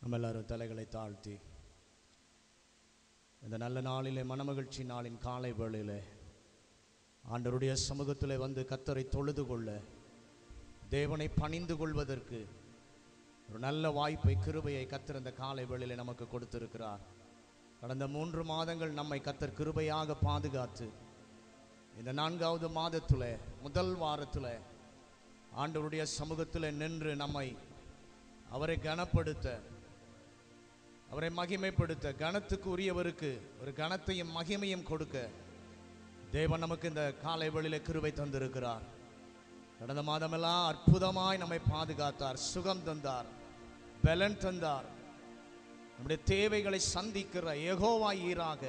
நம்ம எல்லாரும் தலைகளை தாழ்த்தி இந்த நல்ல நாளிலே மனமகிழ்ச்சி நாளின் காலை வேளையிலே ஆண்டவருடைய சமூகத்திலே வந்து கத்தரை தொழுது கொள்ள தேவனை பணிந்து கொள்வதற்கு ஒரு நல்ல வாய்ப்பை கிருபையை கத்தர் இந்த காலை வேளையிலே நமக்கு கொடுத்திருக்கிறார் கடந்த மூன்று மாதங்கள் நம்மை கத்தர் கிருபையாக பாதுகாத்து இந்த நான்காவது மாதத்தில் முதல் வாரத்தில் ஆண்டவருடைய சமூகத்தில் நின்று நம்மை அவரை கனப்படுத்த அவரை மகிமைப்படுத்த கனத்துக்கு உரியவருக்கு ஒரு கனத்தையும் மகிமையும் கொடுக்க தேவன் நமக்கு இந்த காலை வேளையிலே கிருபை தந்திருக்கிறார் கடந்த மாதமெல்லாம் அற்புதமாய் நம்மை பாதுகாத்தார் சுகம் தந்தார் பலன் தந்தார் நம்முடைய தேவைகளை சந்திக்கிற ஏகோவாய் ஈராக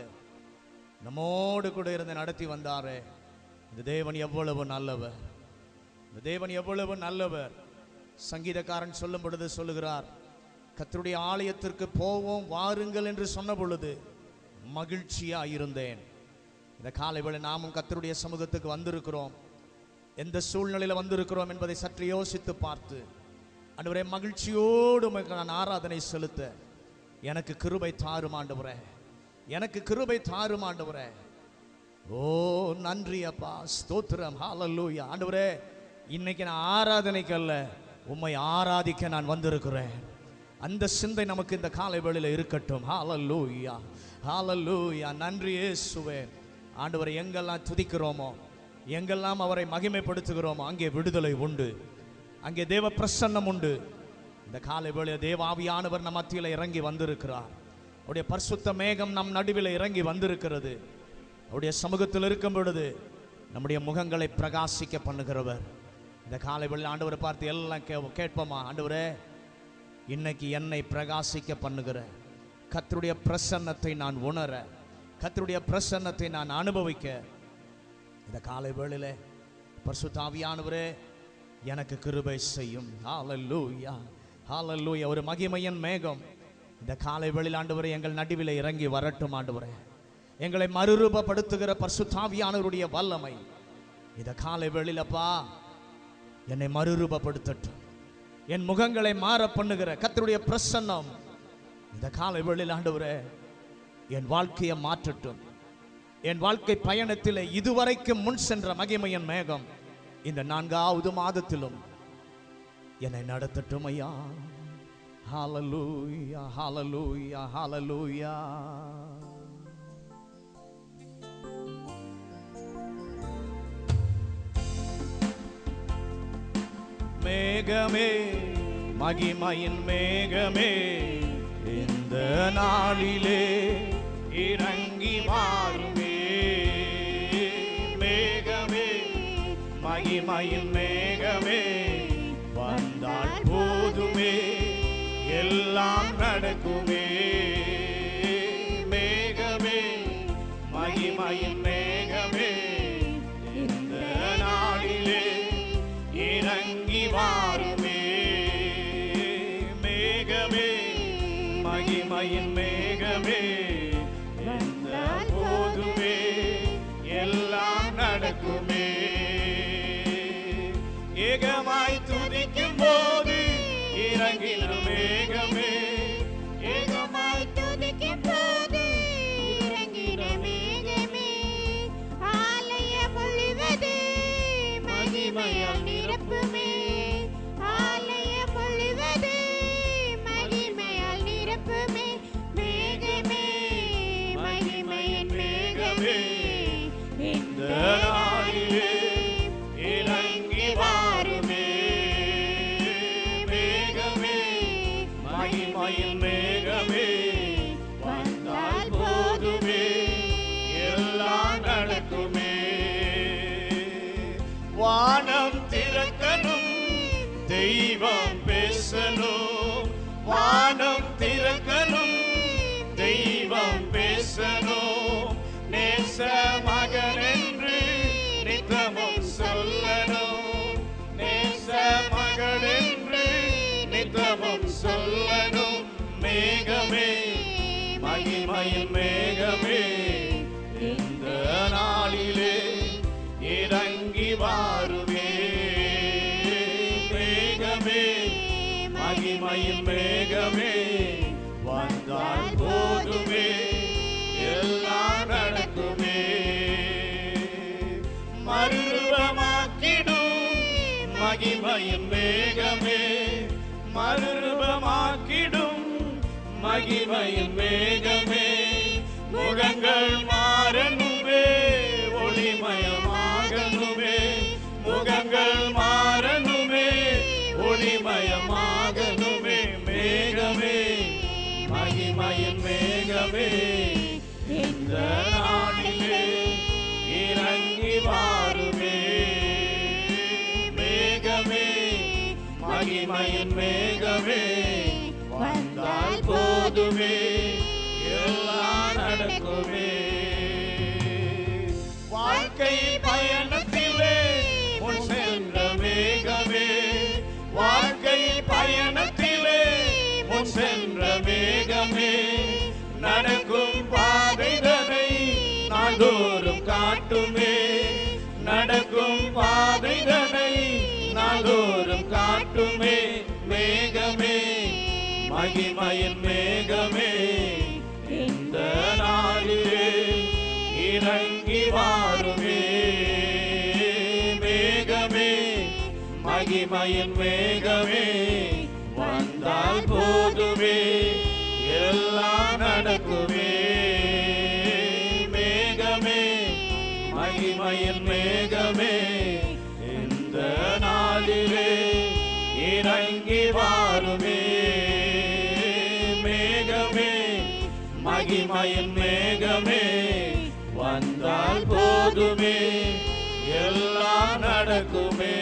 நம்மோடு கூட இருந்து நடத்தி வந்தாரே இந்த தேவன் எவ்வளவு நல்லவர் இந்த தேவன் எவ்வளவு நல்லவர் சங்கீதக்காரன் சொல்லும் பொழுது சொல்லுகிறார் கர்த்தருடைய ஆலயத்திற்கு போவோம் வாருங்கள் என்று சொன்ன பொழுது மகிழ்ச்சியா இருந்தேன் இந்த காலை வேளை நாமும் கர்த்தருடைய சமூகத்துக்கு வந்திருக்கிறோம் எந்த சூழ்நிலையில் வந்திருக்கிறோம் என்பதை சற்று யோசித்து பார்த்து அன்றுவரே மகிழ்ச்சியோடு உமக்கு நான் ஆராதனை செலுத்த எனக்கு கிருபை தாரும் ஆண்டவரே எனக்கு கிருபை தாரும் ஆண்டவரே ஓ நன்றி அப்பா ஸ்தோத்திரம் ஹalleluya ஆண்டவரே இன்னைக்கு நான் ஆராதனைக்கு அல்ல உம்மை ஆராதிக்க நான் வந்திருக்கிறேன் அந்த சிந்தை நமக்கு இந்த காலை வேளையில் இருக்கட்டும் ஹalleluya ஹalleluya நன்றி இயேசுவே ஆண்டவரை எங்கெல்லாம் துதிக்கிறோமோ எங்கெல்லாம் அவரை மகிமைப்படுத்துகிறோமோ அங்கே விடுதலை உண்டு அங்கே தேவ பிரசன்னம் உண்டு இந்த காலை வேளையில் தேவாவியானவர் நம் மத்தியில் இறங்கி வந்திருக்கிறார் அவருடைய பரிசுத்த மேகம் நம் நடுவில் இறங்கி வந்திருக்கிறது அவருடைய சமூகத்தில் இருக்கும் பொழுது நம்முடைய முகங்களை பிரகாசிக்க பண்ணுகிறவர் இந்த காலை வேளையில் ஆண்டவரை பார்த்து எல்லாம் கே கேட்போமா ஆண்டவரே இன்னைக்கு என்னை பிரகாசிக்க பண்ணுகிற கர்த்தருடைய பிரசன்னத்தை நான் உணர கர்த்தருடைய பிரசன்னத்தை நான் அனுபவிக்க இந்த காலை வேளையில பரிசுத்தாவியானவரே எனக்கு கிருபை செய்யும் ஹalleluya ஹalleluya ஒரு மகிமையின் மேகம் இந்த காலை வேளையில் ஆண்டவரே எங்கள் நடுவில் இறங்கி வரட்டும் ஆண்டவரே எங்களை மறுரூபப்படுத்துகிற பரிசுத்தாவியானவருடைய வல்லமை இந்த காலை வேளையிலப்பா என்னை மறுரூபப்படுத்தட்டும் என் முகங்களை மாற பண்ணுகிற கர்த்தருடைய பிரசன்னம் இந்த காலை வேளையில் ஆண்டவரே என் வாழ்க்கையை மாற்றட்டும் என் வாழ்க்கை பயணத்தில் இதுவரைக்கும் முன் சென்ற மகிமையின் மேகம் இந்த நான்காவது மாதத்திலும் என்னை நடத்தட்டும் ஐயா ஹalleluya ஹalleluya ஹalleluya மேகமே மகிமையின் மேகமே இந்த நாளிலே இறங்கி வாருமே மேகமே மகிமையின் மேகமே வந்தால் போதுமே எல்லாம் நடக்குமே மேகமே மகிமையின் மேகமே இந்த நாளிலே இறங்கி வாருமே மேகமே மகிமையின் மேகமே எந்த போதுமே எல்லாம் நடக்குமே ஏகமாய் துதிக்கும் போது இறங்கின மேகமே ஏகமாய் துதிக்கும் போது இறங்கின மேகமே ஆலயம் முழுவது மகிமையால் நிரப்புமே ஆலயம் முழுவது மகிமையால் நிரப்புமே மேகமே மகிமையின் மேகமே இந்த நாளிலே இறங்கி வாருமே மேகமே மகிமையின் மேகமே வந்தால் போதுமே எல்லாம் நடக்குமே வானம் திறக்கணும் தெய்வம் பேசணும் வானம் திறக்கணும் தெய்வம் பேசணும் நேச மகன் என்று நித்தமும் சொல்லணும் நேச மகள் என்று நித்தமும் சொல்லணும் மேகமே மகிமையின் மேகமே இந்த நாளிலே இறங்கி வாருமே மேகமே மகிமையின் மேகமே வந்தால் போதுமே எல்லாம் நடக்குமே மறுரூபமாக்கிடும் மகிமையின் மேகமே மறுரூபமாக்கிடும் மகிமையின் மேகமே முகங்கள் மாறணுமே ஒளிமயமாகணுமே முகங்கள் மாறணுமே ஒளிமயமாகணுமே மேகமே மகிமையின் மேகமே இந்த நாளிலே இறங்கி வாருமே மேகமே மகிமையின் மேகமே வந்தால் போதுமே எல்லாம் நடக்குமே வாழ்க்கை பயணத்திலே முன் சென்ற மேகமே வாழ்க்கை பயணத்திலே முன் சென்ற மேகமே நடக்கும் பாதைதனை நாள்தோறும் காட்டுமே நடக்கும் பாதைதனை நாள்தோறும் காட்டுமே மேகமே மகிமையின் மேகமே இந்த நாளிலே இறங்கி வாருமே மேகமே மகிமையின் மேகமே வந்தால் போதுமே எல்லாம் நடக்குமே மேகமே மகிமையின் மேகமே இந்த நாளிலே இறங்கி வாருமே மேகமே மகிமையின் மேகமே வந்தால் போதுமே எல்லாம் நடக்குமே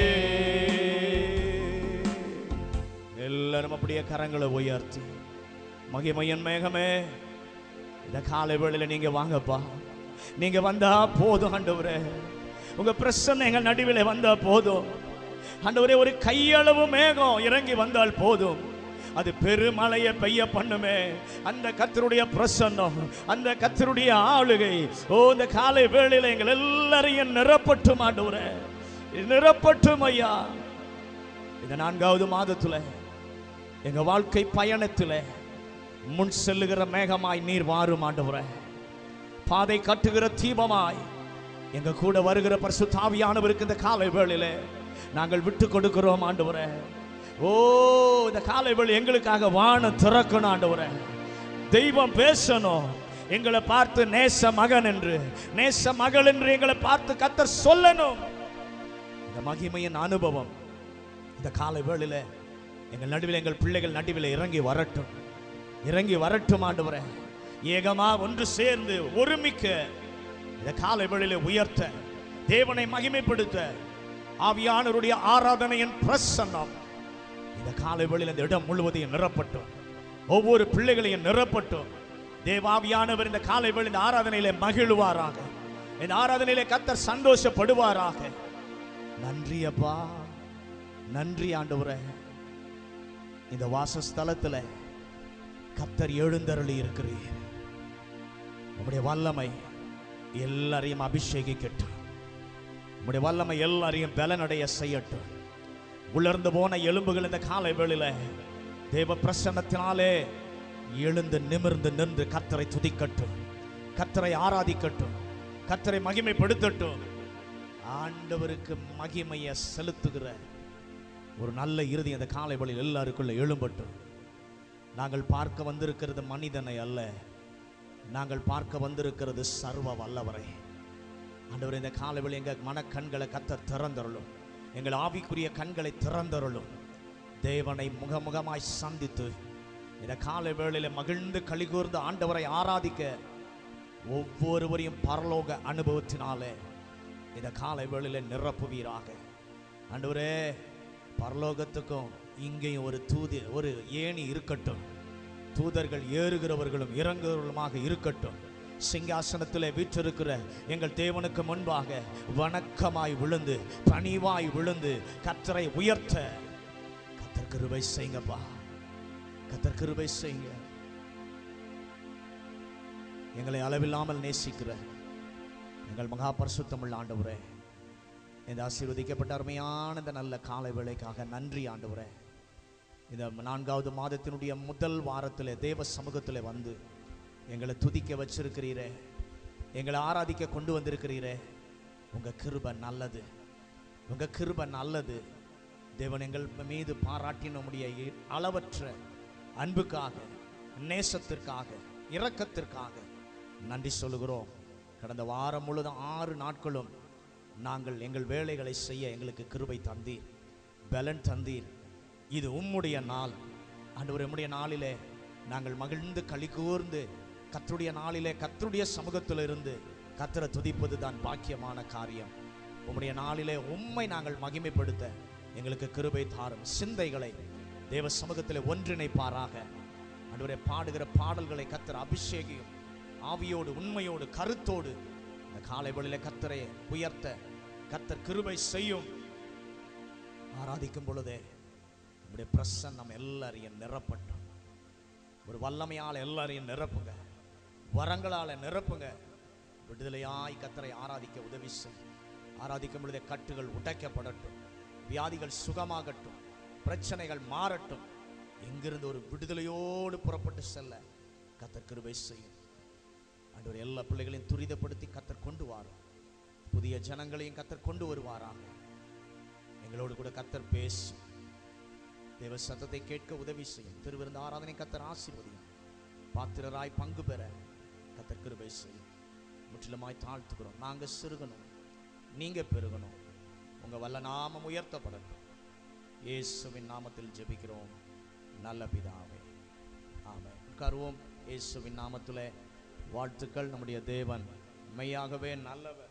எல்லாரும் அப்படியே கரங்களை உயர்த்தி மகிமையின் மேகமே இந்த காலை வேளையில நீங்க வாங்கப்பா நீங்க வந்தா போதும் ஆண்டவரே உங்க பிரசன்ன எங்கள் நடுவில் வந்தா போதும் ஆண்டவரே ஒரு கையளவு மேகம் இறங்கி வந்தால் போதும் அது பெருமழையை பெய்ய பண்ணுமே அந்த கத்தருடைய பிரசன்னம் அந்த கத்தருடைய ஆளுகை ஓ இந்த காலை வேளையில எங்கள் எல்லாரையும் நிரப்பட்டும் ஆண்டவரே நிரப்பட்டும் ஐயா இந்த நான்காவது மாதத்துல எங்க வாழ்க்கை பயணத்துல முன் செல்லுகிற மேகமாய் நீர் வாரும் ஆண்டவரே பாதை கட்டுகிற தீபமாய் எங்க கூட வருகிற பரிசுத்தாவியானவருக்கு இந்த காலை வேளையில நாங்கள் விட்டு கொடுக்கிறோம் ஆண்டவரே ஓ இந்த காலை வேளை எங்களுக்காக வான திறக்கணும் ஆண்டவரே தெய்வம் பேசணும் எங்களை பார்த்து நேச மகன் என்று நேச மகள் என்று எங்களை பார்த்து கத்தர் சொல்லணும் இந்த மகிமையின் அனுபவம் இந்த காலை வேளையில எங்கள் நடுவில் எங்கள் பிள்ளைகள் நடுவில் இறங்கி வரட்டும் இறங்கி வரட்டும் ஆண்டவரே ஏகமா ஒன்று சேர்ந்து ஒருமிக்க இந்த காலை வேளையில உயர்த்த தேவனை மகிமைப்படுத்த ஆவியானவருடைய ஆராதனையின் பிரசன்னம் இந்த காலை வேளையில இந்த இடம் முழுவதையும் நிரப்பட்டும் ஒவ்வொரு பிள்ளைகளையும் நிரப்பட்டும் தேவாவியானவர் இந்த காலை வேளை இந்த ஆராதனையில மகிழுவாராக இந்த ஆராதனையில கத்தர் சந்தோஷப்படுவாராக நன்றி அப்பா நன்றி ஆண்டவரே இந்த வாசஸ்தலத்துல கத்தர் எழுந்தருளி இருக்கிறீர் உம்முடைய வல்லமை எல்லாரையும் அபிஷேகிக்கட்டும் உம்முடைய வல்லமை எல்லாரையும் பலனடைய செய்யட்டும் உலர்ந்து போன எலும்புகள் இந்த காலை வேளையில தேவ பிரசன்னத்தினாலே எழுந்து நிமிர்ந்து நின்று கத்தரை துதிக்கட்டும் கத்தரை ஆராதிக்கட்டும் கத்தரை மகிமைப்படுத்தட்டும் ஆண்டவருக்கு மகிமையை செலுத்துகிற ஒரு நல்ல இறுதி அந்த காலை வேளையில் எல்லாருக்குள்ள எழும்பட்டும் நாங்கள் பார்க்க வந்திருக்கிறது மனிதனை அல்ல நாங்கள் பார்க்க வந்திருக்கிறது சர்வ வல்லவரை ஆண்டவர் இந்த காலைவில் எங்கள் மனக்கண்களை கத்த திறந்தருளும் எங்கள் ஆவிக்குரிய கண்களை திறந்தருளும் தேவனை முகமுகமாய் சந்தித்து இந்த காலை வேளையில மகிழ்ந்து கலிகூர்ந்து ஆண்டவரை ஆராதிக்க ஒவ்வொருவரையும் பரலோக அனுபவத்தினாலே இந்த காலை வேளையில நிரப்புவீராக ஆண்டவரே பரலோகத்துக்கும் இங்கேயும் ஒரு தூதி ஒரு ஏணி இருக்கட்டும் தூதர்கள் ஏறுகிறவர்களும் இறங்குகிறவர்களுமாக இருக்கட்டும் சிங்காசனத்திலே வீற்றிருக்கிற எங்கள் தேவனுக்கு முன்பாக வணக்கமாய் விழுந்து பணிவாய் விழுந்து கத்தரை உயர்த்த கத்தர் கிருபை செய்யுங்கப்பா கத்தர் கிருபை செய்யுங்க எங்களை அளவில்லாமல் நேசிக்கிற எங்கள் மகா பரிசுத்தமுள்ள ஆண்டவரே இந்த ஆசீர்வதிக்கப்பட்ட அருமையான இந்த நல்ல காலை வேளைக்காக நன்றி ஆண்டவரே இந்த நான்காவது மாதத்தினுடைய முதல் வாரத்தில் தேவ சமூகத்தில் வந்து எங்களை துதிக்க வச்சிருக்கிறீரே எங்களை ஆராதிக்க கொண்டு வந்திருக்கிறீரே உங்கள் கிருபை நல்லது உங்கள் கிருபை நல்லது தேவன் எங்கள் மீது பாராட்டின நம்முடைய இ- அளவற்ற அன்புக்காக நேசத்திற்காக இரக்கத்திற்காக நன்றி சொல்லுகிறோம் கடந்த வாரம் முழுதும் ஆறு நாட்களும் நாங்கள் எங்கள் வேலைகளை செய்ய எங்களுக்கு கிருபை தந்தீர் பலன் தந்தீர் இது உம்முடைய நாள் ஆண்டவர் உம்முடைய நாளிலே நாங்கள் மகிழ்ந்து களி கூர்ந்து கத்தருடைய நாளிலே கத்தருடைய சமூகத்தில் இருந்து கத்தரை துதிப்பது தான் பாக்கியமான காரியம் உம்முடைய நாளிலே உம்மை நாங்கள் மகிமைப்படுத்த எங்களுக்கு கிருபை தாரும் சிந்தைகளை தேவ சமூகத்தில் ஒன்றிணைப்பாராக ஆண்டவரே பாடுகிற பாடல்களை கத்தர் அபிஷேகியும் ஆவியோடு உண்மையோடு கருத்தோடு இந்த காலை வேளையிலே கத்தரை உயர்த்த கத்தர் கிருபை செய்யும் ஆராதிக்கும் பொழுதே உங்களுடைய பிரசன்னம் எல்லாரையும் நிரப்பட்டும் ஒரு வல்லமையால் எல்லாரையும் நிரப்புங்க வரங்களால நிரப்புங்க விடுதலையாய் கத்தரை ஆராதிக்க உதவி செய் ஆராதிக்கும் பொழுதே கட்டுகள் உடைக்கப்படட்டும் வியாதிகள் சுகமாகட்டும் பிரச்சனைகள் மாறட்டும் எங்கிருந்து ஒரு விடுதலையோடு புறப்பட்டு செல்ல கத்தர் கிருபை செய்யும் ஆண்டவர் எல்லா பிள்ளைகளையும் துரிதப்படுத்தி கத்தர் கொண்டு வாரும் புதிய ஜனங்களையும் கத்தர் கொண்டு வருவாராக எங்களோடு கூட கத்தர் பேசும் தேவ சத்தத்தை கேட்க உதவி செய்யும் திருவிருந்த ஆராதனை கத்தர் ஆசீர்வதியும் பாத்திரராய் பங்கு பெற கத்தர் கிருபை செய்யும் முற்றிலுமாய் தாழ்த்துக்கிறோம் நாங்க சிறுகணும் நீங்க பெருகணும் உங்க வல்ல நாமம் உயர்த்தப்படட்டும் இயேசுவின் நாமத்தில் ஜெபிக்கிறோம் நல்ல பிதாவே ஆமென் உட்காருவோம் இயேசுவின் நாமத்திலே வாழ்த்துக்கள் நம்முடைய தேவன் மெய்யாகவே நல்லவர்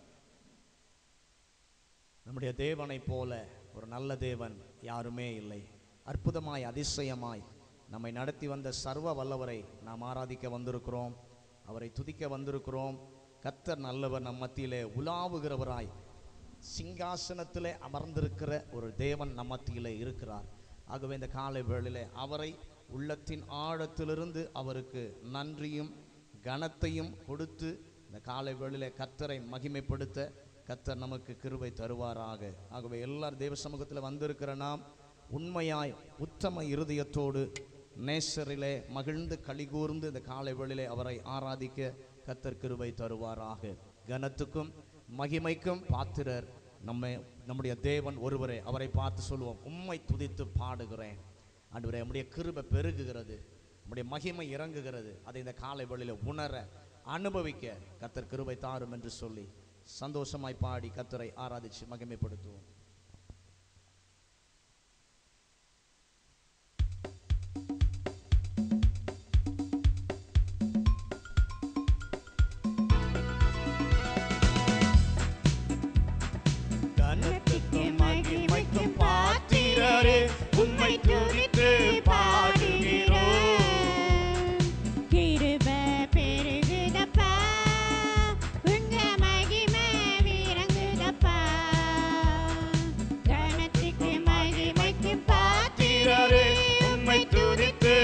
நம்முடைய தேவனைப் போல ஒரு நல்ல தேவன் யாருமே இல்லை அற்புதமாய் அதிசயமாய் நம்மை நடத்தி வந்த சர்வ வல்லவரை நாம் ஆராதிக்க வந்திருக்கிறோம் அவரை துதிக்க வந்திருக்கிறோம் கத்தர் நல்லவர் நம் மத்தியிலே உலாவுகிறவராய் சிங்காசனத்திலே அமர்ந்திருக்கிற ஒரு தேவன் நம் மத்தியிலே இருக்கிறார் ஆகவே இந்த காலை வேளையிலே அவரை உள்ளத்தின் ஆழத்திலிருந்து அவருக்கு நன்றியும் கனத்தையும் கொடுத்து இந்த காலை வேளையிலே கத்தரை மகிமைப்படுத்த கத்தர் நமக்கு கிருபை தருவாராக ஆகவே எல்லார் தேவ சமூகத்தில் வந்திருக்கிற நாம் உண்மையாய் உத்தம இருதயத்தோடு நேசரிலே மகிழ்ந்து கலிகூர்ந்து இந்த காலை வேளையிலே அவரை ஆராதிக்க கத்தர் கிருபை தருவாராக கனத்துக்கும் மகிமைக்கும் பாத்திரர் நம்மை நம்முடைய தேவன் ஒருவரே அவரை பார்த்து சொல்லுவோம் உம்மை துதித்து பாடுகிறேன் ஆண்டவரே நம்முடைய கிருபை பெருகுகிறது நம்முடைய மகிமை இறங்குகிறது அதை இந்த காலை வேளையில உணர அனுபவிக்க கத்தர் கிருபை தாரும் என்று சொல்லி சந்தோஷமாய் பாடி கத்தரை ஆராதிச்சு மகிமைப்படுத்துவோம் கனத்துக்கும் மகிமைக்கும் பாத்திரரே உம்மை துதித்து பாடுகிறோம் கிருபை பெருகுதப்பா உங்க மகிமை விளங்குதப்பா கனத்துக்கு மகிமைக்கு பாத்திரரே உம்மை துதித்து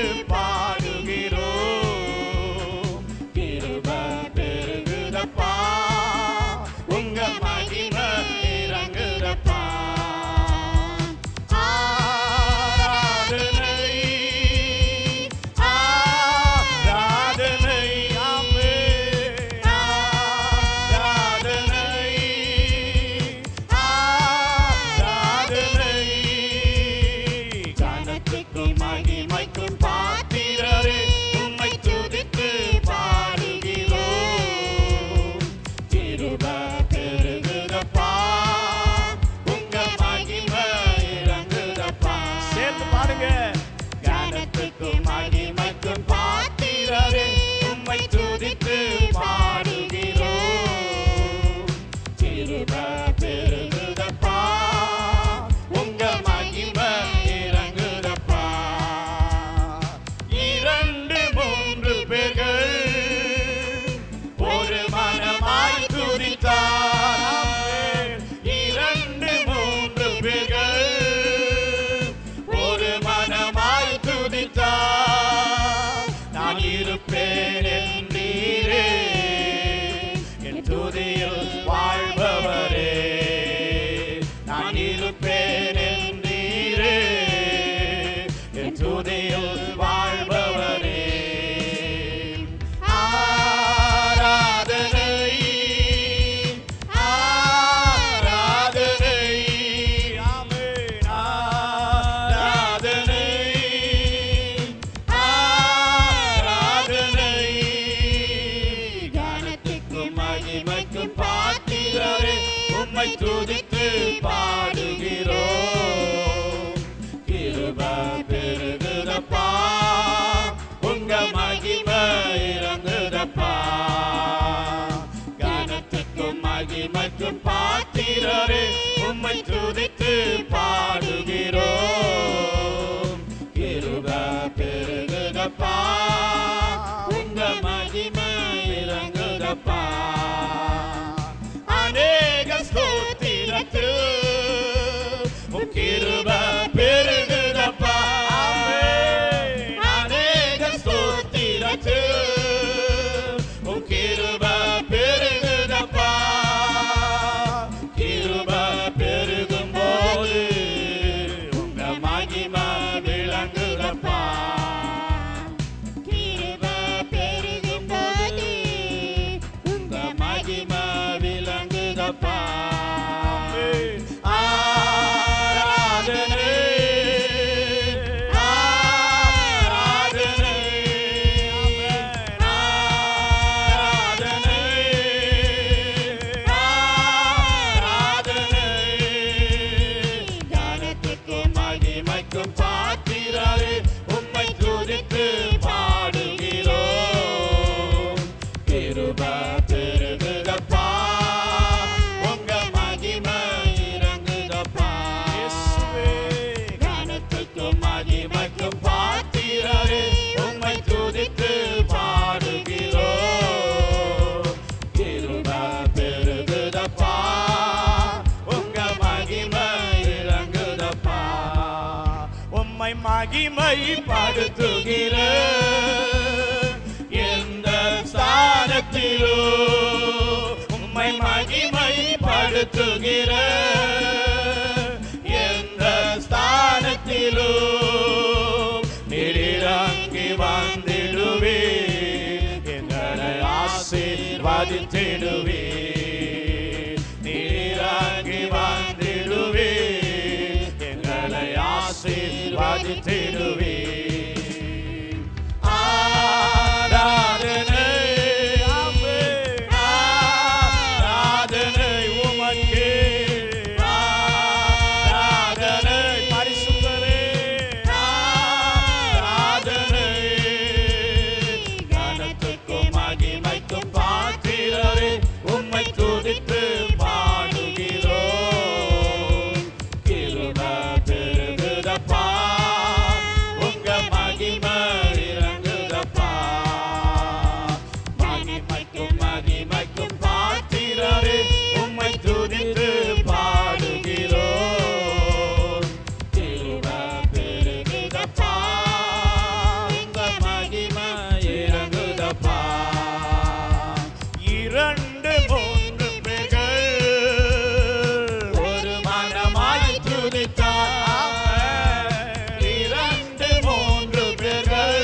பாடுகிறோம் கிருபை பெருகுதப்பா உங்க மகிமை இறங்குதப்பா ஆராதனை பாத்திரரே உம்மை துதித்து பாடுகிறோம் கிருப பெருகுதப்பா உங்க மகிமை இறங்குதப்பா அநேக ஸ்தோத்திரத்தில் உம் கிருப பெருகுதப்பா அநேக ஸ்தோத்திரத்தில் உம் கிருப பெருகுதப்பா கிருப பெருகும் போது உங்க மகிமை விளங்குதப்பா கிருப பெருகும் போது உங்க மகிமை விளங்குதப்பா ஆராதனை ஆராதனை ஆராதனை ஆராதனை ஞானத்துக்கும் மகிமைக்கும் பாத்திரரே உம்மை துதித்து பாடுகிறோம் கிருப பெருகுதப்பா உங்க மகிமை இறங்குதப்பா ஞானத்துக்கும் மகிமைக்கும் பாத்திரரே உம்மை துதித்து பாடுகிறோம் கிருப பெருகுதப்பா உங்க மகிமை இறங்குதப்பா உம்மை மகிமை படுத்துகிற எந்த ஸ்தானத்திலோ உம்மை மகிமை படுத்துகிற எந்த ஸ்தானத்திலோ நீரிறங்கி வந்திடுவே எங்களை ஆசீர்வதித்திடுவே நீரிறங்கி வந்திடுவே எங்களை ஆசீர்வதித்திடுவே ஆராதனை ஆராதனை உமக்கே ஆராதனை பரிசுத்தரே ஆராதனை கனத்துக்கும் மகிமைக்கும் பாத்திரரே உம்மை துதித்து பாடுகிறோம் கிருப பெருகுதப்பா உங்க மகிமை இறங்குதப்பா மகிமைக்கும் மகிமைக்கும் பாத்திரரே உம்மை துதித்து பாடுகிறோம் கிருப பெருகுதப்பா உங்க மகிமை இறங்குதப்பா இரண்டு மூன்று பேர்கள் ஒரு மனமாய் துதித்தார் இரண்டு மூன்று பேர்கள்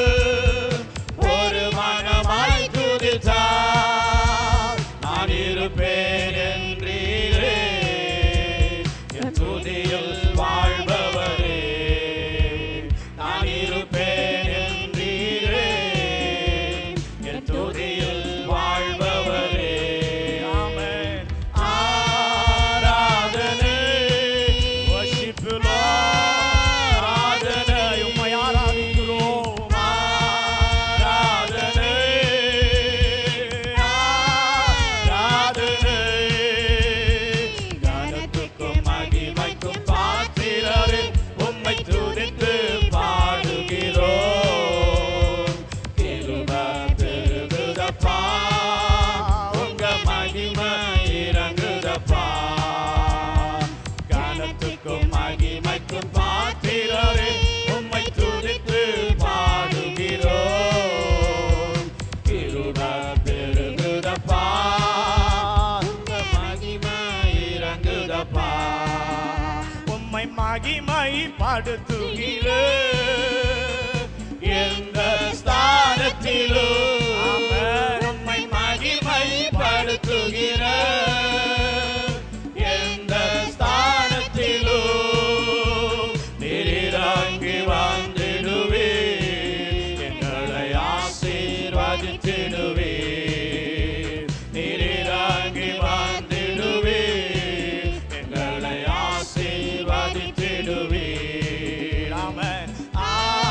ஒரு மனமாய் துதித்தார் நான் இருப்பேன் என்றீரே என் துதியில் வாழ்பவரே நான் இருப்பேன் என்றீரே என் துதியில் வாழ்பவரே ஆமென் ஆராதனை worship you Lord ஆராதனை உம்மை ஆராதிக்கிறோம் ஆராதனை ஆராதனை கனத்துக்கும் மகிமைக்கும் பாத்திரரே உம்மை துதித்து பாடுகிறோம் கிருப பெருகுதப்பா உங்க மகிமை இறங்குதப்பா கனத்துக்கும் மகிமைக்கும் பாத்திரரே உம்மை துதித்து பாடுகிறோம் கிருப பெருகுதப்பா உங்க மகிமை இறங்குதப்பா உம்மை மகிமை படுத்துகிற எந்த ஸ்தானத்திலும் உம்மை மகிமை படுத்துகிற எந்த ஸ்தானத்திலும் நீரிறங்கி வந்திடுவே எங்களை ஆசீர்வதித்திடுவே நீரிறங்கி வந்திடுவே எங்களை ஆசீர்வதித்திடுவே ஆமென். ஆ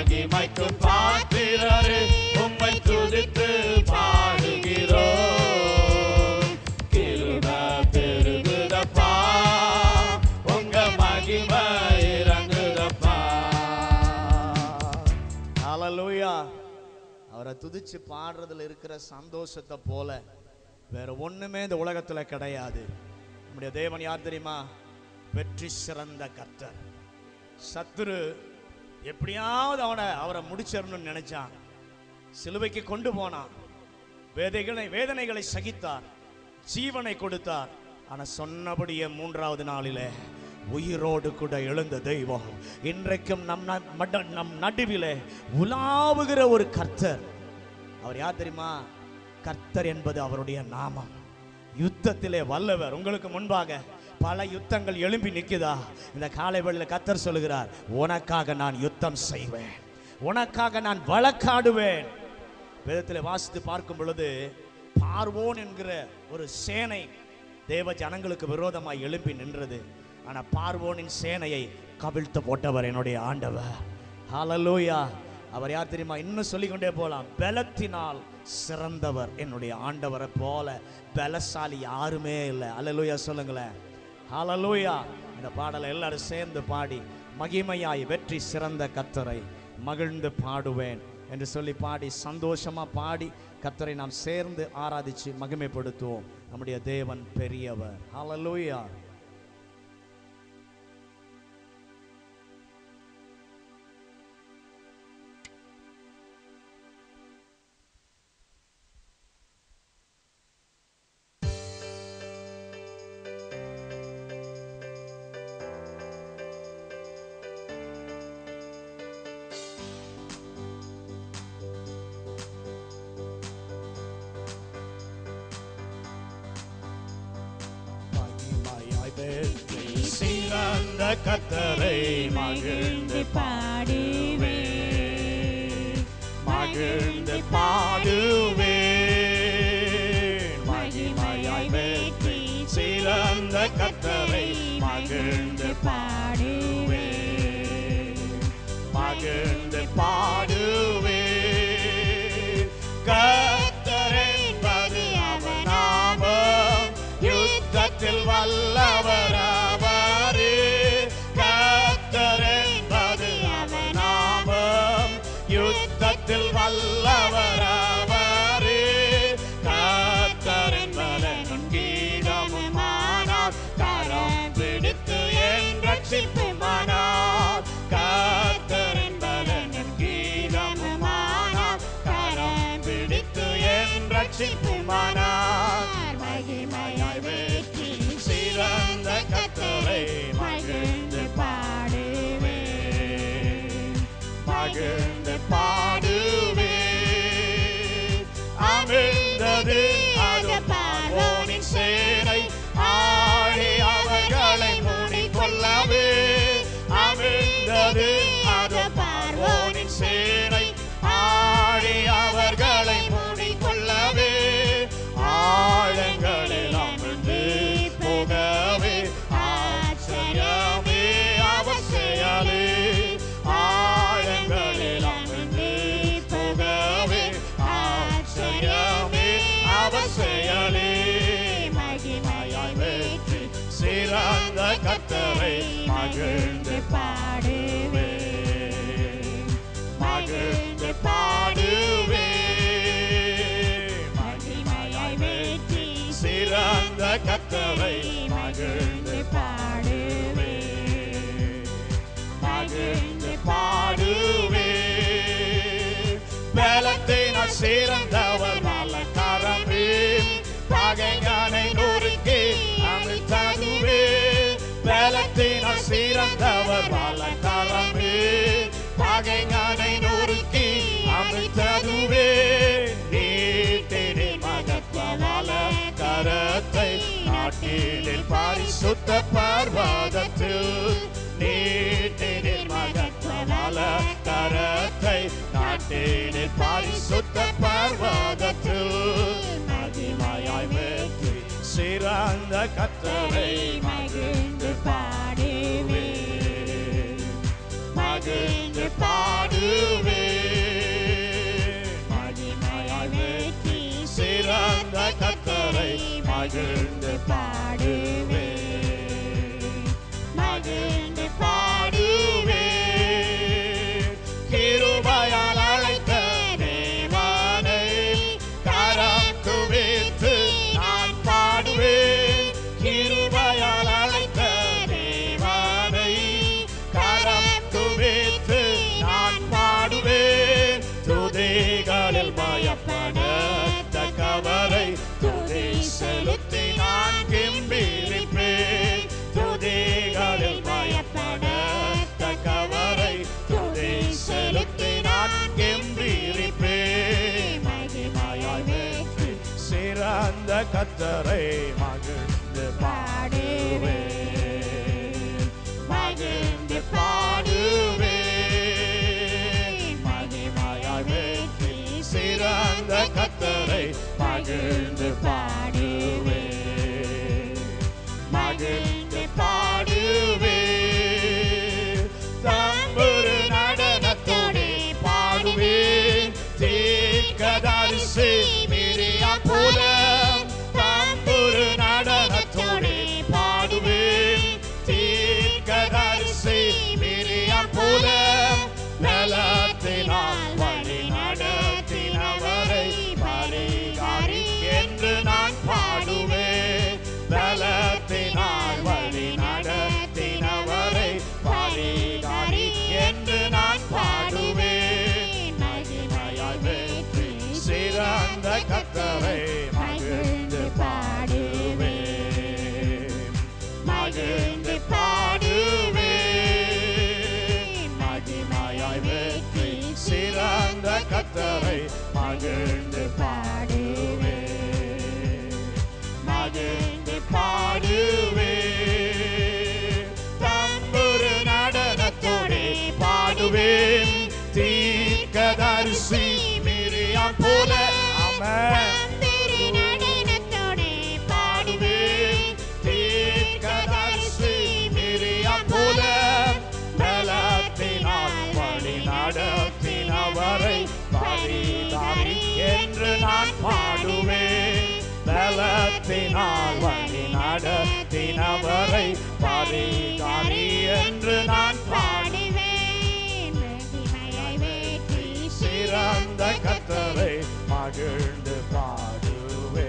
மகிமைக்கு பாத்திரரே உம்மை துதித்து பாடுகிறோம் கிருப பெருகுதப்பா உங்க மகிமை இறங்குதப்பா ஹalleluya அவரை துதிச்சு பாடுறதுல இருக்கிற சந்தோஷத்தை போல வேற ஒண்ணுமே இந்த உலகத்துல கிடையாது நம்முடைய தேவன் யார் தெரியுமா வெற்றி சிறந்த கர்த்தர் சத்துரு எப்படியாவது அவனை அவரை முடிச்சிடணும்னு நினைச்சான் சிலுவைக்கு கொண்டு போனான் வேதைகளை வேதனைகளை சகித்தார் ஜீவனை கொடுத்தார் ஆனா சொன்னபடியே மூன்றாவது நாளிலே உயிரோடு கூட எழுந்த தெய்வம் இன்றைக்கும் நம் ந- மட- நம் நடுவிலே உலாவுகிற ஒரு கர்த்தர் அவர் யார் தெரியுமா கர்த்தர் என்பது அவருடைய நாமம் யுத்தத்திலே வல்லவர் உங்களுக்கு முன்பாக பல யுத்தங்கள் எழும்பி நிற்குதா இந்த காலை வேளையில கர்த்தர் சொல்லுகிறார் உனக்காக நான் யுத்தம் செய்வேன் உனக்காக நான் வழக்காடுவேன் வேதத்தில் வாசித்து பார்க்கும் பொழுது பார்வோன் என்கிற ஒரு சேனை தேவ ஜனங்களுக்கு விரோதமாய் எழும்பி நின்றது ஆனா பார்வோனின் சேனையை கவிழ்த்து போட்டவர் என்னுடைய ஆண்டவர் ஹalleluya அவர் யார் தெரியுமா இன்னும் சொல்லிக்கொண்டே போலாம் பலத்தினால் சிறந்தவர் என்னுடைய ஆண்டவரை போல பலசாலி யாருமே இல்லை அல்லேலூயா சொல்லுங்களேன் ஹalleluya இந்த பாடலை எல்லாரும் சேர்ந்து பாடி மகிமையாய் வெற்றி சிறந்த கத்தரை மகிழ்ந்து பாடுவேன் என்று சொல்லி பாடி சந்தோஷமா பாடி கத்தரை நாம் சேர்ந்து ஆராதிச்சு மகிமைப்படுத்துவோம் நம்முடைய தேவன் பெரியவர் ஹalleluya மகிமையாய் வெற்றி சிறந்த கத்தரை மகிழ்ந்து பாடுவே மகிழ்ந்து பாடுவே மகிமையாய் வெற்றி சிறந்த கத்தரை மகிழ்ந்து பாடுவே மகிழ்ந்து பாடுவே கத்தர் என்பது அவர் நாமம் யுத்தத்தில் வல்லவர் அவரே கத்தர் என்பது அவர் நாமம் யுத்தத்தில் வல்லவர் அவரே கத்தர் என்பதன் கீதமுமானால் கரம் பிடித்து என் ரட்சிப்புமானால் கத்தர் என்பதன் கீதமுமானால் கரம் பிடித்து என் ரட்சிப்புமானால் மகிமையாய் வெற்றி சிறந்த கத்தரை மகிழ்ந்து பாடுவே மகிழ்ந்து பாடுவே அமிழ்ந்தது அது பார்வோனின் சேனை ஆடி அவர்களை மூடிக்கொள்ளவே அமிழ்ந்தது அது பார்வோனின் சேனை ஆடி அவர்களை மூடிக்கொள்ளவே ஆழங்களில் அமிழ்ந்து போகவே ஆச்சரியமே அவசியமே ஆழங்களில் அமிழ்ந்து போகவே ஆச்சரியமே அவசியமே மகிமையாய் வெற்றி சிறந்த கத்தரை மகிழ்ந்து பாடுவே மகிழ்ந்து பாடுவே மகிமையாய் வெற்றி சிறந்த கத்தரை மகிழ்ந்து பாடுவே மகிழ்ந்து பாடுவே பலத்தினால் சிறந்தவர் வல்லக்கரமே பகைஞனை நொறுக்கி அமிழ்த்ததுவே பலத்தினால் சிறந்தவர் வல்லக்கரமே பகைஞனை நொறுக்கி அமிழ்த்ததுவே நீட்டினி மகத்வவால கரத்தை நாட்டினில் பரிசுத்த பர்வதத்தில் நீட்டினில் மகத்வவால கரத்தை நாட்டினில் பரிசுத்த பர்வதத்தில் மகிமையாய் வெற்றி சிறந்த கத்தரை மகிழ்ந்து பாடுவே மகிழ்ந்து பாடுவே மகிழ்ந்து பாடுவே மகிழ்ந்து பாடுவே கிருபையால் அழைத்த தேவனை கரம் குவித்து நான் பாடுவேன் கிருபையால் அழைத்த தேவனை கரம் குவித்து நான் பாடுவேன் துதிகளில் பயப்படத்தக்கவரை துதி செலுத்தி நான் கிம்பிரிப்பேன் துதிகளில் பயப்படத்தக்கவரை துதி செலுத்தி நான் கிம்பிரிப்பேன் மகிமையாய் வெற்றி சிறந்த கத்தரை மகிழ்ந்து பாடுவேன் மகிழ்ந்து பாடுவேன் மகிமையாய் வெற்றி சிறந்த கத்தரை மகிழ்ந்து பாடுவேன் மகிழ்ந்து பாடுவேன் தம்புரு நடனத்தோடு பாடுவேன் தீர்க்கதரிசி மிரியா போல தம்புரு நடனத்தோடு பாடுவேன் தீர்க்கதரிசி மிரியா போல நலத்தினால் வழி நடத்தினவரை பரிகாரி என்று நான் பாடுவேன் பலத்தினால் வழி நடத்தினவரை பரிகாரி என்று நான் பாடுவேன் மகிமையாய் வெற்றி சிறந்த கத்தரை மகிழ்ந்து பாடுவேன் மகிழ்ந்து பாடுவேன் மகிமையாய் வெற்றி சிறந்த கத்தரை மகிழ்ந்து பாடுவேன் மகிழ்ந்து பாடுவேன் தம்புரு நடனத்தோடு பாடுவேன் தீர்க்கதரிசி மிரியாம் போல அமர் பாடுவேன் தீர்க்கதரிசி மிரியாம் போல பலத்தினால் வழி நடத்தினவரை பரிதாரி என்று நான் பாடுவேன் பலத்தினால் வழி நடத்தினவரை பரிதாரி என்று நான் பாடுவேன் சிறந்த கத்தரை மகிழ்ந்து பாடுவே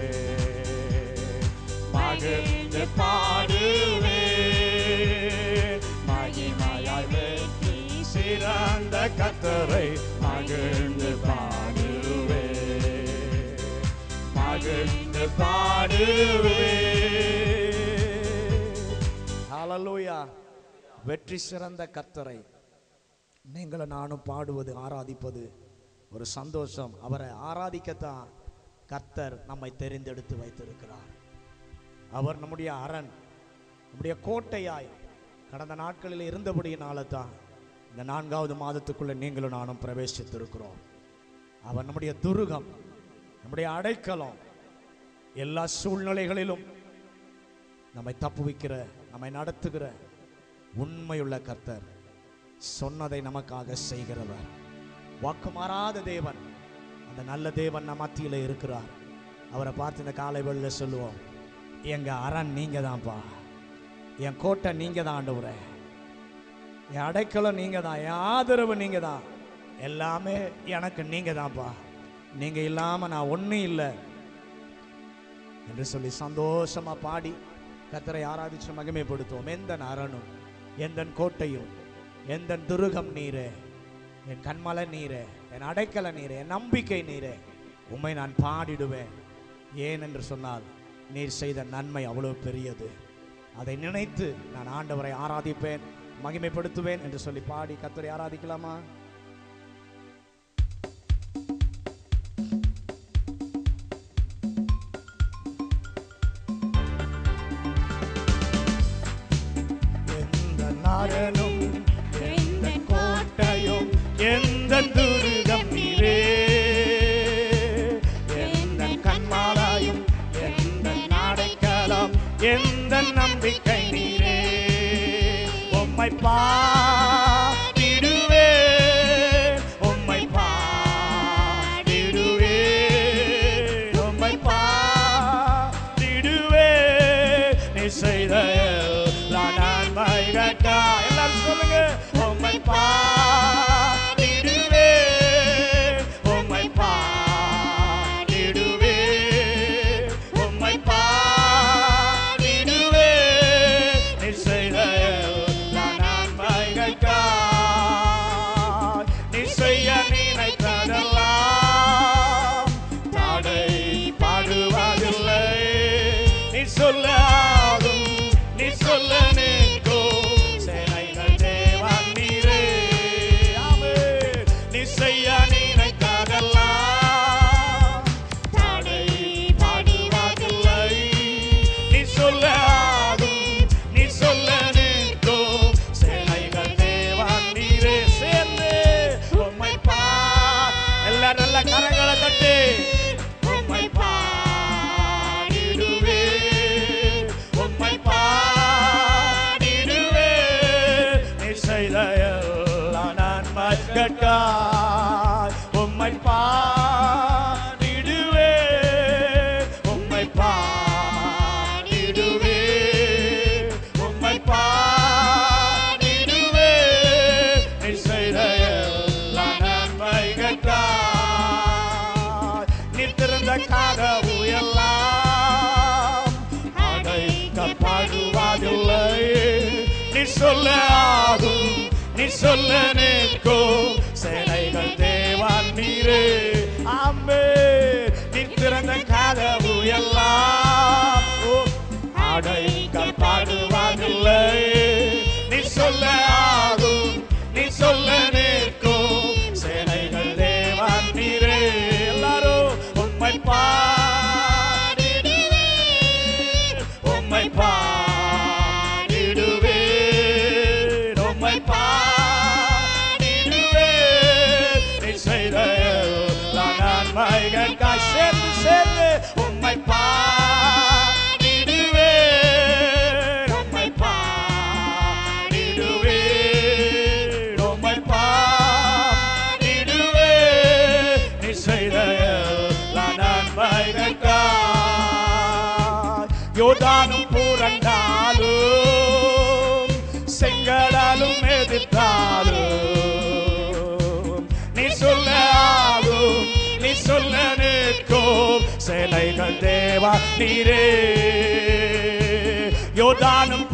மகிழ்ந்து பாடுவே மகிமையாய் வெற்றி சிறந்த கத்தரை மகிழ்ந்து பாடுவே மகிழ்ந்து பாடுவே ஹalleluya வெற்றி சிறந்த கர்த்தரை நீங்களும் நானும் பாடுவது ஆராதிப்பது ஒரு சந்தோஷம் அவரை ஆராதிக்கத்தான் கர்த்தர் நம்மை தெரிந்தெடுத்து வைத்திருக்கிறார் அவர் நம்முடைய அரண் நம்முடைய கோட்டையாய் கடந்த நாட்களில் இருந்தபடியினால தான் இந்த நான்காவது மாதத்துக்குள்ள நீங்களும் நானும் பிரவேசித்திருக்கிறோம் அவர் நம்முடைய துருகம் நம்முடைய அடைக்கலம் எல்லா சூழ்நிலைகளிலும் நம்மை தப்புவிக்கிற நம்மை நடத்துகிற உண்மையுள்ள கர்த்தர் சொன்னதை நமக்காக செய்கிறவர் வாக்கு மாறாத தேவன் அந்த நல்ல தேவன் நம்ம மத்தியில் இருக்கிறார் அவரை பார்த்து இந்த காலை வெளில சொல்லுவோம் எங்க அரண் நீங்க தான்ப்பா என் கோட்டை நீங்க தான் ஆண்டவரே என் அடைக்கலம் நீங்க தான் என் ஆதரவு நீங்க தான் எல்லாமே எனக்கு நீங்க தான்ப்பா நீங்க இல்லாம நான் ஒன்றும் இல்லை என்று சொல்லி சந்தோஷமா பாடி கத்தரை ஆராதிச்சு மகிமைப்படுத்துவோம் எந்த அரணும் எந்த கோட்டையும் எந்த துருகம் நீரே என் கண்மலை நீரே என் அடைக்கல நீரே என் நம்பிக்கை நீரே உம்மை நான் பாடிடுவேன் ஏன் என்று சொன்னால் நீர் செய்த நன்மை அவ்வளவு பெரியது அதை நினைத்து நான் ஆண்டவரை ஆராதிப்பேன் மகிமைப்படுத்துவேன் என்று சொல்லி பாடி கத்தரை ஆராதிக்கலாமா எந்த நாரனும் எந்த கோட்டையும் எந்த துருகம் நீரே எந்த கண்மாலாயும் எந்த நாடைக்கலாம் எந்த நம்பிக்கை நீரே உம்மை பாடிடுவே உம்மை பாடிடுவே உம்மை பாடிடுவே எல்லா நன்மைகட்காய் உம்மை பாடிடுவே உம்மை பாடிடுவே உம்மை பாடிடுவே நீ செய்த எல்லா நன்மைகட்காய் நீ திறந்த கதவு எல்லாம் அடைக்கப்படுவதில்லை நீ சொல்ல ஆகும் நீ சொல்ல நிற்கும் சேனைகள் தேவன் நீரே ஆமே நீ திறந்த கதவு எல்லாம் ஓ, அடைக்கப்படுவதில்லை நீ சொல்ல ஆகும் நீ சொல்ல நிற்கும் சேனைகள் தேவன் நீரே எல்லாரும் உம்மை பாடிடுவே உம்மை பாடிடுவே உம்மை பாடிடுவே நீ செய்த எல்லா நன்மைகளுக்காய் சேர்ந்து சேர்ந்து உம்மை பாடிடுவே உம்மை பாடிடுவே உம்மை பாடிடுவே நீ செய்த எல்லா நன்மைகளுக்காய் யோதானும் புரண்டாலும் செங்கடலும் எதிர்த்தாலும் நீ சொல்ல ஆகும் நீ சொல்ல நிற்கும் சேனைகள் தேவா நீரே யோதானும்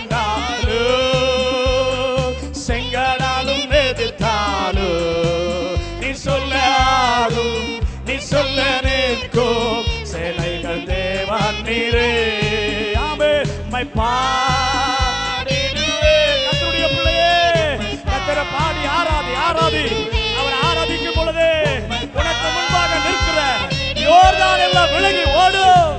புரண்டாலும் செங்கடாலும் எதிர்த்தாலும் நீ சொல்ல ஆகும் நீ சொல்ல நிற்கும் சேனைகள் தேவன் நீரே ஆமே மை பாடிடுவே கத்தருடைய பிள்ளையே கத்தரை பாடி ஆராதி ஆராதி அவர் ஆராதிக்கும் பொழுது உனக்கு முன்பாக நிற்கிற யோர்தான் எல்லாம் விலகி ஓடும்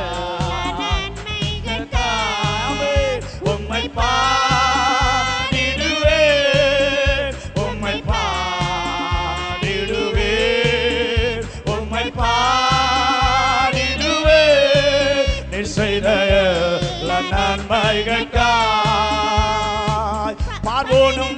ஆமே. உம்மை பாடிடுவே உம்மை பாடிடுவே உம்மை பாடிடுவே நீ செய்த எல்லா நன்மைகளுக்காய் பார்வோனும்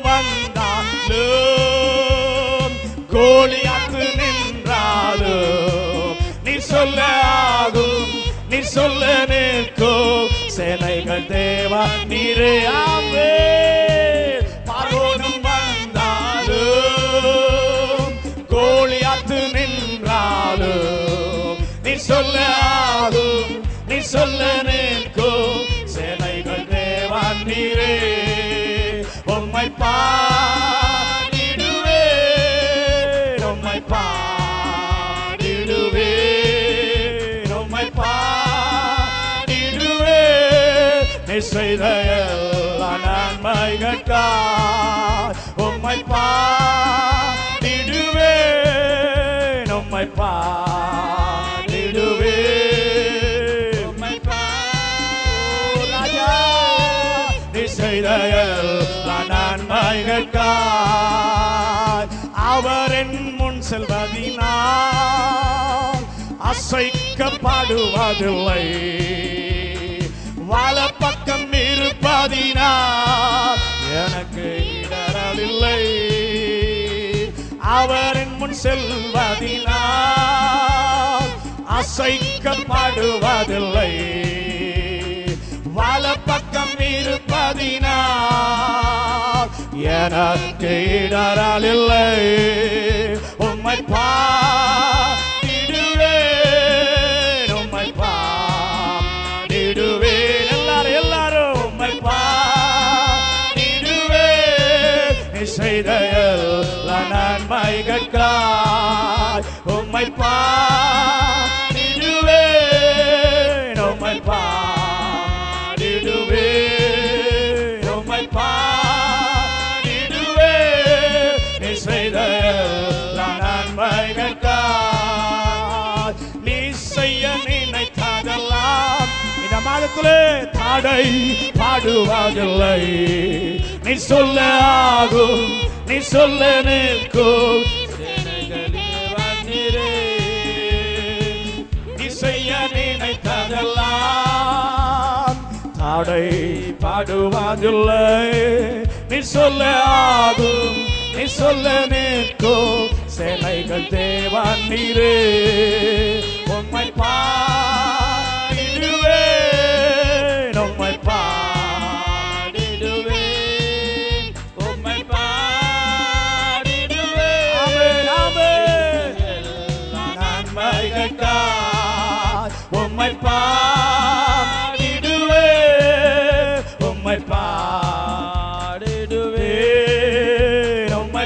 வந்தாலும் கோலியாத்து நின்றாலும் நீ சொல்ல ஆகும் நீ சொல்ல நிற்கும் சேனைகள் தேவா நீரே ஆமே பார்வோனும் வந்தாலும் கோலியாத்து நின்றாலும் நீ சொல்ல ஆகும் நீ சொல்ல நிற்கும் சேனைகள் தேவா நீரே உம்மை பாடிடுவே உம்மை பாடிடுவே உம்மை பாடிடுவே நீ செய்த எல்லா நன்மைகளுக்காய் உம்மை பாடிடுவே உம்மை பாடிடுவே உம்மை ராஜா நீ செய்த எல்லா நன்மைகளுக்காய் அவர் என் முன் செல்வதினால் அசைக்கப்படுவதில்லை வல பக்கம் இருப்பதினால் எனக்கு இடரவில்லை அவரின் முன் செல்வதினால் அசைக்கப்படுவதில்லை வல பக்கம் இருப்பதினால் எனக்கு இடரால் இல்லை உம்மை பாடிடுவேன் உம்மை பாடிடுவேன் எல்லாரும் எல்லாரும் உம்மை பாடிடுவேன் நீ செய்த எல்லா நன்மைகளுக்காய் உம்மை பாடிடுவேன் உம்மை பாடிடுவேன் உம்மை பாடிடுவேன் நீ செய்த எல்லா நன்மைகளுக்காய் நீ செய்ய நினைத்ததெல்லாம் இந்த மாதத்திலே தாடை பாடுவதில்லை நீ சொல்ல ஆகும் நீ சொல்ல நிற்கும் நீ செய்ய நினைத்ததெல்லாம் பாடை பாடுவதில்லை நீ சொல்ல ஆகும் நீ சொல்ல நிற்கும் சேனைகள் தேவன் நீரே உம்மை பாடிடுவேன் உம்மை பாடிடுவேன் உம்மை பாடிடுவேன் ஆமென் ஆமென் நன்மைகளுக்காய் உம்மை பாடிடுவேன் உம்மை பாடிடுவேன் உம்மை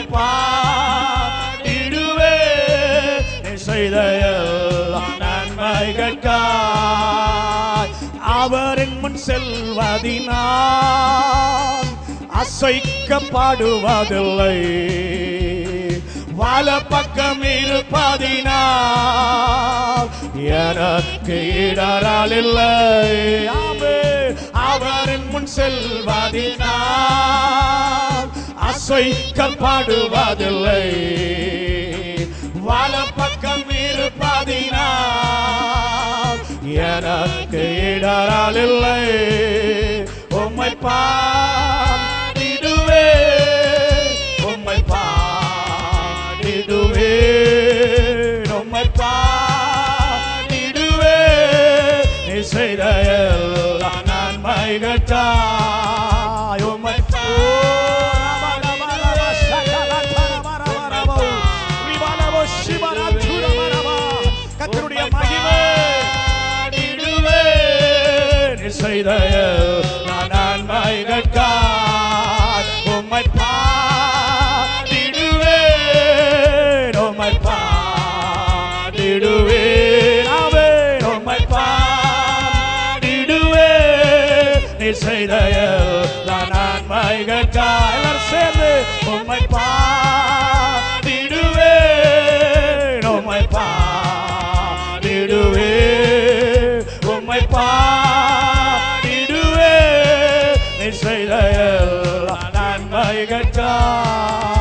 பாடிடுவேன் நீ செய்த எல்லா நன்மைகளுக்காய் அவரின் முன் செல்வதினால் அசைக்கப்படுவதில்லை வல பக்கம் இருப்பதினால் எனக்கு இடரால் இல்லை ஆமென். அவரின் முன் செல்வதினால் அசைக்கப்படுவதில்லை வல பக்கம் இருப்பதினால் எனக்கு இடரால் இல்லை உம்மை பாடிடுவே உம்மை பாடிடுவே உம்மை பாடிடுவே நீ செய்த எல்லா நன்மைகட்டாய் உம்மை கத்தருடைய மகிமை நீ செய்த எல்லா நன்மைகட்டாய் உம்மை பாடிடுவேன் உம்மை பாடிடுவேன் ஆமென் உம்மை பாடிடுவேன் நீ செய்த எல்லா நன்மைகட்டாய் எல்லாரும் சேர்ந்து உம்மை பாடிடுவேன் உம்மை பாடிடுவேன் உம்மை பாடிடுவேன் நீ செய்த எல்லா நன்மைகட்டாய்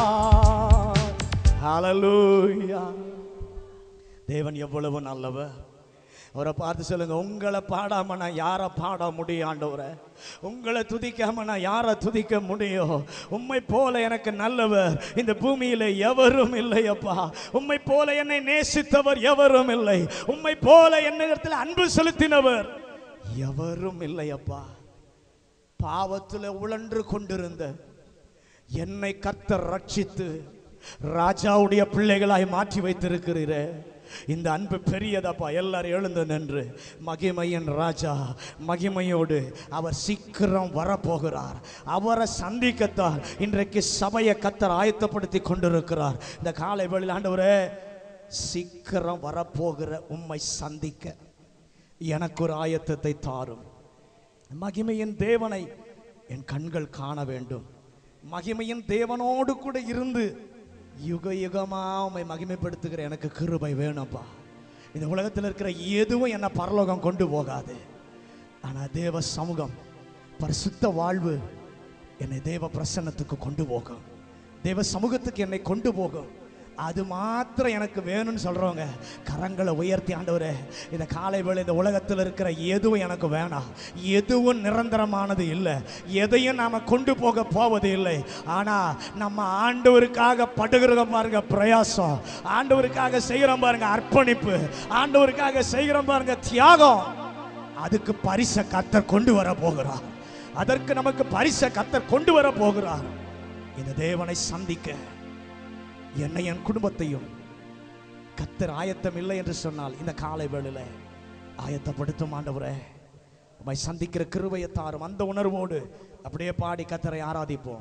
ஹalleluya தேவன் எவ்வளவு நல்லவர் அவரை பார்த்து சொல்லுங்க உங்களை பாடாம நான் யாரை பாட முடியும் ஆண்டவரை உங்களை துதிக்காம நான் யாரை துதிக்க முடியும் உம்மை போல எனக்கு நல்லவர் இந்த பூமியில எவரும் இல்லையப்பா உம்மை போல என்னை நேசித்தவர் எவரும் இல்லை உம்மை போல என்னிடத்தில் அன்பு செலுத்தினவர் எவரும் இல்லையப்பா பாவத்தில் உழன்று கொண்டிருந்த என்னை கர்த்தர் ரட்சித்து ராஜாவுடைய பிள்ளைகளாய் மாற்றி வைத்திருக்கிறீரே இந்த அன்பு பெரியதப்பா எல்லாரும் எழுந்து நின்று மகிமையின் ராஜா மகிமையோடு அவர் சீக்கிரம் வரப்போகிறார் அவரை சந்திக்கத்தான் இன்றைக்கு சபையை கத்தர் ஆயத்தப்படுத்தி கொண்டிருக்கிறார் இந்த காலை வேளையில் ஆண்டவரே சீக்கிரம் வரப்போகிற உம்மை சந்திக்க எனக்கு ஒரு ஆயத்தத்தை தாரும் மகிமையின் தேவனை என் கண்கள் காண வேண்டும் மகிமையின் தேவனோடு கூட இருந்து யுக யுகமா உம்மை மகிமைப்படுத்துகிற எனக்கு கிருபை வேணும்ப்பா இந்த உலகத்தில் இருக்கிற எதுவும் என்னை பரலோகம் கொண்டு போகாது ஆனா தேவ சமூகம் பரிசுத்த வாழ்வு என்னை தேவ பிரசன்னத்துக்கு கொண்டு போகும் தேவ சமூகத்துக்கு என்னை கொண்டு போகும் அது மாத்திரம் எனக்கு வேணும்னு சொல்றவங்க கரங்களை உயர்த்தி ஆண்டவரே இந்த காலை வேளை இந்த உலகத்தில் இருக்கிற எதுவும் எனக்கு வேணாம் எதுவும் நிரந்தரமானது இல்லை எதையும் நாம கொண்டு போக போவது இல்லை ஆனா நம்ம ஆண்டவருக்காக படுகிறோம் பாருங்க பிரயாசம் ஆண்டவருக்காக செய்கிறோம் பாருங்க அர்ப்பணிப்பு ஆண்டவருக்காக செய்கிறோம் பாருங்க தியாகம் அதுக்கு பரிசை கத்தர் கொண்டு வர போகிறார் அதற்கு நமக்கு பரிசை கத்தர் கொண்டு வர போகிறார் இந்த தேவனை சந்திக்க என்னை என் குடும்பத்தையும் கத்தர் ஆயத்தம் இல்லை என்று சொன்னால் இந்த காலை வேளையில ஆயத்தப்படுத்தும் ஆண்டவரே உம்மை சந்திக்கிற கிருபையை தாரும் அந்த உணர்வோடு அப்படியே பாடி கத்தரை ஆராதிப்போம்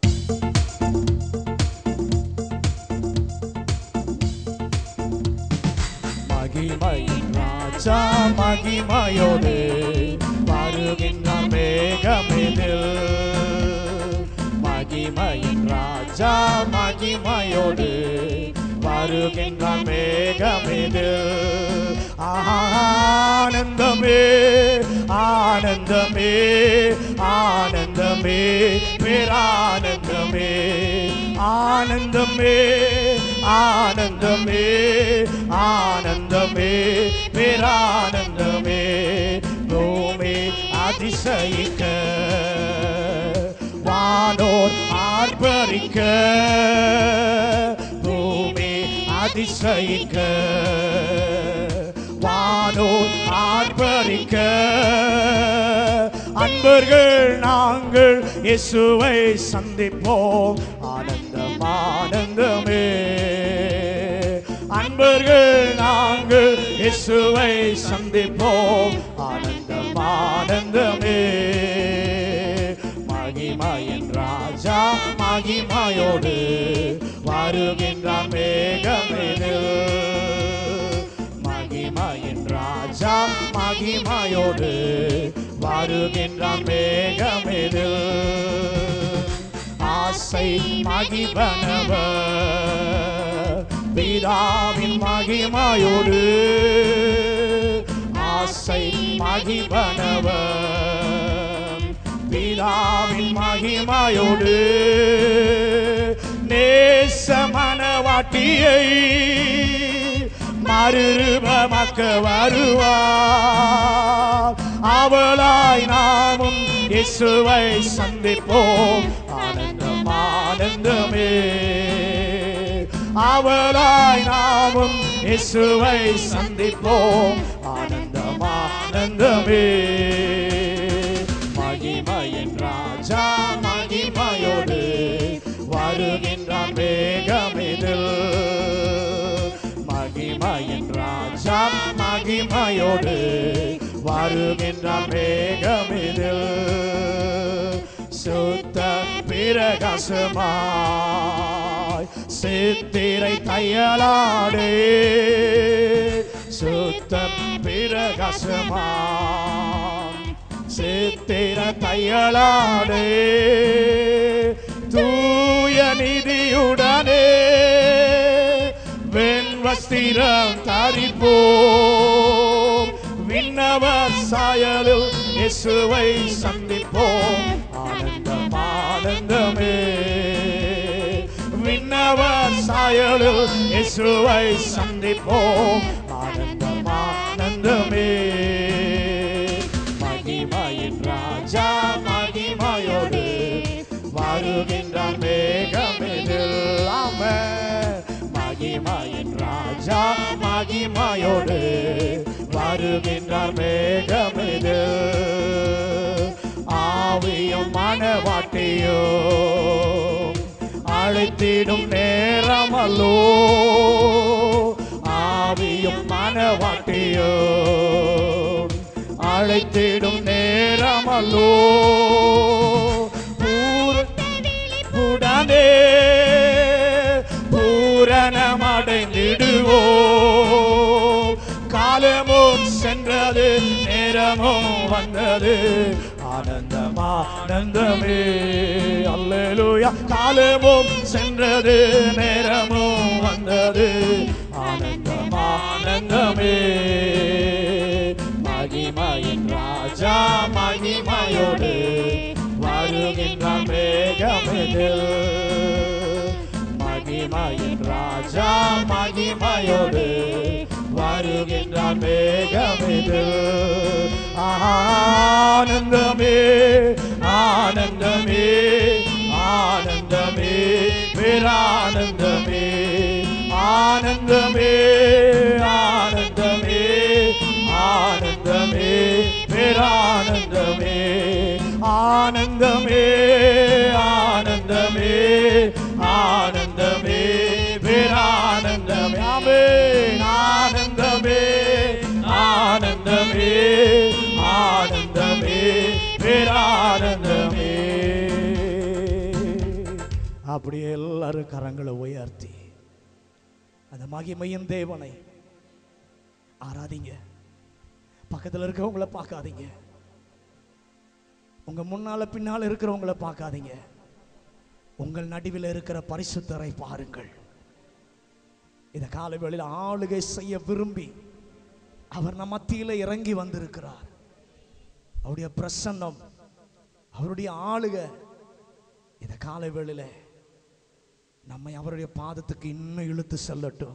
மகிமை ராஜா மகிமையோடு வருகின்ற மேகமிதில் மகிமையின் ராஜா மகிமையோடு வருகின்ற மேகமிதில் ஆனந்தமே ஆனந்தமே ஆனந்தமே பேரானந்தமே ஆனந்தமே ஆனந்தமே ஆனந்தமே பேரானந்தமே பூமி அதிசயிக்க வானோர் ஆர்ப்பரிக்க பூமி அதிசயிக்க வானோர் ஆர்ப்பரிக்க அன்பர்கள் நாங்கள் இயேசுவை சந்திப்போம் ஆனந்தம் ஆனந்தமே அன்பர்கள் நாங்கள் இயேசுவை சந்திப்போம் ஆனந்தம் ஆனந்தமே மகிமையின் ராஜா மகிமையோடு வருகின்றான் மேகமேதில் மகிமையின் ராஜா மகிமையோடு வருகின்றான் மேகமேதில் ஆசை மகிபனவர் பிதாவின் மகிமையோடு ஆசை மகிபனவர் பிதாவின் மகிமையோடு நேச மனவாட்டியை மறுரூபமாக்க வருவார் அவளாய் நாமும் இயேசுவை சந்திப்போம் ஆனந்தம் ஆனந்தமே அவளாய் நாமும் இயேசுவை சந்திப்போம் ஆனந்தம் ஆனந்தமே மகிமையின் ராஜா மகிமையோடு வருகின்றான் வேகமிதில் மகிமையின் ராஜா மகிமையோடு வருகின்றான் வேகமிதில் சுத்த பிரகாசமாய் சித்திரை தையலாடே சுத்த பிரகாசமாய் சித்திர தையலாடே தூய நிதியுடனே வெண் வஸ்திரம் தரிப்போம் விண்ணவர் சாயலில் இயேசுவை சந்திப்போம் ஆனந்தம் ஆனந்தமே விண்ணவர் சாயலில் இயேசுவை சந்திப்போம் ஆனந்தம் ஆனந்தமே மகிமையின் ராஜா மகிமையோடு வருகின்றான் மேகமிதில் ஆமென். மகிமையின் ராஜா மகிமையோடு வருகின்றார் மேகமிதில் ஆவியும் மனவாட்டியோ அழைத்திடும் நேரமல்லோ ஆவியும் மனவாட்டியோ அழைத்திடும் நேரமல்லோ பூரனே பூரணமடைந்திடுவோம் காலமும் சென்றது நேரமும் வந்தது ஆனந்தம் ஆனந்தமே அல்லேலூயா காலமும் சென்றது நேரமும் வந்தது ஆனந்தம் ஆனந்தமே மகிமையின் ராஜா மகிமையோடு வருகின்றான் மேகமிதில் மகிமையின் ராஜா மகிமையோடு வருகின்றான் மேகமிதில் ஆனந்தமே ஆனந்தமே ஆனந்தமே பேரானந்தமே ஆனந்தமே ஆனந்தமே ஆனந்தமே பேரானந்தமே ஆனந்தமே ஆனந்தமே ஆனந்தமே பேரானந்தமே ஆமென் ஆனந்தமே ஆனந்தமே ஆனந்தமே பேரானந்தமே அப்படியே எல்லாரும் கரங்களை உயர்த்தி அந்த மகிமையும் தேவனை ஆராதிங்க பக்கத்தில் இருக்கிறவங்கள பார்க்காதீங்க உங்க முன்னால பின்னால இருக்கிறவங்கள பார்க்காதீங்க உங்கள் நடுவில் இருக்கிற பரிசுத்தரை பாருங்கள் இந்த காலை வேளையில் ஆளுகை செய்ய விரும்பி அவர் நம் மத்தியில இறங்கி வந்திருக்கிறார் அவருடைய பிரசன்னம் அவருடைய ஆளுகை இந்த காலை வேளையில நம்மை அவருடைய பாதத்துக்கு இன்னும் இழுத்து செல்லட்டும்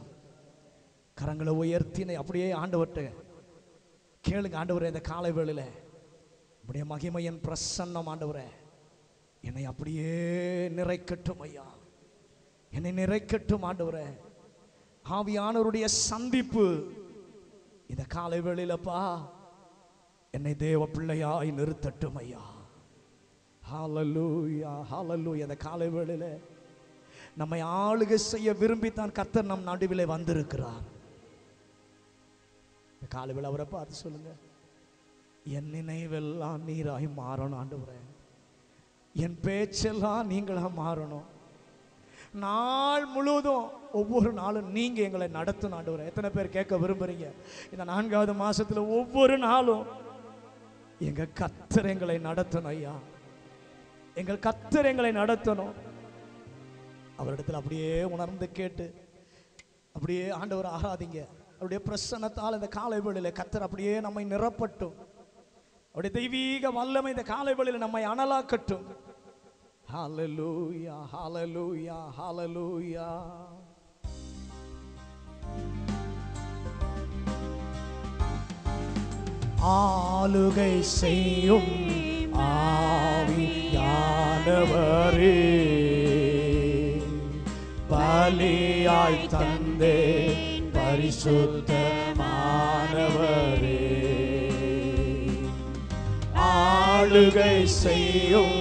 கரங்களை உயர்த்தினை அப்படியே ஆண்டவர்கிட்ட கேளுங்க ஆண்டவரே இந்த காலை வேளையில உடைய மகிமையின் பிரசன்னம் ஆண்டவரே என்னை அப்படியே நிறைக்கட்டும் ஐயா என்னை நிறைக்கட்டும் ஆண்டவரே ஆவியானவருடைய சந்திப்பு இந்த காலை வேளையிலப்பா என்னை தேவ பிள்ளையாய் நிறுத்தட்டும் ஐயா ஹalleluya ஹalleluya இந்த காலை வேளையில நம்மை ஆளுகை செய்ய விரும்பித்தான் கர்த்தர் நம் நடுவிலே வந்திருக்கிறார் இந்த காலை வேளை அவரை பார்த்து சொல்லுங்க என் நினைவெல்லாம் நீராய் மாறணும் ஆண்டவரே என் பேச்செல்லாம் நீங்களா மாறணும் நாள் முழுவதும் ஒவ்வொரு நாளும் நீங்க எங்களை நடத்தணும் ஆண்டவரே எத்தனை பேர் கேட்க விரும்புறீங்க இந்த நான்காவது மாசத்துல ஒவ்வொரு நாளும் எங்க கத்தர் எங்களை நடத்தணும் ஐயா எங்கள் கத்தர் எங்களை நடத்தணும் அவரிடத்தில் அப்படியே உணர்ந்து கேட்டு அப்படியே ஆண்டவர் ஆராதிங்க அவருடைய பிரசன்னத்தால் இந்த காலை வேளையில கத்தர் அப்படியே நம்மை நிரப்பட்டும் அவருடைய தெய்வீக வல்லமை இந்த காலை வேளையில நம்மை அனலாக்கட்டும் ஹalleluya ஹalleluya ஹalleluya ஆளுகை செய்யும் ஆவியானவரே பலியாய் தந்தே பரிசுத்தமானவரே ஆளுகை செய்யும்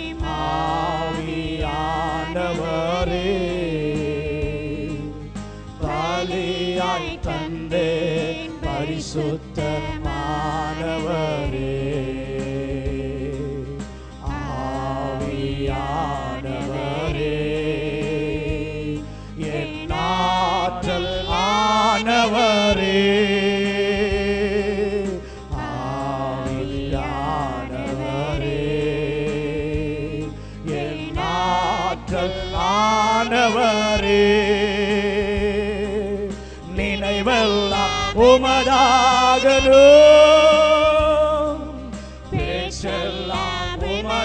ஆவியானவரே பலியாய் தந்தே பரிசுத்தமானவரே ஆவியானவரே என் ஆற்றல் ஆனவரே ஆவியானவரே என் ஆற்றல் ஆனவரே நினைவெல்லாம் உமதாகணும் பேச்செல்லாம்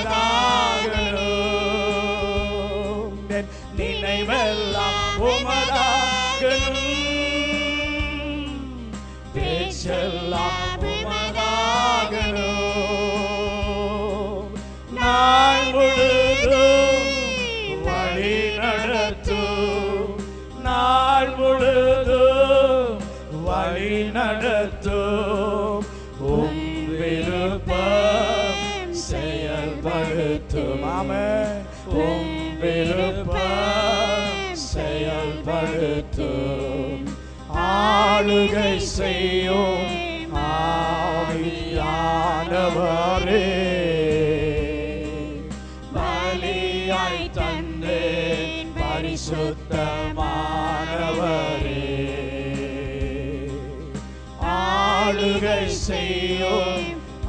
உமதாகணும் என் நினைவெல்லாம் உமதாகணும் பேச்செல்லாம் உமதாகணும் நாள் முழுதும் வழி நடத்தும் நாள் முழுதும் வழி நடத்தும் உம் விருப்பம் செயல்படுத்தும் ஆமென் உம் விருப்பம் செயல்படுத்தும் ஆளுகை செய்யும் ஆவியானவரே பலியாய் தந்தேன் பரிசுத்தமானவரே ஆளுகை செய்யும்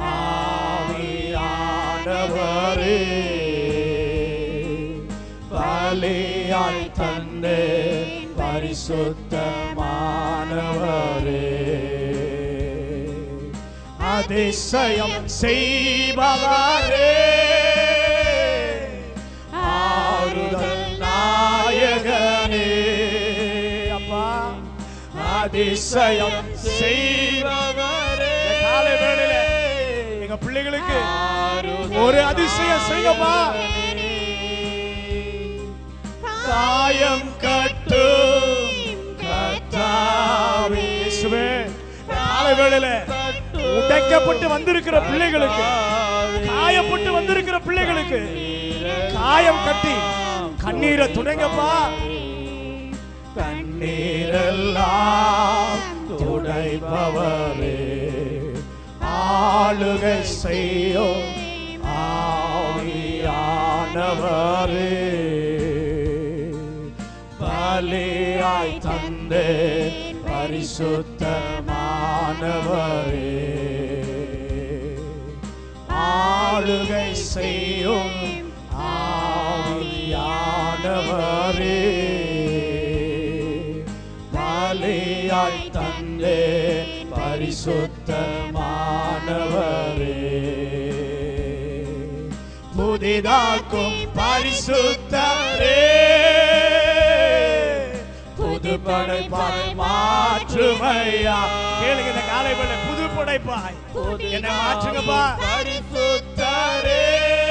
ஆவியானவரே பலியாய் தந்தேன் பரிசுத்தமானவரே அதிசயம் செய்பவரே ஆறுதல் நாயகனே அப்பா அதிசயம் செய்பவரே காலை வேளையில எங்க பிள்ளைகளுக்கு ஒரு அதிசயம் செய்யப்பா காயம் கட்டும் கர்த்தாவே இயேசுவே காலை வேளையில உடைக்கப்பட்டு வந்திருக்கிற பிள்ளைகளுக்கு காயப்பட்டு வந்திருக்கிற பிள்ளைகளுக்கு காயம் கட்டி கண்ணீரை துடைங்கப்பா கண்ணீரெல்லாம் துடைப்பவரே ஆளுகை செய்யும் ஆவியானவரே பலியாய் தந்தே பரிசுத்தமானவரே ஆளுகை செய்யும் ஆவியானவரே பலியாய் தந்தே பரிசுத்தமானவரே புதிதாக்கும் பரிசுத்தரே புது புது படைப்பாய் மாற்றுமையா கேளுங்க இந்த காலை வேளை புது படைப்பாய் என்ன மாற்றுங்கப்பா பரிசுத்தரே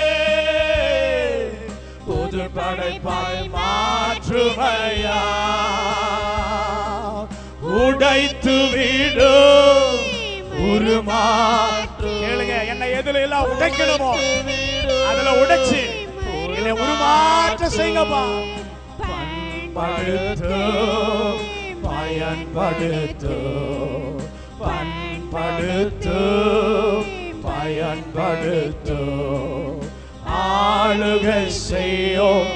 புது படைப்பாய் மாற்றுமையா உடைத்து விடும் உருமாற்று கேளுங்க என்ன எதுல எல்லாம் உடைக்கணுமோ அதுல உடைச்சு என்னை உருமாற்ற செய்யுங்கப்பா பண்படுத்து பயன்படுத்து பண்படுத்து பயன்படுத்து ஆளுகை செய்யும்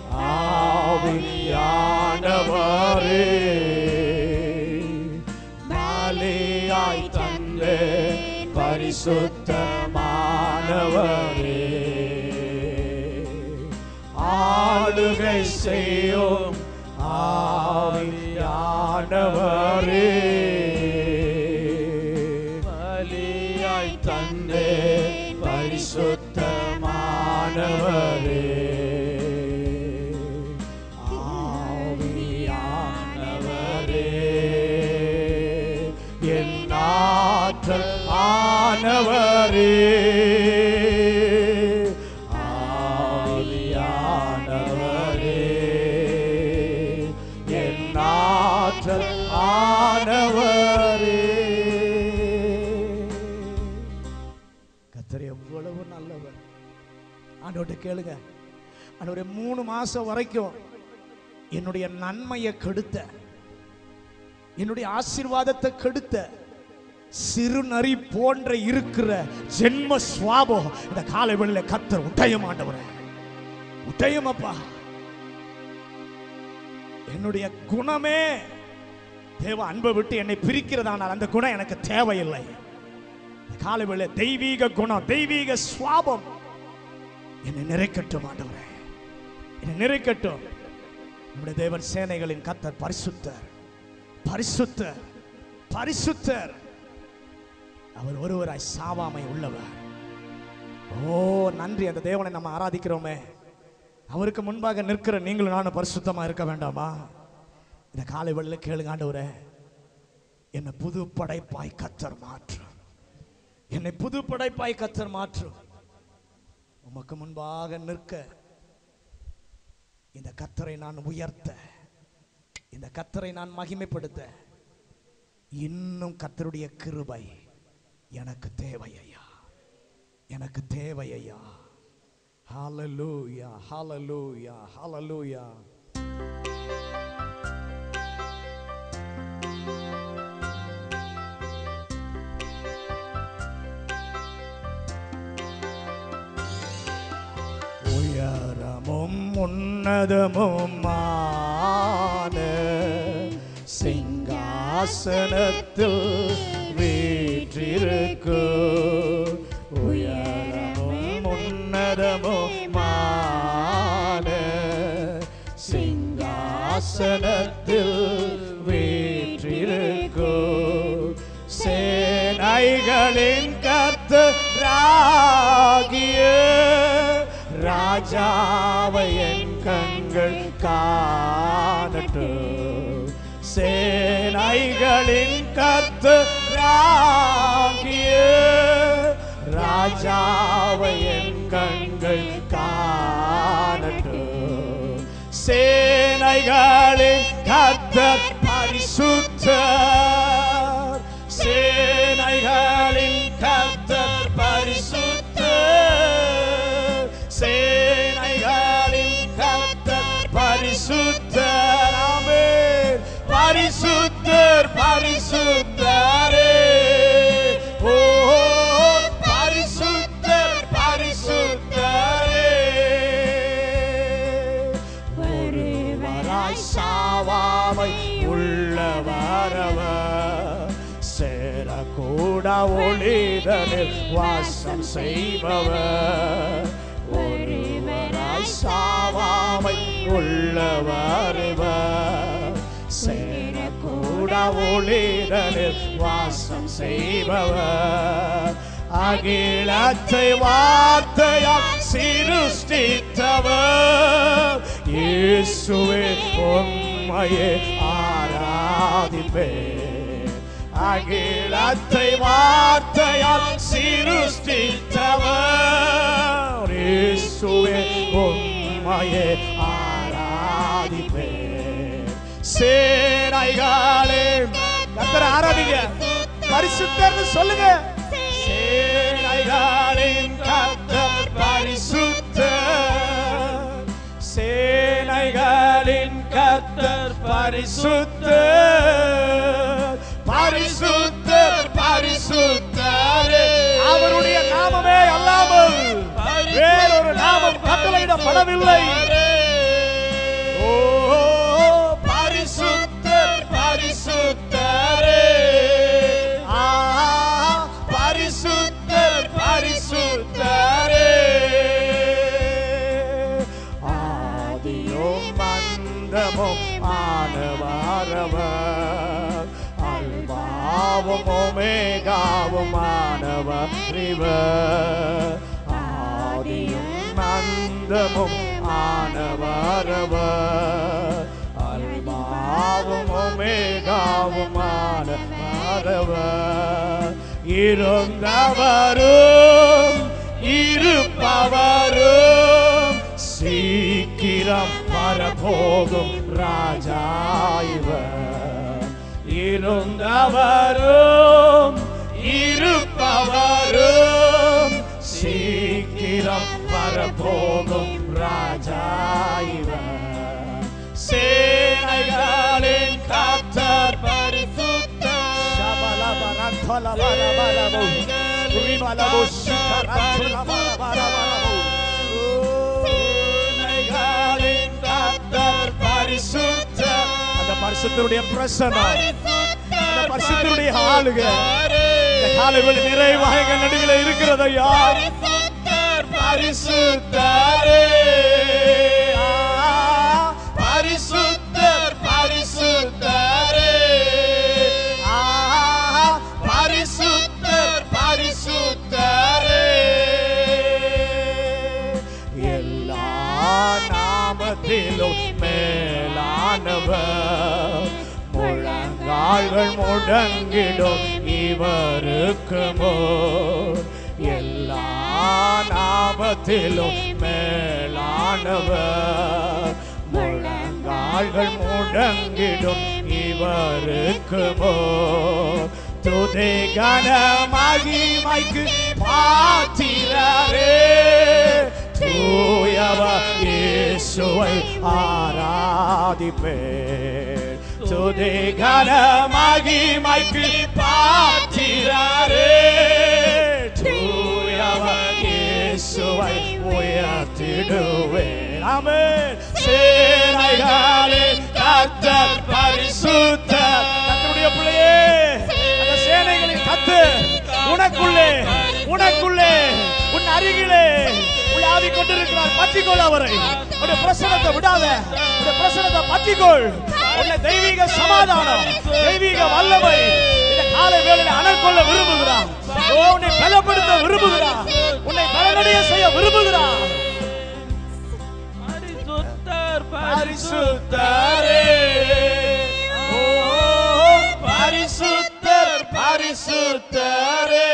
ஆவியானவரே பலியாய் தந்து பரிசுத்தமானவரே ஆளுகை செய்யும் ஆவியானவரே பலியாய் தந்து பரிசுத்தமானவரே ஆவியானவரே என் ஆற்றல் ஆனவரே ஆவியானவரே என் ஆற்றல் ஆனவரே கத்தர் எவ்வளவு நல்லவர் ஆண்டவர்கிட்ட கேளுங்க ஆண்டவரே மூணு மாசம் வரைக்கும் என்னுடைய நன்மையை கெடுத்த என்னுடைய ஆசீர்வாதத்தை கெடுத்த சிறுநரி போன்ற இருக்கிற ஜென்ம சுவாபம் இந்த காலை வெளியில கத்தர் உடையும் ஆண்டவரே உடையும் அப்பா என்னுடைய குணமே தேவ அன்பை விட்டு என்னை பிரிக்கிறதானால் அந்த குணம் எனக்கு தேவையில்லை இந்த காலை வேளை தெய்வீக குணம் தெய்வீக சுவாபம் என்னை நிறைக்கட்டும் ஆண்டவரே என்னை நிறைக்கட்டும் நம்முடைய தேவன் சேனைகளின் கத்தர் பரிசுத்தர் பரிசுத்தர் பரிசுத்தர் அவர் ஒருவராய் சாவாமை உள்ளவர் ஓ நன்றி அந்த தேவனை நம்ம ஆராதிக்கிறோமே அவருக்கு முன்பாக நிற்கிற நீங்களும் நானும் பரிசுத்தமா இருக்க வேண்டாமா இந்த காலை வெள்ள கேளுங்க ஆண்டவரே என்னை புது படைப்பாய் கத்தர் மாற்றும் என்னை புது படைப்பாய் கத்தர் மாற்றும் உமக்கு முன்பாக நிற்க இந்த கத்தரை நான் உயர்த்த இந்த கத்தரை நான் மகிமைப்படுத்த இன்னும் கத்தருடைய கிருபை எனக்கு தேவை ஐயா எனக்கு தேவை ஐயா ஹalleluya ஹalleluya ஹalleluya உயரமும் உன்னதமுமான சிங்காசனத்தில் வீற்றிருக்கு உயரமும் உன்னதமுமான சிங்காசனத்தில் வீற்றிருக்கு சேனைகளின் கத்தராகிய ராஜாவை என் கண்கள் காணட்டும் சேனைகளின் கத்தராகிய ராஜாவை என் கண்கள் காணட்டும் சேனைகளின் கத்தர் பரிசுத்தர் சேனைகளின் கத்தர் பரிசுத்தர் சேனைகளின் கத்தர் பரிசுத்தர் ஆமென் பரிசுத்தர் பரிசுத்தரே ஓ பரிசுத்தர் பரிசுத்தரே ஒருவராய் சாவாமை உள்ளவரவர் சேரக்கூட ஒளிதனில் வாசம் செய்பவர் ஒருவராய் சாவாமை உள்ளவரவர் சேரக்கூட ஒளிதனில் வாசம் செய்பவர் அகிலத்தை வார்த்தையால் சிருஷ்டித்தவர் இயேசுவே உண்மையே ஆராதிப்பேன் அகிலத்தை வார்த்தையால் சிருஷ்டித்தவர் இயேசுவே உம்மையே ஆராதிப்பேன் சேனைகளே கத்தரை ஆராதிங்க பரிசுத்தர்னு சொல்லுங்க சேனைகளின் கத்தர் பரிசுத்தர் சேனைகளின் கத்தர் பரிசுத்தர் பரிசுத்தர் பரிசுத்தரே அவருடைய நாமமே அல்லாமல் வேறொரு நாமம் கட்டளையிடப்படவில்லை ஓ பரிசுத்தர் பரிசுத்தரே ஆ பரிசுத்தர் பரிசுத்தரே ஆதியும் மந்தமும் ஆனவாரவர் அல்பாவும் ஒமேகாவும் ஆனவர் இவர் ஆதியும் மந்தமும் ஆனவாரவர் அல்பாவும் ஒமேகாவும் ஆனவாரவர் இருந்தவரும் இருப்பவரும் சீக்கிரம் வரப்போகும் ராஜா இவர் இருந்தவரும் இருப்பவரும் சீக்கிரம் வரப்போகும் ராஜா இவர் சேனைகளின் கத்தர் அந்த பரிசுத்தருடைய பிரசனம் அந்த பரிசுத்தருடைய ஆளுக இந்த காலைவெளி நிறைவாக எங்க நடுவில் இருக்கிறது ஐயா பரிசுத்தரே ஆ, பரிசுத்தர் பரிசுத்தரே ஆ, பரிசுத்தர் பரிசுத்தரே எல்லா நாமத்திலும் மேலானவர் முழங்கால்கள் முடங்கிடும் இவருக்கு முன். எல்லா நாமத்திலும் மேலானவர் முழங்கால்கள் முடங்கிடும் இவருக்கு முன். துதி கன மகிமைக்கு பாத்திரரே தூயவர் இயேசுவை ஆராதிப்பேன் துதி கன மகிமைக்கு பாத்திரரே தூயவர் இயேசுவை உயர்த்திடுவேன் ஆமென் சேனைகளே கர்த்தர் பரிசுத்தர் கர்த்தருடைய பிள்ளையே அந்த சேனைகளின் கத்து உனக்குள்ளே உனக்குள்ளே உன் அருகிலே உலாவி கொண்டிருக்கிறார் பற்றிக்கொள் அவரை உடைய பிரசனத்தை விடாத உடைய பிரசனத்தை பற்றிக்கொள் உன்னை தெய்வீக சமாதானம் தெய்வீக வல்லமை இந்த காலை வேளையில அனல் கொள்ள விரும்புகிறார் ஓ உன்னை பலப்படுத்த விரும்புகிறார் உன்னை பலனடைய செய்ய விரும்புகிறார் பரிசுத்தர் பரிசுத்தரே ஓ பரிசுத்தர் பரிசுத்தரே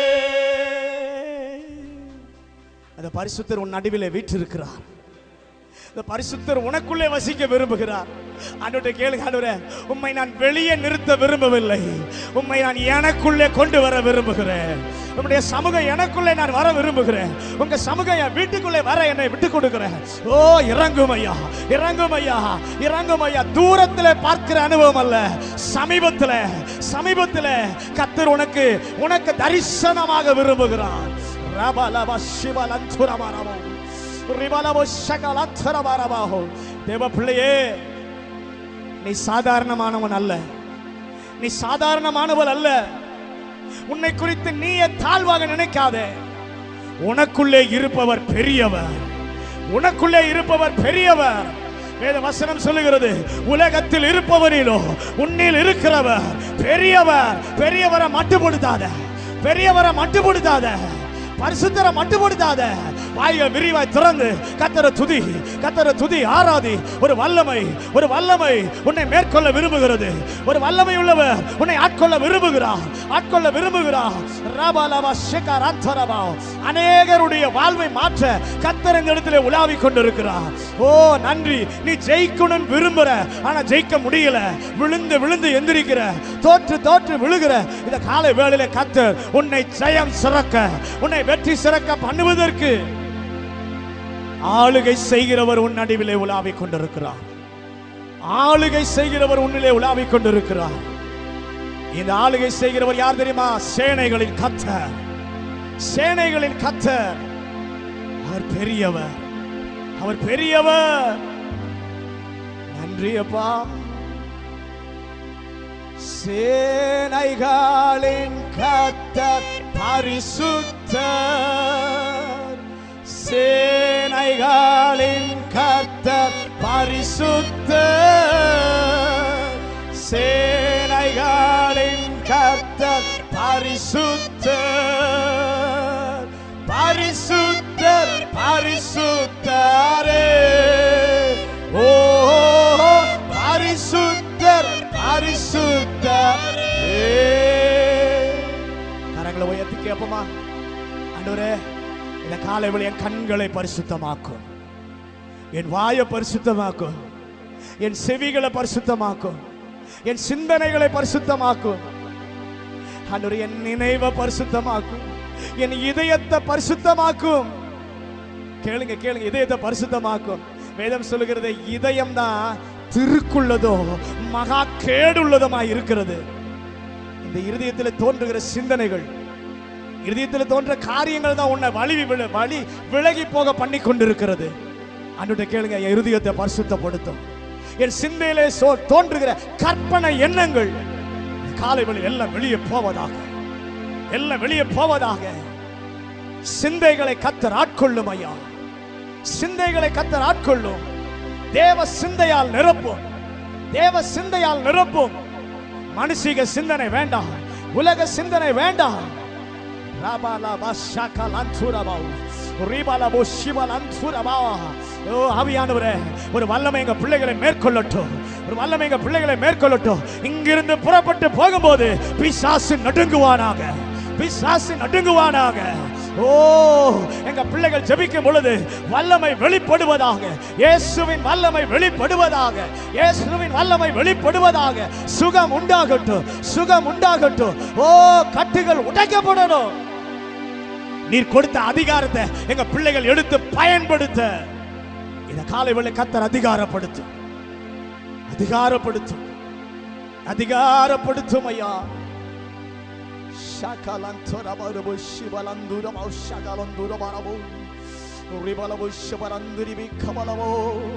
அந்த பரிசுத்தர் உன் நடுவிலே வீற்றிருக்கிறார் இந்த பரிசுத்தர் உனக்குள்ளே வசிக்க விரும்புகிறார் ஆண்டவர்கிட்ட கேளுங்க ஆண்டவரே உம்மை நான் வெளியே நிறுத்த விரும்பவில்லை உம்மை நான் எனக்குள்ளே கொண்டு வர விரும்புகிறேன் உம்முடைய சமூகம் எனக்குள்ளே நான் வர விரும்புகிறேன் உங்க சமூகம் என் வீட்டுக்குள்ளே வர என்னை விட்டு கொடுக்கிறேன் ஓ இறங்கும் ஐயா இறங்கும் ஐயா இறங்கும் ஐயா தூரத்தில் பார்க்கிற அனுபவம் அல்ல சமீபத்தில் சமீபத்தில் கத்தர் உனக்கு உனக்கு தரிசனமாக விரும்புகிறான் ரபலப சிவலந்துரமரமோ ரிபலபோ சகலந்துரமரமாகோ தேவ பிள்ளையே நீ சாதாரணமானவன் அல்ல நீ சாதாரணமானவள் அல்ல உன்னை குறித்து நீயே தாழ்வாக நினைக்காதே உனக்குள்ளே இருப்பவர் பெரியவர் உனக்குள்ளே இருப்பவர் பெரியவர் வேத வசனம் சொல்லுகிறது உலகத்தில் இருப்பவரிலோ உன்னில் இருக்கிறவர் பெரியவர் பெரியவரை மட்டுப்படுத்தாத பெரியவரை மட்டுப்படுத்தாத பரிசுத்தரை மட்டுப்படுத்தாத வாய்கள் விரிவாய் திறந்து கத்தர துதி கத்தர துதி ஆராதி ஒரு வல்லமை ஒரு வல்லமை உன்னை மேற்கொள்ள விரும்புகிறது ஒரு வல்லமை உள்ளவர் உன்னை ஆட்கொள்ள விரும்புகிறார் ஆட்கொள்ள விரும்புகிறார் ரபா லபா ஷெகா ரந்தரபா. அநேகருடைய வாழ்வை மாற்ற கத்தர் இந்த இடத்துல உலாவிக் கொண்டிருக்கிறார் ஓ நன்றி நீ ஜெயிக்கணும் விரும்புற ஆனா ஜெயிக்க முடியல விழுந்து விழுந்து எந்திரிக்கிற தோற்று தோற்று விழுகிற இந்த காலை வேளையில கத்தர் உன்னை ஜெயம் சிறக்க உன்னை வெற்றி சிறக்க பண்ணுவதற்கு ஆளுகை செய்கிறவர் உன் நடுவிலே உலாவிக் கொண்டிருக்கிறார் ஆளுகை செய்கிறவர் உன்னிலே உலாவிக் கொண்டிருக்கிறார் இந்த ஆளுகை செய்கிறவர் யார் தெரியுமா சேனைகளின் கத்தர் சேனைகளின் கத்தர் அவர் பெரியவர் அவர் பெரியவர் நன்றி அப்பா சேனைகளின் கத்தர் பரிசுத்தர் சேனைகளின் கத்தர் பரிசுத்தர் சேனைகளின் கத்தர் பரிசுத்தர் பரிசுத்தர் பரிசுத்தரே ஓ பரிசுத்தர் பரிசுத்தரே கரங்களை உயர்த்தி கேட்போமா ஆண்டவரே இந்த காலை வேளை என் கண்களை பரிசுத்தமாக்கும் என் வாயை பரிசுத்தமாக்கும் என் செவிகளை பரிசுத்தமாக்கும் என் சிந்தனைகளை பரிசுத்தமாக்கும் ஆண்டவரே என் நினைவை பரிசுத்தமாக்கும் என் இதயத்தை பரிசுத்தமாக்கும் கேளுங்க கேளுங்க இதயத்தை பரிசுத்தமாக்கும் வேதம் சொல்லுகிறது இதயம் தான் திருக்குள்ளதோ மகா கேடுள்ளதுமா இருக்கிறது இந்த இருதயத்தில் தோன்றுகிற சிந்தனைகள் இருதயத்தில் தோன்ற காரியங்கள் தான் உன்னை வழி விழ- வழி விலகி போக பண்ணி கொண்டிருக்கிறது அன்னுட்ட கேளுங்க என் இருதயத்தை பரிசுத்தப்படுத்தும் என் சிந்தையிலே சோ- தோன்றுகிற கற்பனை எண்ணங்கள் இந்த காலை வழி எல்லாம் வெளியே போவதாக எல்லாம் வெளியே போவதாக சிந்தைகளை கத்தர் ஆட்கொள்ளும் ஐயா சிந்தைகளை கத்தர் ஆட்கொள்ளும் தேவ சிந்தையால் நிரப்பும் தேவ சிந்தையால் நிரப்பும் மனுஷிக சிந்தனை வேண்டாம் உலக சிந்தனை வேண்டாம் ராபாலாபா ஷாகாலாந்தூரபாவ். ரீபாலாபோ ஷிபாலாந்தூரபாவா. ஓ ஆவியானவரே ஒரு வல்லமை எங்க பிள்ளைகளை மேற்கொள்ளட்டும் ஒரு வல்லமை எங்க பிள்ளைகளை மேற்கொள்ளட்டும் இங்கிருந்து புறப்பட்டு போகும்போது பிசாசு நடுங்குவானாக பிசாசு நடுங்குவானாக ஓ எங்க பிள்ளைகள் ஜெபிக்கும் பொழுது வல்லமை வெளிப்படுவதாக இயேசுவின் வல்லமை வெளிப்படுவதாக இயேசுவின் வல்லமை வெளிப்படுவதாக சுகம் உண்டாகட்டும் சுகம் உண்டாகட்டும் ஓ கட்டுகள் உடைக்கப்படணும் நீர் கொடுத்த அதிகாரத்தை எங்க பிள்ளைகள் எடுத்து பயன்படுத்த இந்த காலை வேளை கத்தர் அதிகாரப்படுத்தும் அதிகாரப்படுத்தும் அதிகாரப்படுத்தும் ஐயா ஷாகாலந்தரபரபு சிவலந்துரமௌ ஷகாலந்துரபரபு ரிபலபு சிவரந்துரிபி கமலமோ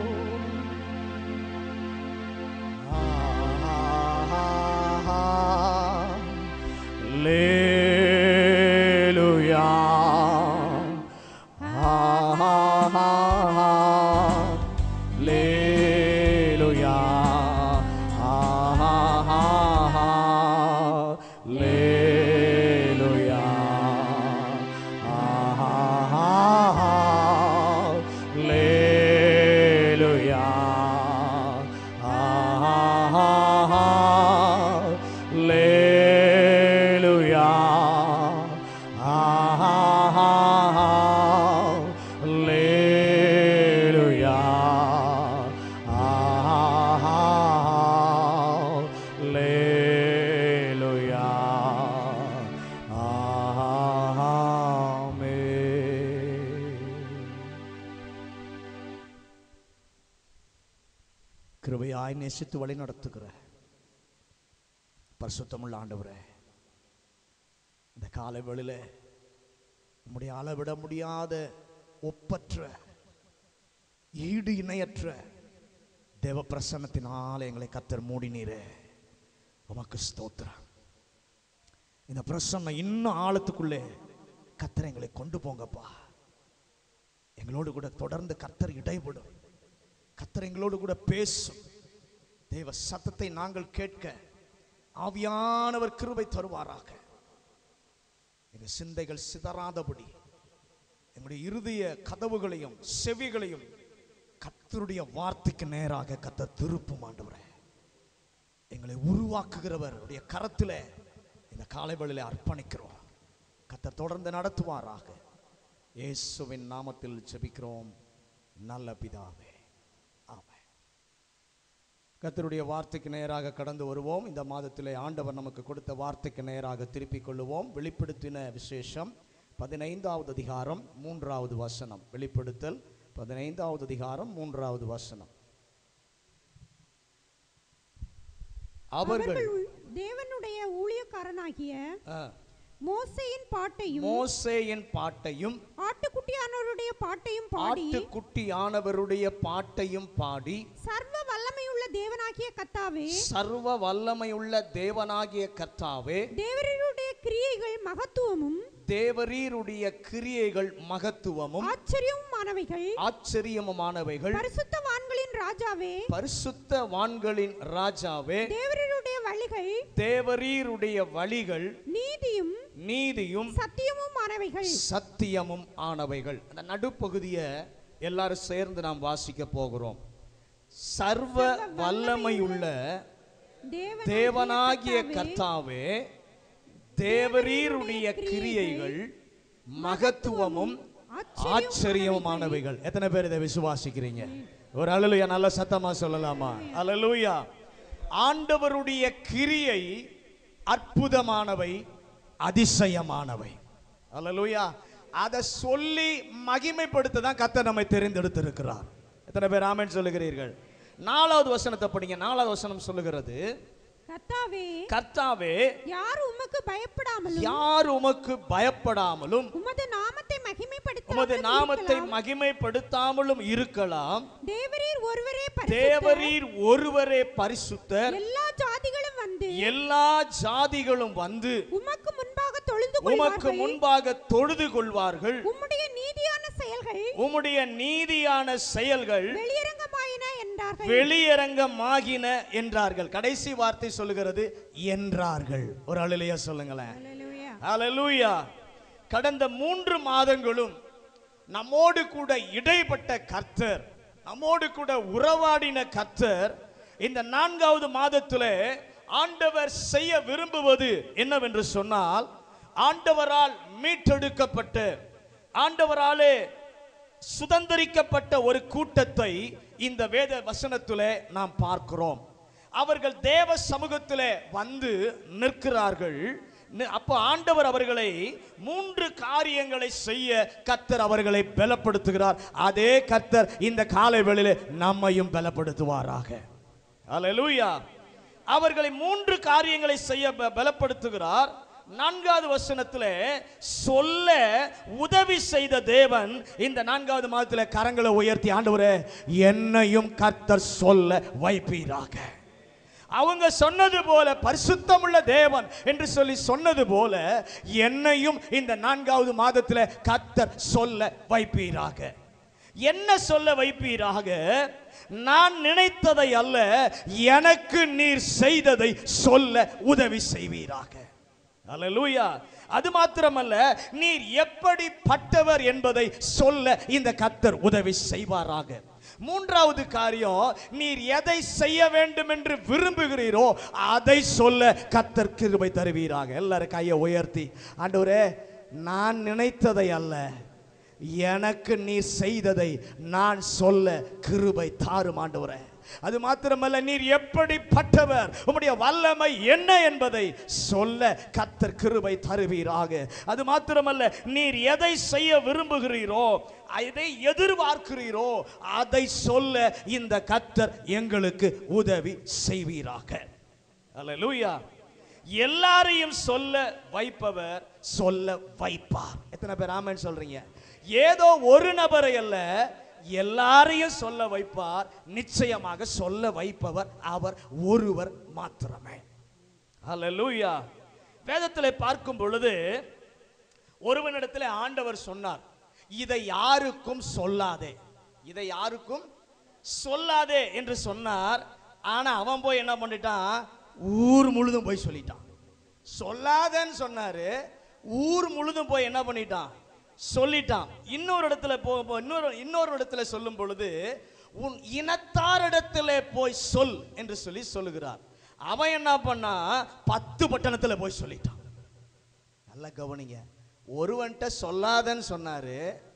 கிருபையாய் நேசித்து வழி நடத்துகிற பரிசுத்தமுள்ள ஆண்டவரே இந்த காலை வேளையில உம்முடைய அளவிட முடியாத ஒப்பற்ற ஈடு இணையற்ற தேவ பிரசன்னத்தினால எங்களை கத்தர் மூடினீரே உமக்கு ஸ்தோத்திரம் இந்த பிரசன்னம் இன்னும் ஆழத்துக்குள்ளே கத்தர் எங்களை கொண்டு போங்கப்பா எங்களோடு கூட தொடர்ந்து கத்தர் இடைபடும் கத்தர் எங்களோடு கூட பேசும் தேவ சத்தத்தை நாங்கள் கேட்க ஆவியானவர் கிருபை தருவாராக எங்க சிந்தைகள் சிதறாதபடி எங்களுடைய இருதய கதவுகளையும் செவிகளையும் கர்த்தருடைய வார்த்தைக்கு நேராக கத்த திருப்பும் ஆண்டவரே எங்களை உருவாக்குகிறவர் உடைய கரத்தில் இந்த காலை வேளையிலே அர்ப்பணிக்கிறோம் கத்த தொடர்ந்து நடத்துவாராக இயேசுவின் நாமத்தில் ஜெபிக்கிறோம் நல்ல பிதாவே ஆமென் கர்த்தருடைய வார்த்தைக்கு நேராக கடந்து வருவோம் இந்த மாதத்திலே ஆண்டவர் நமக்கு கொடுத்த வார்த்தைக்கு நேராக திருப்பிக் கொள்ளுவோம் வெளிப்படுத்தின விசேஷம் பதினைந்தாவது அதிகாரம் மூன்றாவது வசனம் வெளிப்படுத்தல் பதினைந்தாவது அதிகாரம் மூன்றாவது வசனம் அவர்கள் அவர்கள் தேவனுடைய ஊழியக்காரனாகிய ஆ, மோசேயின் பாட்டையும் மோசேயின் பாட்டையும் ஆட்டுக்குட்டியானவருடைய பாட்டையும் பாடி ஆட்டுக்குட்டியானவருடைய பாட்டையும் பாடி சர்வ வல்லமையுள்ள தேவனாகிய கத்தாவே சர்வ வல்லமையுள்ள தேவனாகிய கர்த்தாவே தேவருடைய கிரியைகள் மகத்துவமும் தேவரீருடைய கிரியைகள் மகத்துவமும் ஆச்சரியமுமானவைகள் ஆச்சரியமுமானவைகள் பரிசுத்தவான்களின் ராஜாவே பரிசுத்த வான்களின் ராஜாவே தேவருடைய வழிகள் தேவரீருடைய வழிகள் நீதியும் நீதியும் சத்தியமுமானவைகள் சத்தியமும் ஆனவைகள் அந்த நடுப்பகுதியை எல்லாரும் சேர்ந்து நாம் வாசிக்க போகிறோம் சர்வ வல்லமையுள்ள தேவனாகிய கர்த்தாவே தேவரீருடைய கிரியைகள் மகத்துவமும் ஆச்சரியமானவைகள் எத்தனை பேர் இதை விசுவாசிக்கிறீங்க ஒரு அலலுயா நல்ல சத்தமா சொல்லலாமா அலலுயா ஆண்டவருடைய கிரியை அற்புதமானவை அதிசயமானவை அலலுயா அதை சொல்லி மகிமைப்படுத்த தான் கத்த நம்மை தெரிந்தெடுத்திருக்கிறார் எத்தனை பேர் ஆமென் சொல்லுகிறீர்கள் நாலாவது வசனத்தை படிங்க நாலாவது வசனம் சொல்லுகிறது கத்தாவே கர்த்தாவே யார் உமக்கு பயப்படாமலும் யார் உமக்கு பயப்படாமலும் உமது நாமத்தை மகிமைப்படுத்த உமது நாமத்தை மகிமைப்படுத்தாமலும் இருக்கலாம் தேவரீர் ஒருவரே பரிசுத்தர். தேவரீர் ஒருவரே பரிசுத்தர் எல்லா ஜாதிகளும் வந்து எல்லா ஜாதிகளும் வந்து உமக்கு முன்பாக தொழுது உமக்கு கொள்வார்கள் முன்பாக தொழுது கொள்வார்கள் உம்முடைய நீதியான செயல்கள் உம்முடைய நீதியான செயல்கள் வெளியரங்கமாயின என்றார்கள் வெளியரங்கமாகின என்றார்கள் கடைசி வார்த்தை சொல்லுகிறது என்றார்கள் ஒரு அழிலையா சொல்லுங்களேன் அல்லேலூயா. ஹalleluya கடந்த மூன்று மாதங்களும் நம்மோடு கூட இடைப்பட்ட கர்த்தர் நம்மோடு கூட உறவாடின கர்த்தர் இந்த நான்காவது மாதத்திலே ஆண்டவர் செய்ய விரும்புவது என்னவென்று சொன்னால் ஆண்டவரால் மீட்டெடுக்கப்பட்ட ஆண்டவராலே சுதந்திரிக்கப்பட்ட ஒரு கூட்டத்தை இந்த வேத வசனத்திலே நாம் பார்க்கிறோம் அவர்கள் தேவ சமூகத்திலே வந்து நிற்கிறார்கள் நி- அப்போ ஆண்டவர் அவர்களை மூன்று காரியங்களை செய்ய கத்தர் அவர்களை பலப்படுத்துகிறார் அதே கத்தர் இந்த காலை வேளையிலே நம்மையும் பலப்படுத்துவாராக அல்லேலூயா அவர்களை மூன்று காரியங்களை செய்ய ப- பலப்படுத்துகிறார் நான்காவது வசனத்திலே சொல்ல உதவி செய்த தேவன் இந்த நான்காவது மாதத்துல கரங்களை உயர்த்தி ஆண்டவரே என்னையும் கர்த்தர் சொல்ல வைப்பீராக அவங்க சொன்னது போல பரிசுத்தமுள்ள தேவன் என்று சொல்லி சொன்னது போல என்னையும் இந்த நான்காவது மாதத்தில் கர்த்தர் சொல்ல வைப்பீராக என்ன சொல்ல வைப்பீராக நான் நினைத்ததை அல்ல எனக்கு நீர் செய்ததை சொல்ல உதவி செய்வீராக அல்லேலூயா அது மாத்திரமல்ல நீர் எப்படிப்பட்டவர் என்பதை சொல்ல இந்த கர்த்தர் உதவி செய்வாராக மூன்றாவது காரியம் நீர் எதை செய்ய வேண்டும் என்று விரும்புகிறீரோ அதை சொல்ல கர்த்தர் கிருபை தருவீராக எல்லாரும் கையை உயர்த்தி ஆண்டவரே நான் நினைத்ததை அல்ல எனக்கு நீர் செய்ததை நான் சொல்ல கிருபை தாரும் ஆண்டவரே அது மாத்திரமல்ல நீர் எப்படிப்பட்டவர் உம்முடைய வல்லமை என்ன என்பதை சொல்ல கத்தர் கிருபை தருவீராக அது மாத்திரமல்ல நீர் எதை செய்ய விரும்புகிறீரோ எதை எதிர்பார்க்கிறீரோ அதை சொல்ல இந்த கத்தர் எங்களுக்கு உதவி செய்வீராக அல்லேலூயா எல்லாரையும் சொல்ல வைப்பவர் சொல்ல வைப்பார் எத்தனை பேர் ஆமென் சொல்றீங்க ஏதோ ஒரு நபரை அல்ல எல்லாரையும் சொல்ல வைப்பார் நிச்சயமாக சொல்ல வைப்பவர் அவர் ஒருவர் மாத்திரமே அல்லேலூயா வேதத்தில் பார்க்கும் பொழுது ஒருவனிடத்தில் ஆண்டவர் சொன்னார் இதை யாருக்கும் சொல்லாதே இதை யாருக்கும் சொல்லாதே என்று சொன்னார் ஆனா அவன் போய் என்ன பண்ணிட்டான் ஊர் முழுதும் போய் சொல்லிட்டான் சொல்லாதேன்னு சொன்னாரு ஊர் முழுதும் போய் என்ன பண்ணிட்டான் சொல்லிட்டான் இன்னொரு இடத்துல போ போ- இன்னொரு இன்னொரு இடத்துல சொல்லும் பொழுது உன் இனத்தாரிடத்திலே போய் சொல் என்று சொல்லி சொல்லுகிறார் அவன் என்ன பண்ணா பத்து பட்டணத்துல போய் சொல்லிட்டான் நல்லா கவனிங்க ஒருவன்ட்ட சொல்லாதன்னு சொன்னாரு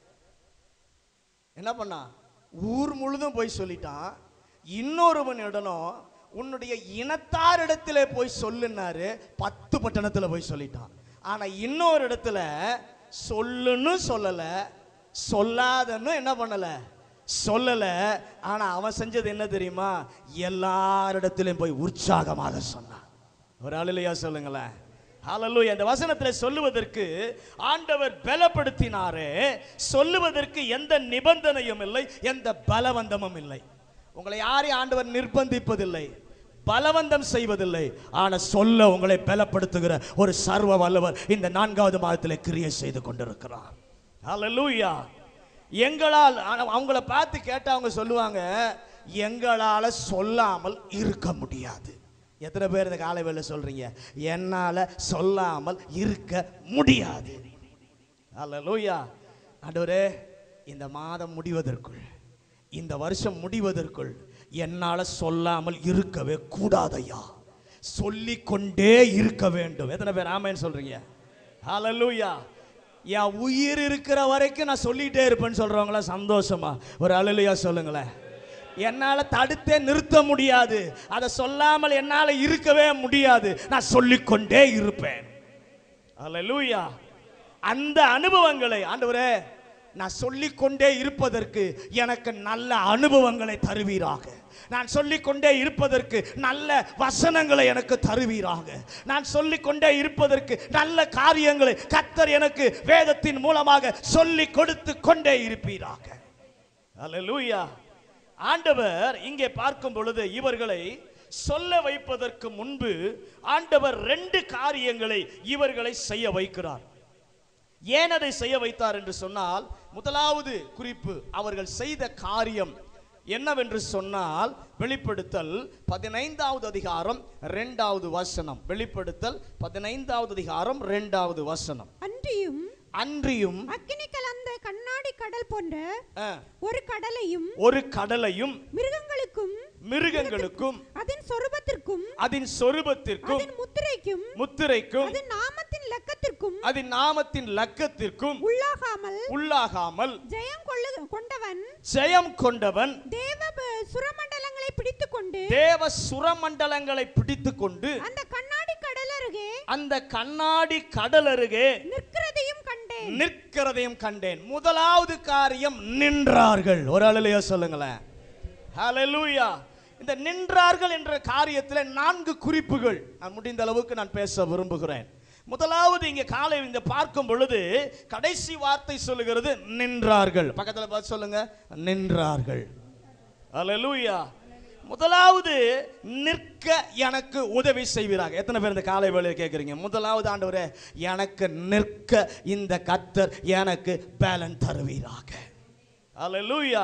என்ன பண்ணா ஊர் முழுதும் போய் சொல்லிட்டான் இன்னொருவன் இடனும் உன்னுடைய இனத்தாரிடத்திலே போய் சொல்லுனாரு பத்து பட்டணத்துல போய் சொல்லிட்டான் ஆனா இன்னொரு இடத்துல சொல்லுன்னு சொல்லல சொல்லாதன்னு என்ன பண்ணல சொல்லல ஆனா அவன் செஞ்சது என்ன தெரியுமா எல்லாரிடத்திலும் போய் உற்சாகமாக சொன்னான் ஒரு ஆளிலையா சொல்லுங்களேன் ஹalleluya இந்த வசனத்துல சொல்லுவதற்கு ஆண்டவர் பலப்படுத்தினாரே சொல்லுவதற்கு எந்த நிபந்தனையும் இல்லை எந்த பலவந்தமும் இல்லை உங்களை யாரையும் ஆண்டவர் நிர்பந்திப்பதில்லை பலவந்தம் செய்வதில்லை ஆனா சொல்ல உங்களை பலப்படுத்துகிற ஒரு சர்வ வல்லவர் இந்த நான்காவது மாதத்தில் கிரியை செய்து கொண்டிருக்கிறார் ஹalleluya எங்களால் ஆனா அவங்கள பார்த்து கேட்டா அவங்க சொல்லுவாங்க எங்களால சொல்லாமல் இருக்க முடியாது எத்தனை பேர் இந்த காலை வேலை சொல்றீங்க என்னால சொல்லாமல் இருக்க முடியாது அல்லேலூயா ஆண்டவரே இந்த மாதம் முடிவதற்குள் இந்த வருஷம் முடிவதற்குள் என்னால சொல்லாமல் இருக்கவே கூடாதையா சொல்லிக்கொண்டே இருக்க வேண்டும் எத்தனை பேர் ஆமேன்னு சொல்றீங்க ஹalleluya என் உயிர் இருக்கிற வரைக்கும் நான் சொல்லிட்டே இருப்பேன்னு சொல்றவங்களா சந்தோஷமா ஒரு அலுலையா சொல்லுங்களேன் என்னால தடுத்தே நிறுத்த முடியாது அதை சொல்லாமல் என்னால இருக்கவே முடியாது நான் சொல்லிக்கொண்டே இருப்பேன் அல்லேலூயா அந்த அனுபவங்களை ஆண்டவரே நான் சொல்லிக்கொண்டே இருப்பதற்கு எனக்கு நல்ல அனுபவங்களை தருவீராக நான் சொல்லிக்கொண்டே இருப்பதற்கு நல்ல வசனங்களை எனக்கு தருவீராக நான் சொல்லிக்கொண்டே இருப்பதற்கு நல்ல காரியங்களை கத்தர் எனக்கு வேதத்தின் மூலமாக சொல்லி கொடுத்து கொண்டே இருப்பீராக அல்லேலூயா ஆண்டவர் இங்கே பார்க்கும் பொழுது இவர்களை சொல்ல வைப்பதற்கு முன்பு ஆண்டவர் ரெண்டு காரியங்களை இவர்களை செய்ய வைக்கிறார் ஏன் அதை செய்ய வைத்தார் என்று சொன்னால் முதலாவது குறிப்பு அவர்கள் செய்த காரியம் என்னவென்று சொன்னால் வெளிப்படுத்தல் பதினைந்தாவது அதிகாரம் இரண்டாவது வசனம் வெளிப்படுத்தல் பதினைந்தாவது அதிகாரம் இரண்டாவது வசனம் அன்றியும் அன்றியும் அக்கினி கலந்த கண்ணாடி கடல் போன்ற ஆ, ஒரு கடலையும் ஒரு கடலையும் மிருகங்களுக்கும் மிருகங்களுக்கும் அதன் சொரூபத்திற்கும் அதன் சொரூபத்திற்கும் அதன் முத்திரைக்கும் முத்திரைக்கும் அதன் நாமத்தின் லக்கத்திற்கும் அதன் நாமத்தின் லக்கத்திற்கும் உள்ளாகாமல் உள்ளாகாமல் ஜெயம் கொள்ளு கொண்டவன் ஜெயம் கொண்டவன் தேவ ப- சுரமண்டலங்களை பிடித்துக்கொண்டு தேவ சுரமண்டலங்களை பிடித்துக் கொண்டு அந்த கண்ணாடி கடல் அருகே அந்த கண்ணாடி கடல் அருகே நிற்கிறதையும் கண்டேன் நிற்கிறதையும் கண்டேன் முதலாவது காரியம் நின்றார்கள் ஒரு அழலையா சொல்லுங்களேன் ஹalleluya இந்த நின்றார்கள் என்ற காரியத்தில் நான்கு குறிப்புகள் நான் முடிந்த அளவுக்கு நான் பேச விரும்புகிறேன் முதலாவது இங்க காலை இந்த பார்க்கும் பொழுது கடைசி வார்த்தை சொல்லுகிறது நின்றார்கள் பக்கத்துல பார்த்து சொல்லுங்க நின்றார்கள் ஹalleluya முதலாவது நிற்க எனக்கு உதவி செய்வீராக எத்தனை பேர் இந்த காலை வேளையில் கேட்குறீங்க முதலாவது ஆண்டவரே எனக்கு நிற்க இந்த கத்தர் எனக்கு பேலன் தருவீராக ஹalleluya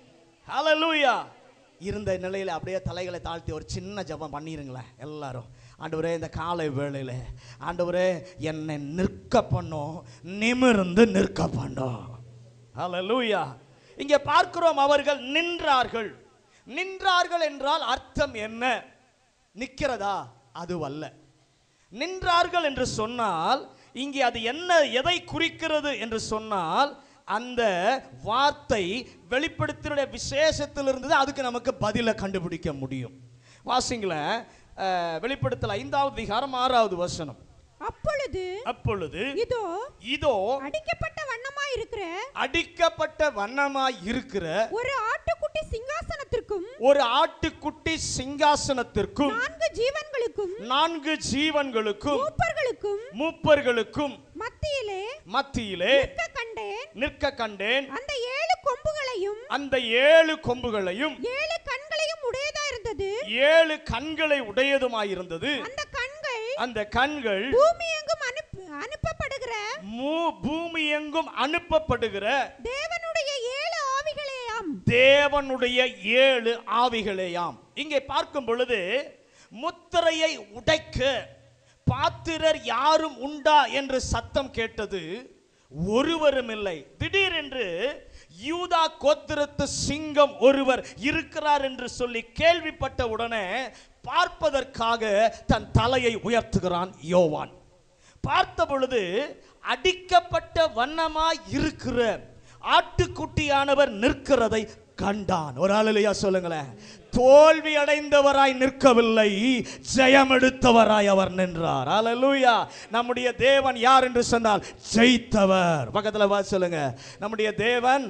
ஹalleluya இருந்த நிலையில் அப்படியே தலைகளை தாழ்த்தி ஒரு சின்ன ஜெபம் பண்ணிருங்களேன் எல்லாரும் ஆண்டவரே இந்த காலை வேளையில் ஆண்டவரே என்னை நிற்க பண்ணும் நிமிர்ந்து நிற்க பண்ணும் ஹalleluya இங்கே பார்க்கிறோம் அவர்கள் நின்றார்கள் நின்றார்கள் என்றால் அர்த்தம் என்ன நிற்கிறதா அதுவல்ல நின்றார்கள் என்று சொன்னால் இங்கே அது என்ன எதை குறிக்கிறது என்று சொன்னால் அந்த வார்த்தை வெளிப்படுத்தினுடைய விசேஷத்திலிருந்து தான் அதுக்கு நமக்கு பதிலை கண்டுபிடிக்க முடியும் வாசிங்களேன் அஹ், வெளிப்படுத்தல் ஐந்தாவது அதிகாரம் ஆறாவது வசனம் அப்பொழுது அப்பொழுது இதோ இதோ அடிக்கப்பட்ட வண்ணமாய் இருக்கிற அடிக்கப்பட்ட வண்ணமாய் இருக்கிற ஒரு ஆட்டுக்குட்டி சிங்காசனத்திற்கும் ஒரு ஆட்டுக்குட்டி சிங்காசனத்திற்கும் நான்கு ஜீவன்களுக்கும் நான்கு ஜீவன்களுக்கும் மூப்பர்களுக்கும் மூப்பர்களுக்கும் மத்தியிலே மத்தியிலே நிற்க கண்டேன் நிற்க கண்டேன் அந்த ஏழு கொம்புகளையும் அந்த ஏழு கொம்புகளையும் ஏழு கண்களையும் உடையதா இருந்தது ஏழு கண்களை உடையதுமாயிருந்தது அந்த கண்கள் அந்த கண்கள் பூமி எங்கும் அனுப்ப அனுப்பப்படுகிற மூ- பூமி எங்கும் அனுப்பப்படுகிற தேவனுடைய ஏழு ஆவிகளேயாம் தேவனுடைய ஏழு ஆவிகளேயாம் இங்கே பார்க்கும் பொழுது முத்திரையை உடைக்க பாத்திரர் யாரும் உண்டா என்று சத்தம் கேட்டது ஒருவரும் இல்லை திடீரென்று யூதா கோத்திரத்து சிங்கம் ஒருவர் இருக்கிறார் என்று சொல்லி கேள்விப்பட்ட உடனே பார்ப்பதற்காக தன் தலையை உயர்த்துகிறான் யோவான் பார்த்த பொழுது அடிக்கப்பட்ட வண்ணமாய் இருக்கிற ஆட்டுக்குட்டியானவர் நிற்கிறதை கண்டான் ஒரு ஆளிலையா சொல்லுங்களேன் தோல்வி அடைந்தவராய் நிற்கவில்லை ஜெயம் எடுத்தவராய் அவர் நின்றார் அல்லேலூயா நம்முடைய தேவன் யார் என்று சொன்னால் ஜெயித்தவர் பக்கத்துல வா சொல்லுங்க நம்முடைய தேவன்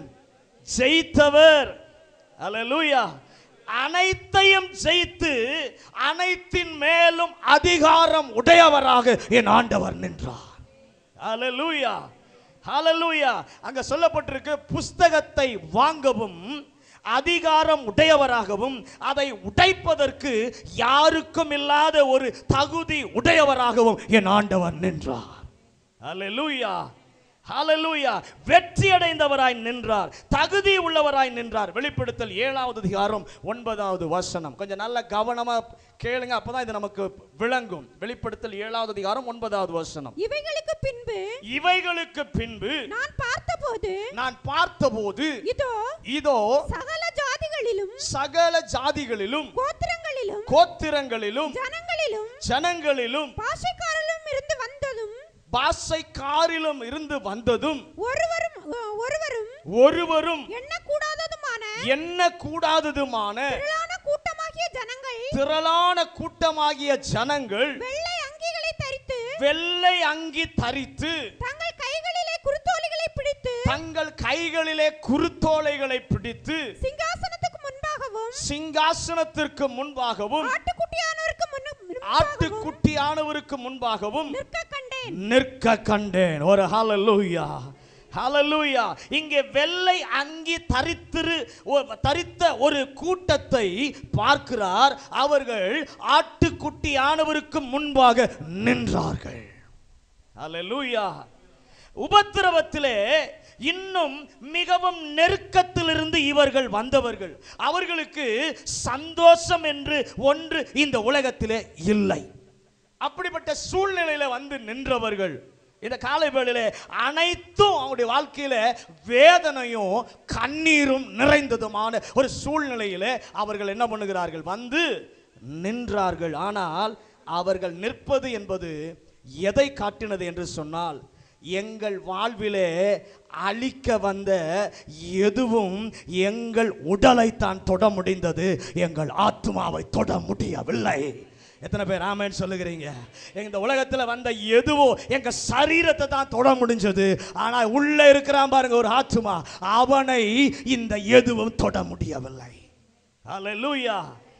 ஜெயித்தவர் அல்லேலூயா அனைத்தையும் ஜெயித்து அனைத்தின் மேலும் அதிகாரம் உடையவராக என் ஆண்டவர் நின்றார் ஹalleluya ஹalleluya அங்க சொல்லப்பட்டிருக்கு புஸ்தகத்தை வாங்கவும் அதிகாரம் உடையவராகவும் அதை உடைப்பதற்கு யாருக்கும் இல்லாத ஒரு தகுதி உடையவராகவும் என் ஆண்டவர் நின்றார் ஹalleluya ஹalleluya வெற்றி அடைந்தவராய் நின்றார் தகுதி உள்ளவராய் நின்றார் வெளிப்படுத்தல் ஏழாவது அதிகாரம் ஒன்பதாவது வசனம் கொஞ்சம் நல்ல கவனமா கேளுங்க அப்பதான் இது நமக்கு விளங்கும் வெளிப்படுத்தல் ஏழாவது அதிகாரம் ஒன்பதாவது வசனம் இவைகளுக்கு பின்பு இவைகளுக்கு பின்பு நான் பார்த்தபோது நான் பார்த்தபோது இதோ இதோ சகல ஜாதிகளிலும் சகல ஜாதிகளிலும் கோத்திரங்களிலும் கோத்திரங்களிலும் ஜனங்களிலும் ஜனங்களிலும் பாஷைக்காரிலும் இருந்து வந்ததும் பாசைக்காரிலும் இருந்து வந்ததும் ஒருவரும் ஒருவரும் ஒருவரும் எண்ணக்கூடாததுமான என்ன கூடாததுமான திரளான கூட்டமாகிய ஜனங்கள் திரளான கூட்டமாகிய ஜனங்கள் வெள்ளை அங்கிகளை தரித்து வெள்ளை அங்கி தரித்து தங்கள் கைகளிலே குருத்தோலைகளை பிடித்து தங்கள் கைகளிலே குருத்தோலைகளை பிடித்து சிங்காசனத்துக்கு முன்பாகவும் சிங்காசனத்திற்கு முன்பாகவும் ஆட்டுக்குட்டியானவருக்கு முன்ன- முன்பாகவும் ஆட்டுக்குட்டியானவருக்கு முன்பாகவும் நிற்க கண்டேன் நிற்க கண்டேன் ஒரு ஹalleluya ஹalleluya இங்கே வெள்ளை அங்கி தரித்திரு ஒ- தரித்த ஒரு கூட்டத்தை பார்க்கிறார் அவர்கள் ஆட்டுக்குட்டியானவருக்கு முன்பாக நின்றார்கள் ஹalleluya உபத்திரவத்திலே இன்னும் மிகவும் நெருக்கத்திலிருந்து இவர்கள் வந்தவர்கள் அவர்களுக்கு சந்தோஷம் என்று ஒன்று இந்த உலகத்திலே இல்லை அப்படிப்பட்ட சூழ்நிலையில வந்து நின்றவர்கள் இந்த காலை வேளையிலே அனைத்தும் அவங்களுடைய வாழ்க்கையில வேதனையும் கண்ணீரும் நிறைந்ததுமான ஒரு சூழ்நிலையிலே அவர்கள் என்ன பண்ணுகிறார்கள் வந்து நின்றார்கள் ஆனால் அவர்கள் நிற்பது என்பது எதை காட்டினது என்று சொன்னால் எங்கள் வாழ்விலே அழிக்க வந்த எதுவும் எங்கள் உடலை தான் தொட முடிந்தது எங்கள் ஆத்மாவை தொட முடியவில்லை எத்தனை பேர் ஆமேன்னு சொல்லுகிறீங்க இந்த உலகத்தில் வந்த எதுவோ எங்க சரீரத்தை தான் தொட முடிஞ்சது ஆனா உள்ள இருக்கிறான் பாருங்க ஒரு ஆத்மா அவனை இந்த எதுவும் தொட முடியவில்லை அல்லேலூயா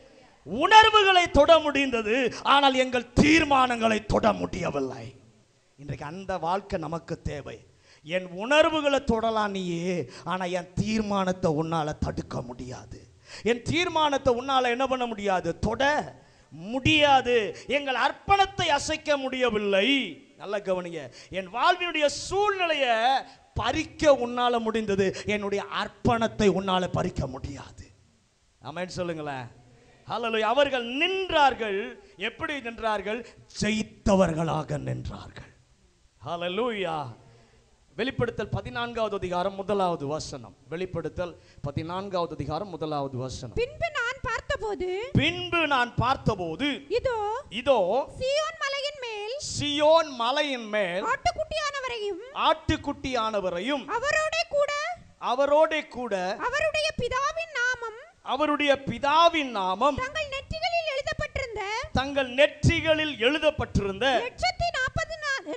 உணர்வுகளை தொட முடிந்தது ஆனால் எங்கள் தீர்மானங்களை தொட முடியவில்லை இன்றைக்கு அந்த வாழ்க்கை நமக்கு தேவை என் உணர்வுகளை தொடலாம் நீயே ஆனா என் தீர்மானத்தை உன்னால தடுக்க முடியாது என் தீர்மானத்தை உன்னால என்ன பண்ண முடியாது தொட முடியாது எங்கள் அர்ப்பணத்தை அசைக்க முடியவில்லை நல்ல கவனிங்க என் வாழ்வினுடைய சூழ்நிலையை பறிக்க உன்னால முடிந்தது என்னுடைய அர்ப்பணத்தை உன்னால பறிக்க முடியாது ஆமென் சொல்லுங்களேன் ஹalleluya அவர்கள் நின்றார்கள் எப்படி நின்றார்கள் ஜெயித்தவர்களாக நின்றார்கள் ஹalleluya வெளிப்படுத்தல் பதினான்காவது அதிகாரம் முதலாவது வசனம் வெளிப்படுத்தல் பதினான்காவது அதிகாரம் முதலாவது வசனம் பின்பு நான் பார்த்தபோது பின்பு நான் பார்த்தபோது இதோ இதோ சீயோன் மலையின் மேல் சியோன் மலையின் மேல் ஆட்டுக்குட்டியானவரையும் ஆட்டுக்குட்டியானவரையும் அவரோட கூட அவரோட கூட அவருடைய பிதாவின் நாமம் அவருடைய பிதாவின் நாமம் தங்கள் நெற்றிகளில் எழுதப்பட்டிருந்த தங்கள் நெற்றிகளில் எழுதப்பட்டிருந்த லட்சத்தி நாற்பது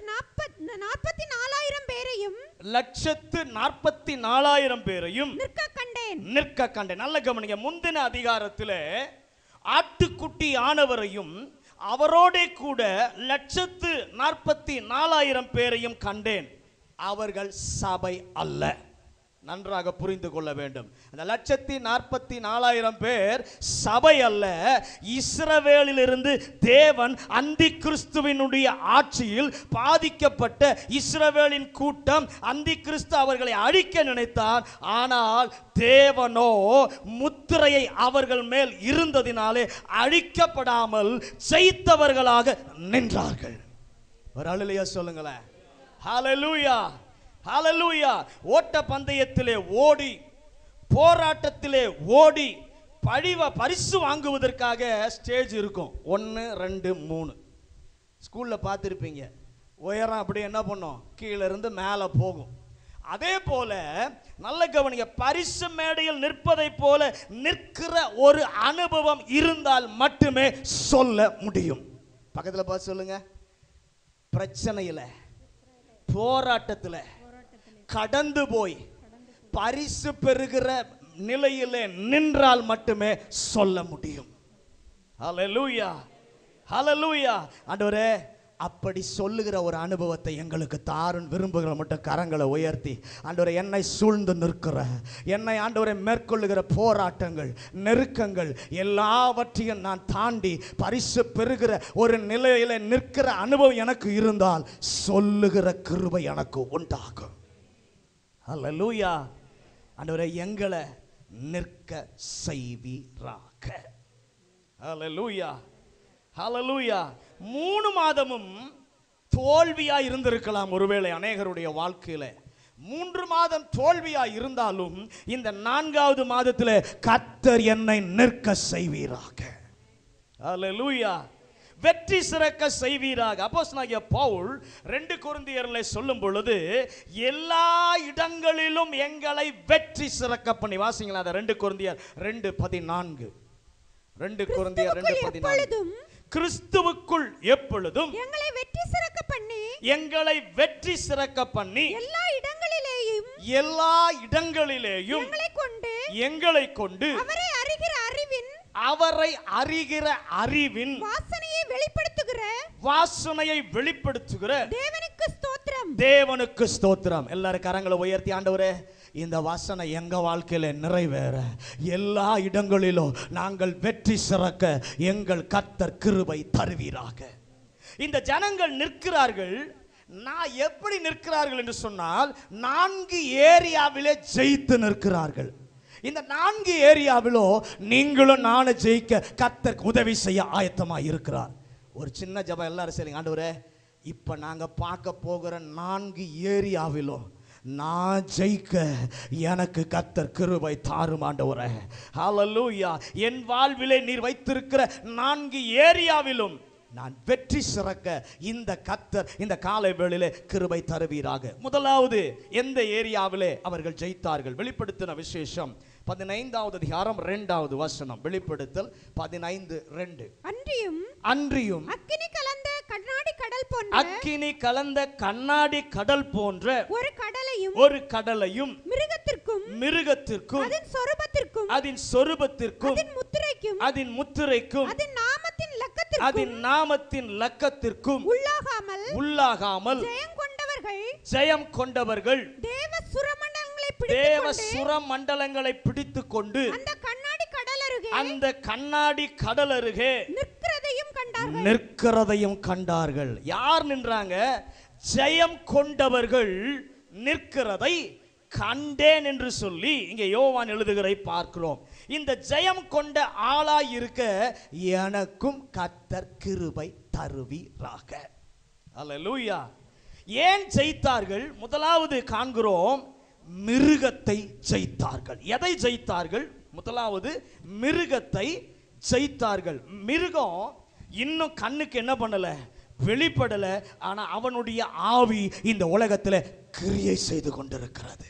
நாற்பத்தி நாலாயிரம் பேரையும் லட்சத்து நாற்பத்தி நாலாயிரம் பேரையும் நிற்க கண்டேன் நிற்க கண்டேன் நல்ல கவனிங்க முந்தின அதிகாரத்தில் ஆட்டுக்குட்டி ஆனவரையும் அவரோட கூட லட்சத்து நாற்பத்தி நாலாயிரம் பேரையும் கண்டேன் அவர்கள் சபை அல்ல நன்றாக புரிந்து கொள்ள வேண்டும் அந்த லட்சத்தி நாற்பத்தி நாலாயிரம் பேர் சபை அல்ல இஸ்ரவேலிலிருந்து தேவன் அந்தி கிறிஸ்துவினுடைய ஆட்சியில் பாதிக்கப்பட்ட இஸ்ரவேலின் கூட்டம் அந்தி கிறிஸ்து அவர்களை அழிக்க நினைத்தார் ஆனால் தேவனோ முத்திரையை அவர்கள் மேல் இருந்ததினாலே அழிக்கப்படாமல் ஜெயித்தவர்களாக நின்றார்கள் ஒரு அழுலையா சொல்லுங்களேன் ஹalleluya ஹalleluya ஓட்ட பந்தயத்திலே ஓடி போராட்டத்திலே ஓடி பழிவ பரிசு வாங்குவதற்காக ஸ்டேஜ் இருக்கும் ஒன்று ரெண்டு மூணு ஸ்கூலில் பார்த்துருப்பீங்க உயரம் அப்படி என்ன பண்ணும் கீழே இருந்து மேலே போகும் அதே போல நல்ல கவனிங்க பரிசு மேடையில் நிற்பதை போல நிற்கிற ஒரு அனுபவம் இருந்தால் மட்டுமே சொல்ல முடியும் பக்கத்தில் பார்த்து சொல்லுங்க பிரச்சனையில் போராட்டத்தில் கடந்து போய் பரிசு பெறுகிற நிலையிலே நின்றால் மட்டுமே சொல்ல முடியும் ஹalleluya ஹalleluya ஆண்டவரே அப்படி சொல்லுகிற ஒரு அனுபவத்தை எங்களுக்கு தாருன்னு விரும்புகிற மட்டும் கரங்களை உயர்த்தி ஆண்டவரை என்னை சூழ்ந்து நிற்கிற என்னை ஆண்டவரை மேற்கொள்ளுகிற போராட்டங்கள் நெருக்கங்கள் எல்லாவற்றையும் நான் தாண்டி பரிசு பெறுகிற ஒரு நிலையில நிற்கிற அனுபவம் எனக்கு இருந்தால் சொல்லுகிற கிருபை எனக்கு உண்டாகும் ஹalleluya ஆண்டவரே எங்களை நிற்க செய்வீராக ஹalleluya ஹalleluya மூணு மாதமும் தோல்வியா இருந்திருக்கலாம் ஒருவேளை அநேகருடைய வாழ்க்கையில மூன்று மாதம் தோல்வியா இருந்தாலும் இந்த நான்காவது மாதத்தில் கர்த்தர் என்னை நிற்க செய்வீராக ஹalleluya வெற்றி சிறக்க செய்வீராக அப்போஸ்தலனாகிய பவுல் ரெண்டு கொரிந்தியர்ல சொல்லும் பொழுது எல்லா இடங்களிலும் எங்களை வெற்றி சிறக்க பண்ணி வாசிங்களா அந்த ரெண்டு கொரிந்தியர் ரெண்டு பதினான்கு ரெண்டு கொரிந்தியர் ரெண்டு கிறிஸ்துவுக்குள் பதினான்கு எப்பொழுதும் கிறிஸ்துவுக்குள் எப்பொழுதும் எங்களை வெற்றி சிறக்க பண்ணி எங்களை வெற்றி சிறக்க பண்ணி எல்லா இடங்களிலேயும் எல்லா இடங்களிலேயும் எங்களை கொண்டு எங்களை கொண்டு அவரை அறிகிற அறிவின் அவரை அறிகிற அறிவின் வாசனையை வெளிப்படுத்துகிற வாசனையை வெளிப்படுத்துகிற தேவனுக்கு ஸ்தோத்திரம் தேவனுக்கு ஸ்தோத்திரம் எல்லாரும் கரங்களை உயர்த்தி ஆண்டவரே இந்த வாசனை எங்க வாழ்க்கையில நிறைவேற எல்லா இடங்களிலும் நாங்கள் வெற்றி சிறக்க எங்கள் கர்த்தர் கிருபை தருவீராக இந்த ஜனங்கள் நிற்கிறார்கள் நான் எப்படி நிற்கிறார்கள் என்று சொன்னால் நான்கு ஏரியாவிலே ஜெயித்து நிற்கிறார்கள் இந்த நான்கு ஏரியாவிலும் நீங்களும் நானும் ஜெயிக்க கர்த்தர் உதவி செய்ய ஆயத்தமா இருக்கிறார் ஒரு சின்ன ஜபம் எல்லாரும் சரிங்க ஆண்டவரே இப்போ நாங்கள் பார்க்க போகிற நான்கு ஏரியாவிலும் நான் ஜெயிக்க எனக்கு கத்தர் கிருபை தாரும் ஆண்டவரே ஹalleluya என் வாழ்விலே நீர் வைத்திருக்கிற நான்கு ஏரியாவிலும் நான் வெற்றி சிறக்க இந்த கத்தர் இந்த காலை வேளையிலே கிருபை தருவீராக முதலாவது எந்த ஏரியாவிலே அவர்கள் ஜெயித்தார்கள் வெளிப்படுத்தின விசேஷம் பதினைந்தாவது அதிகாரம் இரண்டாவது வசனம் வெளிப்படுத்தல் பதினைந்து ரெண்டு அன்றியும் அன்றியும் அக்கினி கலந்த கண்ணாடி கடல் போன்ற அக்கினி கலந்த கண்ணாடி கடல் போன்ற ஒரு கடலையும் ஒரு கடலையும் மிருகத்திற்கும் மிருகத்திற்கும் அதன் சொரூபத்திற்கும் அதன் சொரூபத்திற்கும் அதன் முத்திரைக்கும் அதன் முத்திரைக்கும் அதன் நாமத்தின் லக்கத்திற்கும் அதன் நாமத்தின் லக்கத்திற்கும் உள்ளாகாமல் உள்ளாகாமல் ஜெயம் கொண்டவர்கள் ஜெயம் கொண்டவர்கள் தேவ சுரமண்டலங்களை தேவ பிடித்துக்கொண்டு சுர மண்டலங்களை பிடித்துக் கொண்டு அந்த கண்ணாடி கடல் அருகே அந்த கண்ணாடி கடல் அருகே நிற்கிறதையும் கண்டார்கள் நிற்கிறதையும் கண்டார்கள் யார் நின்றாங்க ஜெயம் கொண்டவர்கள் நிற்கிறதை கண்டேன் என்று சொல்லி இங்கே யோவான் எழுதுகிறதை பார்க்கிறோம் இந்த ஜெயம் கொண்ட ஆளாய் இருக்க எனக்கும் கத்தர் கிருபை தருவீராக அல்லேலூயா ஏன் ஜெயித்தார்கள் முதலாவது காண்கிறோம் மிருகத்தை ஜெயித்தார்கள் எதை ஜெயித்தார்கள் முதலாவது மிருகத்தை ஜெயித்தார்கள் மிருகம் இன்னும் கண்ணுக்கு என்ன பண்ணல வெளிப்படல ஆனா அவனுடைய ஆவி இந்த உலகத்தில் கிரியை செய்து கொண்டிருக்கிறது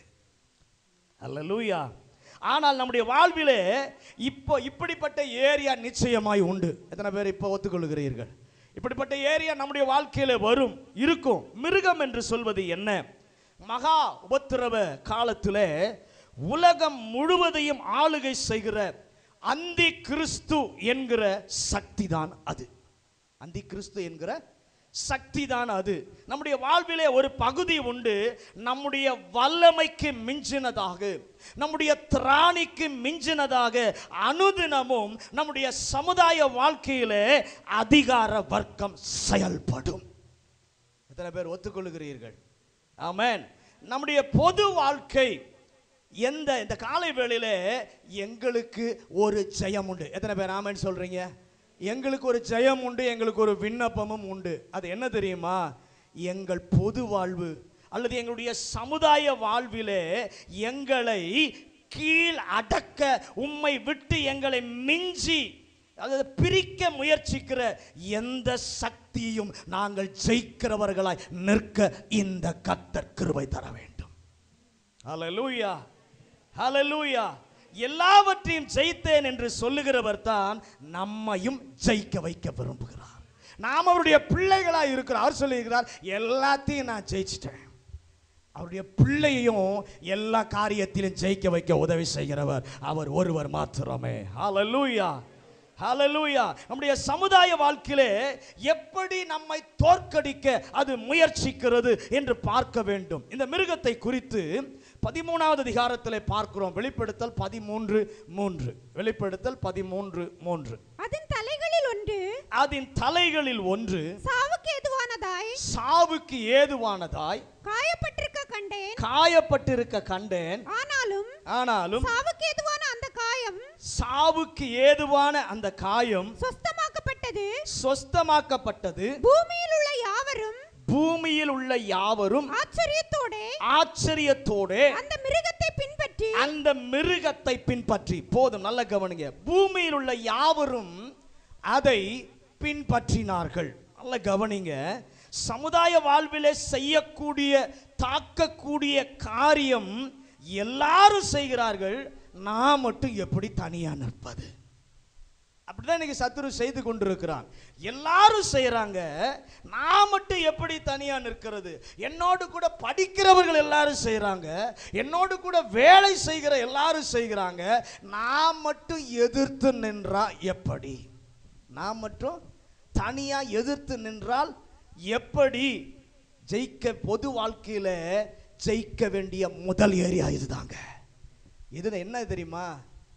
அல்லேலூயா ஆனால் நம்முடைய வாழ்விலே இப்போ இப்படிப்பட்ட ஏரியா நிச்சயமாய் உண்டு எத்தனை பேர் இப்போ ஒத்துக்கொள்கிறீர்கள் இப்படிப்பட்ட ஏரியா நம்முடைய வாழ்க்கையில வரும் இருக்கும் மிருகம் என்று சொல்வது என்ன மகா உபத்திரவ காலத்திலே உலகம் முழுவதையும் ஆளுகை செய்கிற அந்தி கிறிஸ்து என்கிற சக்தி தான் அது அந்தி கிறிஸ்து என்கிற சக்தி தான் அது நம்முடைய வாழ்விலே ஒரு பகுதி உண்டு நம்முடைய வல்லமைக்கு மிஞ்சினதாக நம்முடைய திராணிக்கு மிஞ்சினதாக அனுதினமும் நம்முடைய சமுதாய வாழ்க்கையிலே அதிகார வர்க்கம் செயல்படும் எத்தனை பேர் ஒத்துக்கொள்கிறீர்கள் ஆமென் நம்முடைய பொது வாழ்க்கை எந்த இந்த காலை வேளையில எங்களுக்கு ஒரு ஜெயம் உண்டு எத்தனை பேர் ஆமென் சொல்றீங்க எங்களுக்கு ஒரு ஜெயம் உண்டு எங்களுக்கு ஒரு விண்ணப்பமும் உண்டு அது என்ன தெரியுமா எங்கள் பொது வாழ்வு அல்லது எங்களுடைய சமுதாய வாழ்விலே எங்களை கீழ் அடக்க உம்மை விட்டு எங்களை மிஞ்சி அதாவது பிரிக்க முயற்சிக்கிற எந்த சக்தியும் நாங்கள் ஜெயிக்கிறவர்களாய் நிற்க இந்த கத்தர் கிருபை தர வேண்டும் ஹalleluya ஹalleluya எல்லாவற்றையும் ஜெயித்தேன் என்று சொல்லுகிறவர் தான் நம்மையும் ஜெயிக்க வைக்க விரும்புகிறார் நாம் அவருடைய பிள்ளைகளாய் இருக்கிறார் அவர் சொல்லியிருக்கிறார் எல்லாத்தையும் நான் ஜெயிச்சிட்டேன் அவருடைய பிள்ளையையும் எல்லா காரியத்திலும் ஜெயிக்க வைக்க உதவி செய்கிறவர் அவர் ஒருவர் மாத்திரமே ஹalleluya ஹalleluya நம்முடைய சமுதாய வாழ்க்கையிலே எப்படி நம்மை தோற்கடிக்க அது முயற்சிக்கிறது என்று பார்க்க வேண்டும் இந்த மிருகத்தை குறித்து பதிமூணாவது அதிகாரத்திலே பார்க்கிறோம் வெளிப்படுத்தல் பதிமூன்று மூன்று வெளிப்படுத்தல் பதிமூன்று மூன்று அதன் தலைகளில் ஒன்று அதன் தலைகளில் ஒன்று சாவுக்கு எதுவானதாய் சாவுக்கு ஏதுவானதாய் காயப்பட்டிருக்க கண்டேன் காயப்பட்டிருக்க கண்டேன் ஆனாலும் ஆனாலும் சாவுக்கு எதுவான அந்த காயம் சாவுக்கு ஏதுவான அந்த காயம் சொஸ்தமாக்கப்பட்டது சொஸ்தமாக்கப்பட்டது பூமியில் உள்ள யாவரும் பூமியில் உள்ள யாவரும் ஆச்சரியத்தோடே ஆச்சரியத்தோடு அந்த மிருகத்தை பின்பற்றி அந்த மிருகத்தை பின்பற்றி போதும் நல்ல கவனிங்க பூமியில் உள்ள யாவரும் அதை பின்பற்றினார்கள் நல்ல கவனிங்க சமுதாய வாழ்விலே செய்யக்கூடிய தாக்கக்கூடிய காரியம் எல்லாரும் செய்கிறார்கள் நான் மட்டும் எப்படி தனியா நிற்பது அப்படிதான் இன்னைக்கு சத்துரு செய்து கொண்டிருக்கிறான் எல்லாரும் செய்யறாங்க நான் மட்டும் எப்படி தனியா நிற்கிறது என்னோடு கூட படிக்கிறவர்கள் எல்லாரும் செய்யறாங்க என்னோடு கூட வேலை செய்கிற எல்லாரும் செய்கிறாங்க நான் மட்டும் எதிர்த்து நின்றா எப்படி நான் மட்டும் தனியா எதிர்த்து நின்றால் எப்படி ஜெயிக்க பொது வாழ்க்கையில ஜெயிக்க வேண்டிய முதல் ஏரியா இதுதாங்க இதுல என்ன தெரியுமா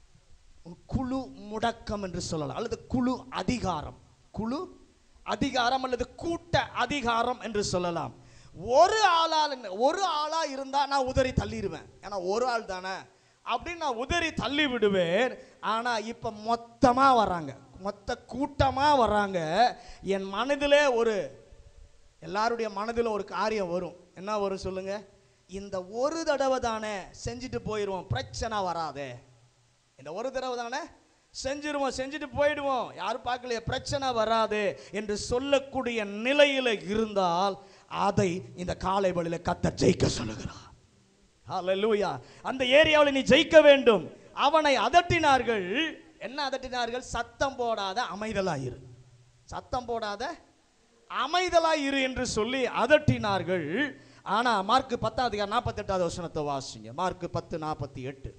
குழு முடக்கம் என்று சொல்லலாம் அல்லது குழு அதிகாரம் குழு அதிகாரம் அல்லது கூட்ட அதிகாரம் என்று சொல்லலாம் ஒரு ஆளால் ஒரு ஆளா இருந்தா நான் உதறி தள்ளிடுவேன் ஏன்னா ஒரு ஆள் தானே அப்படின்னு நான் உதறி தள்ளி விடுவேன் ஆனா இப்ப மொத்தமா வராங்க மொத்த கூட்டமா வராங்க என் மனதிலே ஒரு எல்லாருடைய மனதில் ஒரு காரியம் வரும் என்ன வரும் சொல்லுங்க இந்த ஒரு தடவை தானே செஞ்சுட்டு போயிடுவோம் பிரச்சனை வராதே இந்த ஒரு தடவை தானே செஞ்சிருவோம் செஞ்சுட்டு போயிடுவோம் யாரும் பார்க்கலையே பிரச்சனை வராது என்று சொல்லக்கூடிய நிலையில் இருந்தால் அதை இந்த காலை வழியில் கத்த ஜெயிக்க சொல்லுகிறார் ஹalleluya அந்த ஏரியாவில் நீ ஜெயிக்க வேண்டும் அவனை அதட்டினார்கள் என்ன அதட்டினார்கள் சத்தம் போடாத அமைதலாயிரு சத்தம் போடாத அமைதலாயிரு என்று சொல்லி அதட்டினார்கள் ஆனா மார்க் பத்தாவது நாற்பத்தி எட்டாவது வசனத்தை வாசிங்க மார்க் பத்து நாற்பத்தி எட்டு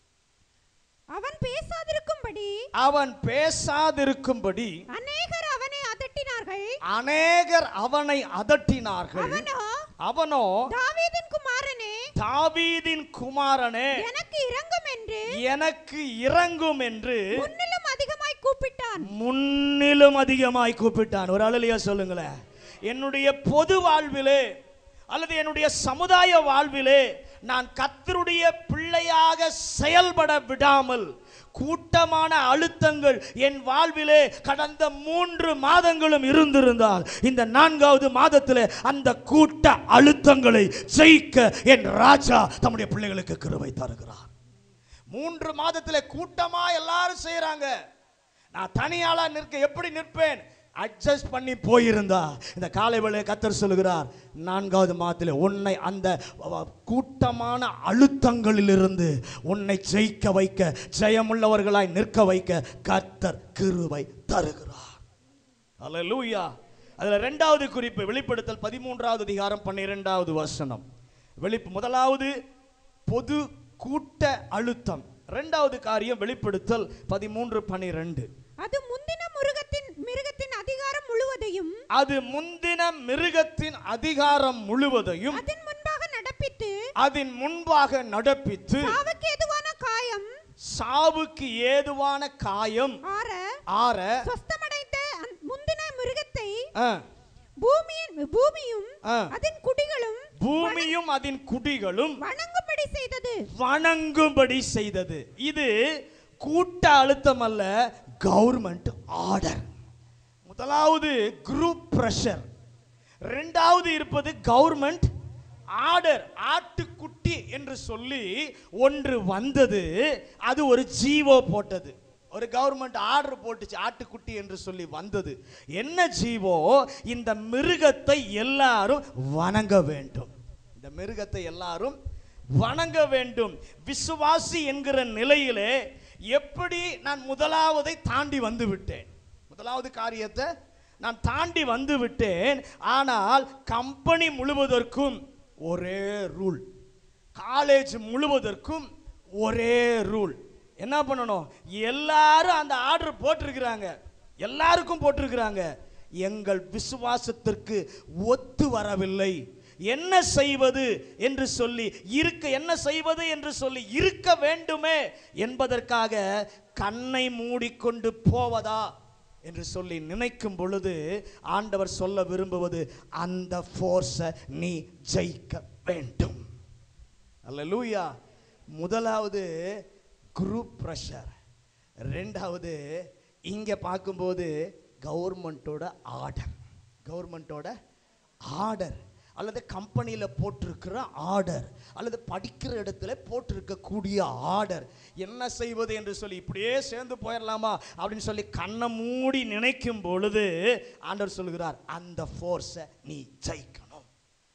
அவன் பேசாதிருக்கும்படி அவன் பேசாதிருக்கும்படி அநேகர் அவனை அதட்டினார்கள் அநேகர் அவனை அதட்டினார்கள் அவனோ அவனோ தாவீதின் குமாரனே தாவீதின் குமாரனே எனக்கு இறங்கும் என்று எனக்கு இறங்கும் என்று முன்னிலும் அதிகமாய் கூப்பிட்டான் முன்னிலும் அதிகமாய் கூப்பிட்டான் ஒரு அழலியா சொல்லுங்களேன் என்னுடைய பொது வாழ்விலே அல்லது என்னுடைய சமுதாய வாழ்விலே நான் கத்தருடைய பிள்ளையாக செயல்பட விடாமல் கூட்டமான அழுத்தங்கள் என் வாழ்விலே கடந்த மூன்று மாதங்களும் இருந்திருந்தால் இந்த நான்காவது மாதத்திலே அந்த கூட்ட அழுத்தங்களை ஜெயிக்க என் ராஜா தம்முடைய பிள்ளைகளுக்கு கிருபை தருகிறார் மூன்று மாதத்துல கூட்டமா எல்லாரும் செய்யறாங்க நான் தனியாளா நிற்க எப்படி நிற்பேன் அட்ஜஸ்ட் பண்ணி போயிருந்தா இந்த காலை வேளை கத்தர் சொல்லுகிறார் நான்காவது மாதத்தில் உன்னை அந்த அஹ், கூட்டமான அழுத்தங்களிலிருந்து உன்னை ஜெயிக்க வைக்க ஜெயமுள்ளவர்களாய் நிற்க வைக்க கத்தர் கிருபை தருகிறார் அல்லேலூயா அதுல ரெண்டாவது குறிப்பு வெளிப்படுத்தல் பதிமூன்றாவது அதிகாரம் பன்னிரெண்டாவது வசனம் வெளிப்பு முதலாவது பொது கூட்ட அழுத்தம் ரெண்டாவது காரியம் வெளிப்படுத்தல் பதிமூன்று பன்னிரெண்டு அது முந்தின மிருகத்தின் மிருகத்தின் அதிகாரம் முழுவதையும் அது முந்தின மிருகத்தின் அதிகாரம் முழுவதையும் அதன் முன்பாக நடப்பித்து அதன் முன்பாக நடப்பித்து சாவுக்கு எதுவான காயம் சாவுக்கு ஏதுவான காயம் ஆற ஆற சொஸ்தமடைந்த அந்த முந்தின மிருகத்தை ஆ, பூமியின் பூமியும் ஆ. அதன் குடிகளும் பூமியும் அதன் குடிகளும் வணங்கும்படி செய்தது வணங்கும்படி செய்தது இது கூட்ட அழுத்தம் அல்ல கவர்மெண்ட் ஆர்டர் முதலாவது குரூப் பிரஷர் ரெண்டாவது இருப்பது கவர்மெண்ட் ஆடர் ஆட்டுக்குட்டி என்று சொல்லி ஒன்று வந்தது அது ஒரு ஜீவோ போட்டது ஒரு கவர்மெண்ட் ஆர்டர் போட்டுச்சு ஆட்டுக்குட்டி என்று சொல்லி வந்தது என்ன ஜீவோ இந்த மிருகத்தை எல்லாரும் வணங்க வேண்டும் இந்த மிருகத்தை எல்லாரும் வணங்க வேண்டும் விசுவாசி என்கிற நிலையிலே எப்படி நான் முதலாவதை தாண்டி வந்து விட்டேன் முதலாவது காரியத்தை நான் தாண்டி வந்து விட்டேன் ஆனால் கம்பெனி முழுவதற்கும் ஒரே ரூல் காலேஜ் முழுவதற்கும் ஒரே ரூல் என்ன பண்ணணும் எல்லாரும் அந்த ஆர்டர் போட்டிருக்கிறாங்க எல்லாருக்கும் போட்டிருக்கிறாங்க எங்கள் விசுவாசத்திற்கு ஒத்து வரவில்லை என்ன செய்வது என்று சொல்லி இருக்க என்ன செய்வது என்று சொல்லி இருக்க வேண்டுமே என்பதற்காக கண்ணை மூடிக்கொண்டு போவதா என்று சொல்லி நினைக்கும் பொழுது ஆண்டவர் சொல்ல விரும்புவது அந்த ஃபோர்ஸை நீ ஜெயிக்க வேண்டும் அல்லேலூயா முதலாவது குரூப் ப்ரெஷர் ரெண்டாவது இங்கே பார்க்கும்போது கவர்மெண்ட்டோட ஆர்டர் கவர்மெண்ட்டோட ஆர்டர் அல்லது கம்பெனியில் போட்டிருக்கிற ஆர்டர் அல்லது படிக்கிற இடத்துல போட்டிருக்கக்கூடிய ஆர்டர் என்ன செய்வது என்று சொல்லி இப்படியே சேர்ந்து போயிடலாமா அப்படின்னு சொல்லி கண்ணை மூடி நினைக்கும் பொழுது ஆண்டவர் சொல்கிறார் அந்த ஃபோர்ஸை நீ ஜெயிக்கணும்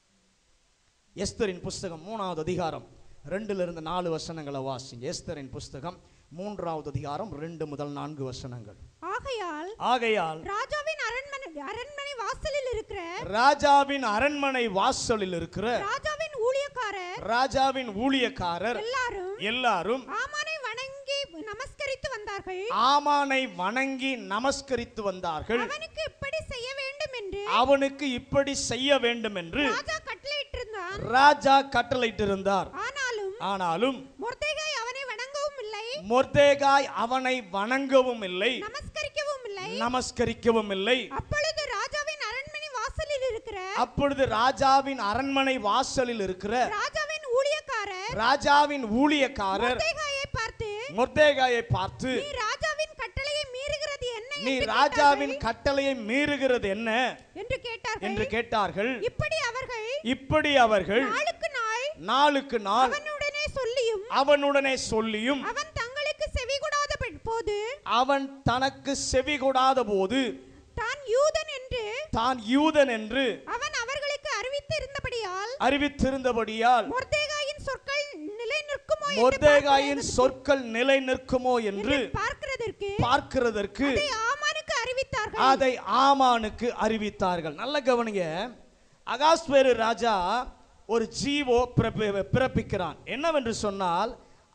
எஸ்தரின் புஸ்தகம் மூணாவது அதிகாரம் ரெண்டுல இருந்து நாலு வசனங்களை வாசிங்க எஸ்தரின் புஸ்தகம் மூன்றாவது அதிகாரம் ரெண்டு முதல் நான்கு வசனங்கள் ஆகையால் ஆகையால் ராஜாவின் அரண்மனை அரண்மனை வாசலில் இருக்கிற ராஜாவின் அரண்மனை வாசலில் இருக்கிற ராஜாவின் ஊழியக்காரர் ராஜாவின் ஊழியக்காரர் எல்லாரும் எல்லாரும் ஆமானை வணங்கி நமஸ்கரித்து வந்தார்கள் ஆமானை வணங்கி நமஸ்கரித்து வந்தார்கள் அவனுக்கு இப்படி செய்ய வேண்டும் என்று அவனுக்கு இப்படி செய்ய வேண்டும் என்று ராஜா கட்டளையிட்டிருந்தான் ராஜா கட்டளையிட்டிருந்தார் ஆனாலும் ஆனாலும் மொர்தேகாய் அவனை வணங்கவும் இல்லை மொர்தேகாய் அவனை வணங்கவும் இல்லை நமஸ்கரிக்கவும் இல்லை நமஸ்கரிக்கவும் இல்லை அப்பொழுது ராஜாவின் அரண்மனை வாசலில் இருக்கிற அப்பொழுது ராஜாவின் அரண்மனை வாசலில் இருக்கிற ராஜாவின் ஊழியக்காரர் ராஜாவின் ஊழியக்காரர் மொர்தேகாயை பார்த்து மொர்தேகாயை பார்த்து நீ ராஜாவின் கட்டளையை மீறுகிறது என்ன நீ என்று ராஜாவின் கேட்டார்கள். கட்டளையை மீறுகிறது என்ன என்று கேட்டார்கள் என்று கேட்டார்கள் இப்படி அவர்கள் இப்படி அவர்கள் நாளுக்கு நாள் நாளுக்கு நாள் அவனுடனே சொல்லியும் அவனுடனே சொல்லியும் அவன் தங்களுக்கு செவி கொடாத போது அவன் தனக்கு செவி கொடாத போது தான் யூதன் என்று தான் யூதன் என்று அவன் அவர்களுக்கு அறிவித்து இருந்தபடியால் அறிவித்திருந்தபடியால் மொர்தேகாயின் சொற்கள் நிலை நிற்குமோ என்று மொர்தேகாயின் பார்க்கிறதற்கு- சொற்கள் நிலை நிற்குமோ என்று என்று பார்க்கிறதற்கு பார்க்கிறதற்கு அதை ஆமானுக்கு அறிவித்தார்கள் அதை ஆமானுக்கு அறிவித்தார்கள் நல்ல கவனிங்க அகாஸ்வேரு ராஜா ஒரு ஜீவோ பிறப்பி- பிறப்பிக்கிறான் என்னவென்று சொன்னால்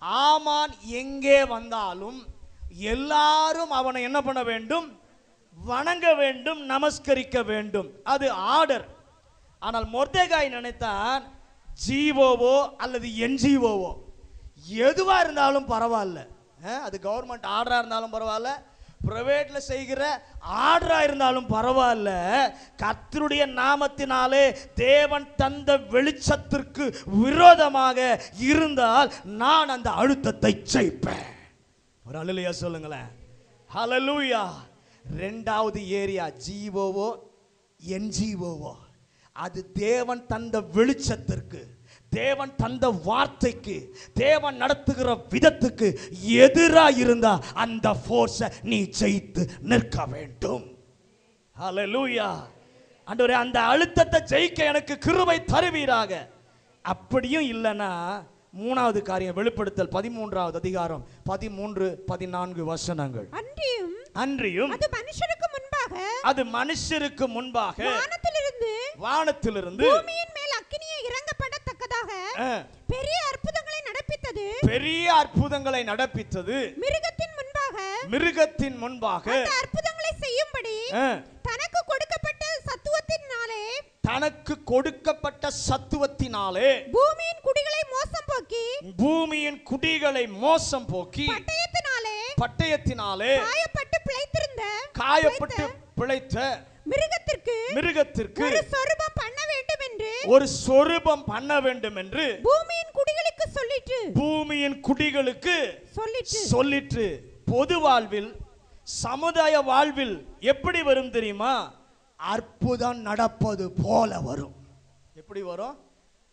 ஆமான் எங்கே வந்தாலும் எல்லாரும் அவனை என்ன பண்ண வேண்டும் வணங்க வேண்டும் நமஸ்கரிக்க வேண்டும் அது ஆர்டர் ஆனால் மொர்தேகாய் நினைத்தான் ஜீவோவோ அல்லது என்ஜிஓவோ எதுவா இருந்தாலும் பரவாயில்ல அஹ், அது கவர்மெண்ட் ஆர்டரா இருந்தாலும் பரவாயில்ல பிரைவேட்ல செய்கிற ஆர்டரா இருந்தாலும் பரவாயில்ல கர்த்தருடைய நாமத்தினாலே தேவன் தந்த வெளிச்சத்திற்கு விரோதமாக இருந்தால் நான் அந்த அழுத்தத்தை ஜெயிப்பேன் ஒரு அலுலையா சொல்லுங்களேன் ஹalleluya ரெண்டாவது ஏரியா ஜீவோவோ என்ஜிஓவோ அது தேவன் தந்த வெளிச்சத்திற்கு தேவன் தந்த வார்த்தைக்கு தேவன் நடத்துகிற விதத்துக்கு எதிராக இருந்தா அந்த ஃபோர்ஸை நீ ஜெயித்து நிற்க வேண்டும் ஹalleluya ஆண்டவரே அந்த அழுத்தத்தை ஜெயிக்க எனக்கு கிருபை தருவீராக அப்படியும் இல்லைன்னா மூணாவது காரியம் வெளிப்படுத்தல் பதிமூன்றாவது அதிகாரம் பதிமூன்று பதினான்கு வசனங்கள் அன்றியும் அன்றியும் அது மனுஷருக்கு முன்பாக அது மனுஷருக்கு முன்பாக வானத்திலிருந்து வானத்திலிருந்து பூமியின் மேல் அக்கினியை இறங்கப்படத்தக்கதாக அஹ், பெரிய அற்புதங்களை நடப்பித்தது பெரிய அற்புதங்களை நடப்பித்தது மிருகத்தின் முன்பாக மிருகத்தின் முன்பாக அந்த அற்புதங்களை செய்யும்படி அஹ், தனக்கு கொடுக்கப்பட்ட சத்துவத்தினாலே தனக்கு கொடுக்கப்பட்ட சத்துவத்தினாலே பூமியின் குடிகளை மோசம் போக்கி பூமியின் குடிகளை மோசம் போக்கி பட்டயத்தினாலே பட்டயத்தினாலே காயப்பட்டு பிழைத்திருந்த காயப்பட்டு பிழைத்த பிழைத்த மிருகத்திற்கு மிருகத்திற்கு ஒரு சொரூபம் பண்ண வேண்டும் என்று ஒரு சொரூபம் பண்ண வேண்டும் என்று பூமியின் குடிகளுக்கு சொல்லிட்டு பூமியின் குடிகளுக்கு சொல்லிட்டு சொல்லிற்று பொது வாழ்வில் சமுதாய வாழ்வில் எப்படி வரும் தெரியுமா அற்புதம் நடப்பது போல வரும் எப்படி வரும்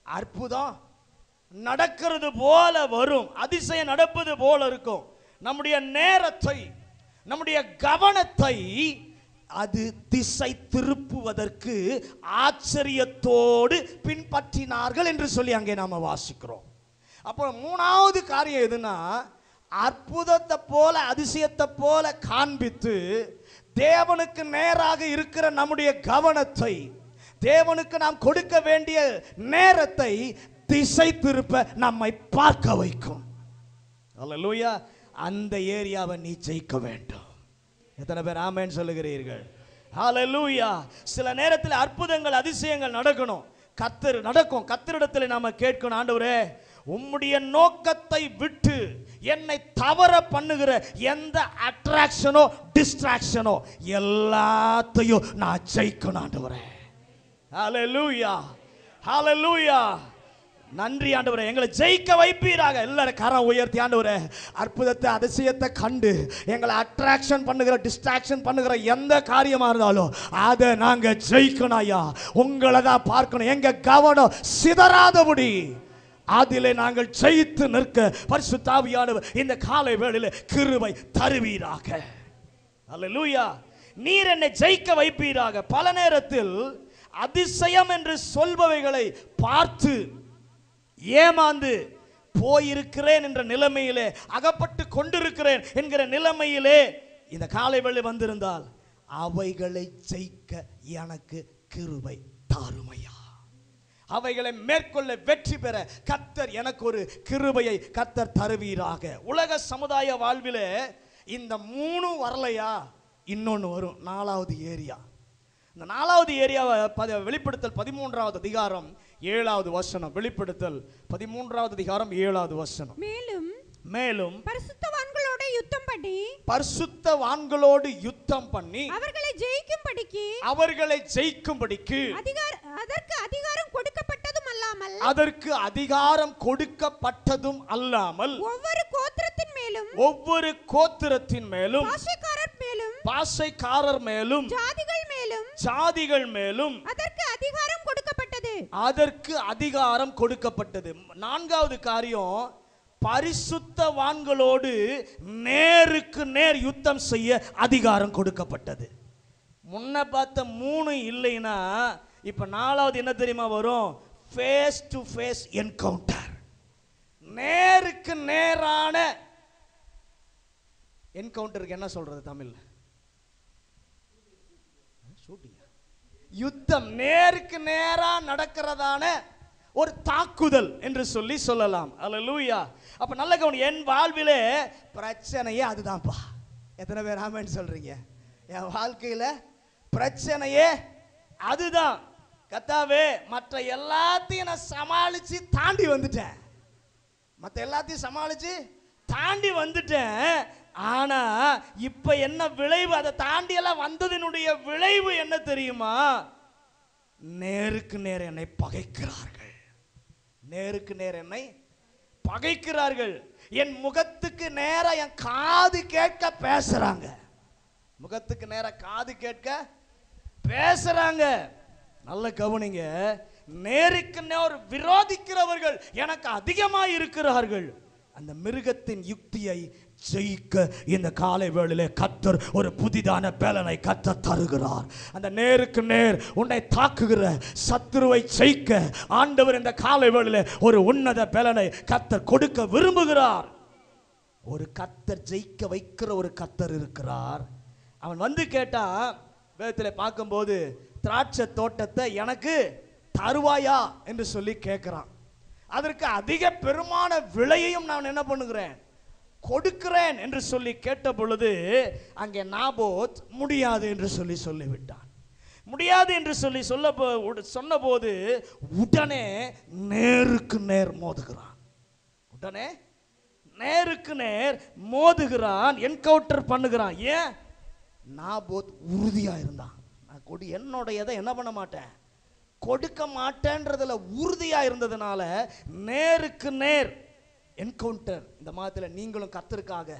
அற்புதம் நடக்கிறது போல வரும் அதிசயம் நடப்பது போல இருக்கும் நம்முடைய நேரத்தை நம்முடைய கவனத்தை அது திசை திருப்புவதற்கு ஆச்சரியத்தோடு பின்பற்றினார்கள் என்று சொல்லி அங்கே நாம வாசிக்கிறோம் அப்போ மூணாவது காரியம் எதுனா அற்புதத்தை போல அதிசயத்தை போல காண்பித்து தேவனுக்கு நேராக இருக்கிற நம்முடைய கவனத்தை தேவனுக்கு நாம் கொடுக்க வேண்டிய நேரத்தை திசை திருப்ப நம்மை பார்க்க வைக்கும் அல்லேலூயா அந்த ஏரியாவை நீ ஜெயிக்க வேண்டும் எத்தனை பேர் ஆமென்னு சொல்லுகிறீர்கள் ஹalleluya சில நேரத்தில் அற்புதங்கள் அதிசயங்கள் நடக்கணும் கத்தர் நடக்கும் கத்தரிடத்தில் நாம கேட்கணும் ஆண்டவரே உம்முடைய நோக்கத்தை விட்டு என்னை தவற பண்ணுகிற எந்த அட்ராக்ஷனோ டிஸ்ட்ராக்ஷனோ எல்லாத்தையும் நான் ஜெயிக்கணும் ஆண்டவரே ஹalleluya ஹalleluya நன்றி ஆண்டவரே எங்களை ஜெயிக்க வைப்பீராக எல்லாரும் கரம் உயர்த்தி ஆண்டவரே அற்புதத்தை அதிசயத்தை கண்டு எங்களை அட்ராக்ஷன் பண்ணுகிற டிஸ்ட்ராக்ஷன் பண்ணுகிற எந்த காரியமா இருந்தாலும் அதை நாங்க ஜெயிக்கணும் ஐயா உங்களை தான் பார்க்கணும் எங்க கவனம் சிதறாதபடி அதிலே நாங்கள் ஜெயித்து நிற்க பரிசுத்தாவியானவர் இந்த காலை வேளையில கிருபை தருவீராக அல்லேலூயா நீர் என்னை ஜெயிக்க வைப்பீராக பல நேரத்தில் அதிசயம் என்று சொல்பவைகளை பார்த்து ஏமாந்து போயிருக்கிறேன் என்ற நிலைமையிலே அகப்பட்டு கொண்டிருக்கிறேன் என்கிற நிலைமையிலே இந்த காலை வேளை வந்திருந்தால் அவைகளை ஜெயிக்க எனக்கு கிருபை தாருமையா அவைகளை மேற்கொள்ள வெற்றி பெற கத்தர் எனக்கு ஒரு கிருபையை கத்தர் தருவீராக உலக சமுதாய வாழ்விலே இந்த மூணு வரலையா இன்னொன்று வரும் நாலாவது ஏரியா இந்த நாலாவது ஏரியாவை பத வெளிப்படுத்தல் பதிமூன்றாவது அதிகாரம் ஏழாவது வசனம் வெளிப்படுத்தல் பதிமூன்றாவது அதிகாரம் ஏழாவது வசனம் மேலும் மேலும் பரிசுத்தவான்களோட யுத்தம் பண்ணி பரிசுத்தவான்களோடு யுத்தம் பண்ணி அவர்களை ஜெயிக்கும்படிக்கு அவர்களை ஜெயிக்கும்படிக்கு அதிகார அதற்கு அதிகாரம் கொடுக்கப்பட்டதும் அல்லாமல் அதற்கு அதிகாரம் கொடுக்கப்பட்டதும் அல்லாமல் ஒவ்வொரு கோத்திரத்தின் மேலும் ஒவ்வொரு கோத்திரத்தின் மேலும் பாஷைக்காரர் மேலும் பாசைக்காரர் மேலும் ஜாதிகள் மேலும் ஜாதிகள் மேலும் அதற்கு அதிகாரம் கொடுக்கப்பட்டது அதற்கு அதிகாரம் கொடுக்கப்பட்டது நான்காவது காரியம் பரிசுத்தவான்களோடு நேருக்கு நேர் யுத்தம் செய்ய அதிகாரம் கொடுக்கப்பட்டது முன்ன பார்த்த மூணு இல்லைன்னா இப்ப நாலாவது என்ன தெரியுமா வரும் ஃபேஸ் டு ஃபேஸ் என்கவுண்டர் நேருக்கு நேரான என்கவுண்டருக்கு என்ன சொல்றது தமிழ்ல ஷூட்டிங் யுத்தம் நேருக்கு நேரா நடக்கிறதான ஒரு தாக்குதல் என்று சொல்லி சொல்லலாம் அல்லேலூயா அப்ப நல்ல கவனி என் வாழ்விலே பிரச்சனையே அதுதான்ப்பா எத்தனை பேர் ஆமென்னு சொல்றீங்க என் வாழ்க்கையில பிரச்சனையே அதுதான் கத்தாவே மற்ற எல்லாத்தையும் நான் சமாளிச்சு தாண்டி வந்துட்டேன் மற்ற எல்லாத்தையும் சமாளிச்சு தாண்டி வந்துட்டேன் ஆனா இப்ப என்ன விளைவு அதை தாண்டி எல்லாம் வந்ததினுடைய விளைவு என்ன தெரியுமா நேருக்கு நேர் என்னை பகைக்கிறார்கள் நேருக்கு நேர் என்னை பகைக்கிறார்கள் என் முகத்துக்கு நேரா என் காது கேட்க பேசுறாங்க முகத்துக்கு நேரா காது கேட்க பேசுறாங்க நல்ல கவனிங்க நேருக்கு நேர் விரோதிக்கிறவர்கள் எனக்கு அதிகமாக இருக்கிறார்கள் அந்த மிருகத்தின் யுக்தியை ஜெயிக்க இந்த காலை வேளையிலே கத்தர் ஒரு புதிதான பேலனை கத்த தருகிறார் அந்த நேருக்கு நேர் உன்னை தாக்குகிற சத்துருவை ஜெயிக்க ஆண்டவர் இந்த காலை வேளையிலே ஒரு உன்னத பேலனை கத்தர் கொடுக்க விரும்புகிறார் ஒரு கத்தர் ஜெயிக்க வைக்கிற ஒரு கத்தர் இருக்கிறார் அவன் வந்து கேட்டான் வேதத்தில் பார்க்கும்போது திராட்சை தோட்டத்தை எனக்கு தருவாயா என்று சொல்லி கேட்கிறான் அதற்கு அதிக பெருமான விலையையும் நான் என்ன பண்ணுகிறேன் கொடுக்கிறேன் என்று சொல்லி கேட்ட பொழுது அங்கே நாபோத் முடியாது என்று சொல்லி சொல்லிவிட்டான் முடியாது என்று சொல்லி சொல்ல சொன்னபோது உடனே நேருக்கு நேர் மோதுகிறான் உடனே நேருக்கு நேர் மோதுகிறான் என்கவுண்டர் பண்ணுகிறான் ஏன் நாபோத் உறுதியா இருந்தான் நான் கொடி என்னுடையதை என்ன பண்ண மாட்டேன் கொடுக்க மாட்டேன்றதுல உறுதியா இருந்ததுனால நேருக்கு நேர் என்கவுண்டர் இந்த மாதத்தில் நீங்களும் கத்தருக்காக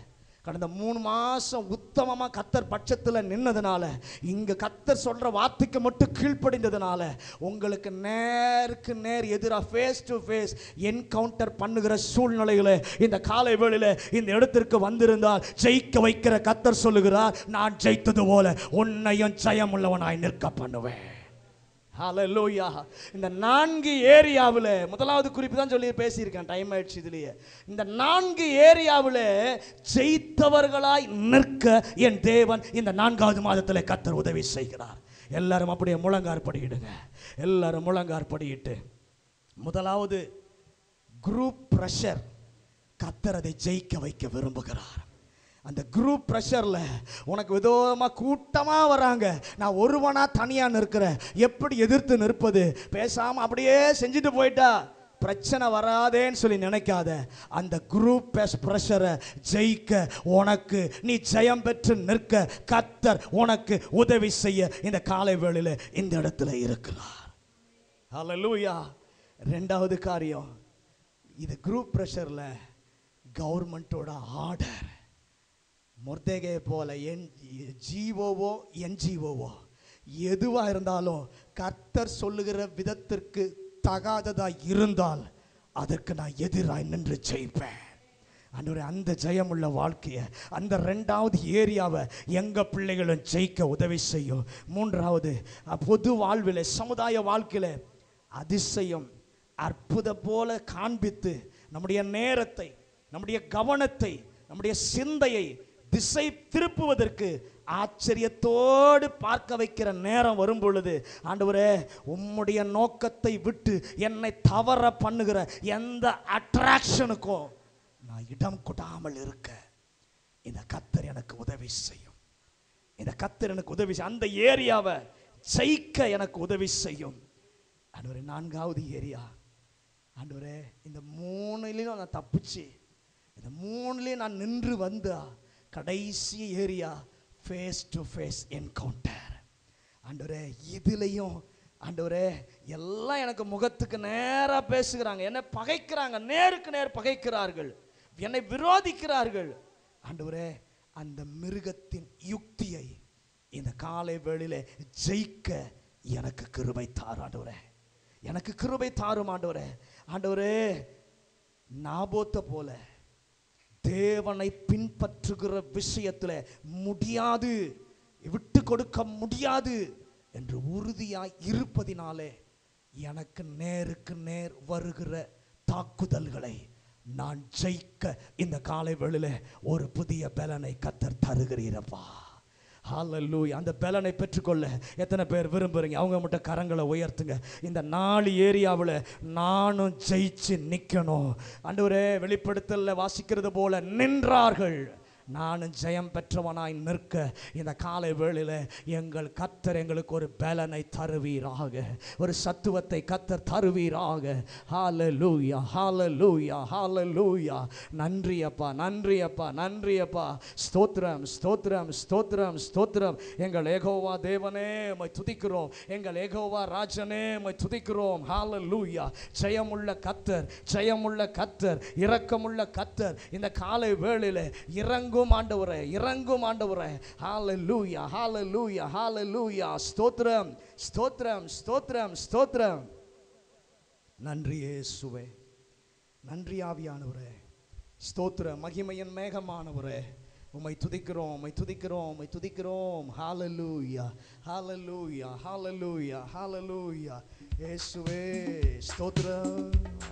கடந்த மூணு மாசம் உத்தமமா கத்தர் பட்சத்துல நின்னதுனால இங்க கத்தர் சொல்ற வார்த்தைக்கு மட்டும் கீழ்ப்படிந்ததுனால உங்களுக்கு நேருக்கு நேர் எதிராக ஃபேஸ் டு ஃபேஸ் என்கவுண்டர் பண்ணுகிற சூழ்நிலையில இந்த காலை வேளையில இந்த இடத்திற்கு வந்திருந்தால் ஜெயிக்க வைக்கிற கத்தர் சொல்லுகிறார் நான் ஜெயித்தது போல உன்னையும் ஜெயமுள்ளவனாய் நிற்க பண்ணுவேன் ஹalleluya இந்த நான்கு ஏரியாவில் முதலாவது குறிப்பு தான் சொல்லி பேசியிருக்கேன் டைம் ஆயிடுச்சு இதுலயே இந்த நான்கு ஏரியாவில் ஜெயித்தவர்களாய் நிற்க என் தேவன் இந்த நான்காவது மாதத்தில் கத்தர் உதவி செய்கிறார் எல்லாரும் அப்படியே முழங்கார் படியிடுங்க எல்லாரும் முழங்கார் படியிட்டு முதலாவது குரூப் ப்ரெஷர் கத்தர் அதை ஜெயிக்க வைக்க விரும்புகிறார் அந்த குரூப் ப்ரெஷரில் உனக்கு விதமாக கூட்டமாக வராங்க நான் ஒருவனா தனியாக நிற்கிறேன் எப்படி எதிர்த்து நிற்பது பேசாமல் அப்படியே செஞ்சுட்டு போயிட்டா பிரச்சனை வராதேன்னு சொல்லி நினைக்காத அந்த குரூப் ப்ரெஷரை ஜெயிக்க உனக்கு நீ ஜெயம் பெற்று நிற்க கத்தர் உனக்கு உதவி செய்ய இந்த காலை வேளையில் இந்த இடத்துல இருக்கிறார் ஹalleluya ரெண்டாவது காரியம் இது குரூப் ப்ரெஷரில் கவர்மெண்ட்டோட ஆர்டர் மொர்தேகே போல என் ஜீவோவோ என்ஜிஓவோ எதுவாக இருந்தாலும் கர்த்தர் சொல்லுகிற விதத்திற்கு தகாததா இருந்தால் அதற்கு நான் எதிராய் நின்று ஜெயிப்பேன் ஆண்டவரே அந்த ஜெயமுள்ள வாழ்க்கையை அந்த ரெண்டாவது ஏரியாவை எங்கள் பிள்ளைகளும் ஜெயிக்க உதவி செய்யும் மூன்றாவது அஹ், பொது வாழ்வில் சமுதாய வாழ்க்கையில் அதிசயம் அற்புதம் போல காண்பித்து நம்முடைய நேரத்தை நம்முடைய கவனத்தை நம்முடைய சிந்தையை திசை திருப்புவதற்கு ஆச்சரியத்தோடு பார்க்க வைக்கிற நேரம் வரும் பொழுது ஆண்டவரே உம்முடைய நோக்கத்தை விட்டு என்னை தவற பண்ணுகிற எந்த அட்ராக்ஷனுக்கும் நான் இடம் கொடாமல் இருக்க இந்த கத்தர் எனக்கு உதவி செய்யும் இந்த கத்தர் எனக்கு உதவி செய்யும் அந்த ஏரியாவை ஜெயிக்க எனக்கு உதவி செய்யும் ஆண்டவரே நான்காவது ஏரியா ஆண்டவரே இந்த மூணுலையும் நான் தப்பிச்சு இந்த மூணுலையும் நான் நின்று வந்தா கடைசி area face to face encounter ஆண்டவரே இதுலேயும் ஆண்டவரே எல்லாம் எனக்கு முகத்துக்கு நேராக பேசுகிறாங்க என்னை பகைக்கிறாங்க நேருக்கு நேர் பகைக்கிறார்கள் என்னை விரோதிக்கிறார்கள் ஆண்டவரே அந்த மிருகத்தின் யுக்தியை இந்த காலை வேளையில ஜெயிக்க எனக்கு கிருபை தார் ஆண்டவரே எனக்கு கிருபை தாரும் ஆண்டவரே ஆண்டவரே நாபோத்த போல தேவனை பின்பற்றுகிற விஷயத்துல முடியாது விட்டு கொடுக்க முடியாது என்று உறுதியாய் இருப்பதினாலே எனக்கு நேருக்கு நேர் வருகிற தாக்குதல்களை நான் ஜெயிக்க இந்த காலை வேளையில ஒரு புதிய பலனை கத்தர் தருகிறீரப்பா ஹalleluya அந்த பலனை பெற்றுக்கொள்ள எத்தனை பேர் விரும்புறீங்க அவங்க மட்டும் கரங்களை உயர்த்துங்க இந்த நாலு ஏரியாவில் நானும் ஜெயிச்சு நிற்கணும் ஆண்டவரே வெளிப்படுத்தல வாசிக்கிறது போல நின்றார்கள் நானும் ஜெயம் பெற்றவனாய் நிற்க இந்த காலை வேளையில் எங்கள் கத்தர் எங்களுக்கு ஒரு பலனை தருவீராக ஒரு சத்துவத்தை கத்தர் தருவீராக ஹalleluya ஹalleluya ஹalleluya நன்றி அப்பா நன்றி அப்பா நன்றி அப்பா ஸ்தோத்திரம் ஸ்தோத்திரம் ஸ்தோத்திரம் ஸ்தோத்திரம் எங்கள் ஏகோவா தேவனே உம்மை துதிக்கிறோம் எங்கள் ஏகோவா ராஜனே உம்மை துதிக்கிறோம் ஹalleluya ஜெயமுள்ள கத்தர் ஜெயமுள்ள கத்தர் இரக்கமுள்ள கத்தர் இந்த காலை வேளையில இறங்கும் ஆண்டவரே இறங்கும் ஆண்டவரே ஹalleluya ஹalleluya ஹalleluya ஸ்தோத்திரம் ஸ்தோத்திரம் ஸ்தோத்திரம் ஸ்தோத்திரம் நன்றி இயேசுவே நன்றி ஆவியானவரே ஸ்தோத்திர மகிமையின் மேகமானவரே உம்மை துதிக்கிறோம் உம்மை துதிக்கிறோம் உம்மை துதிக்கிறோம் ஹalleluya ஹalleluya ஹalleluya ஹalleluya இயேசுவே ஸ்தோத்திரம்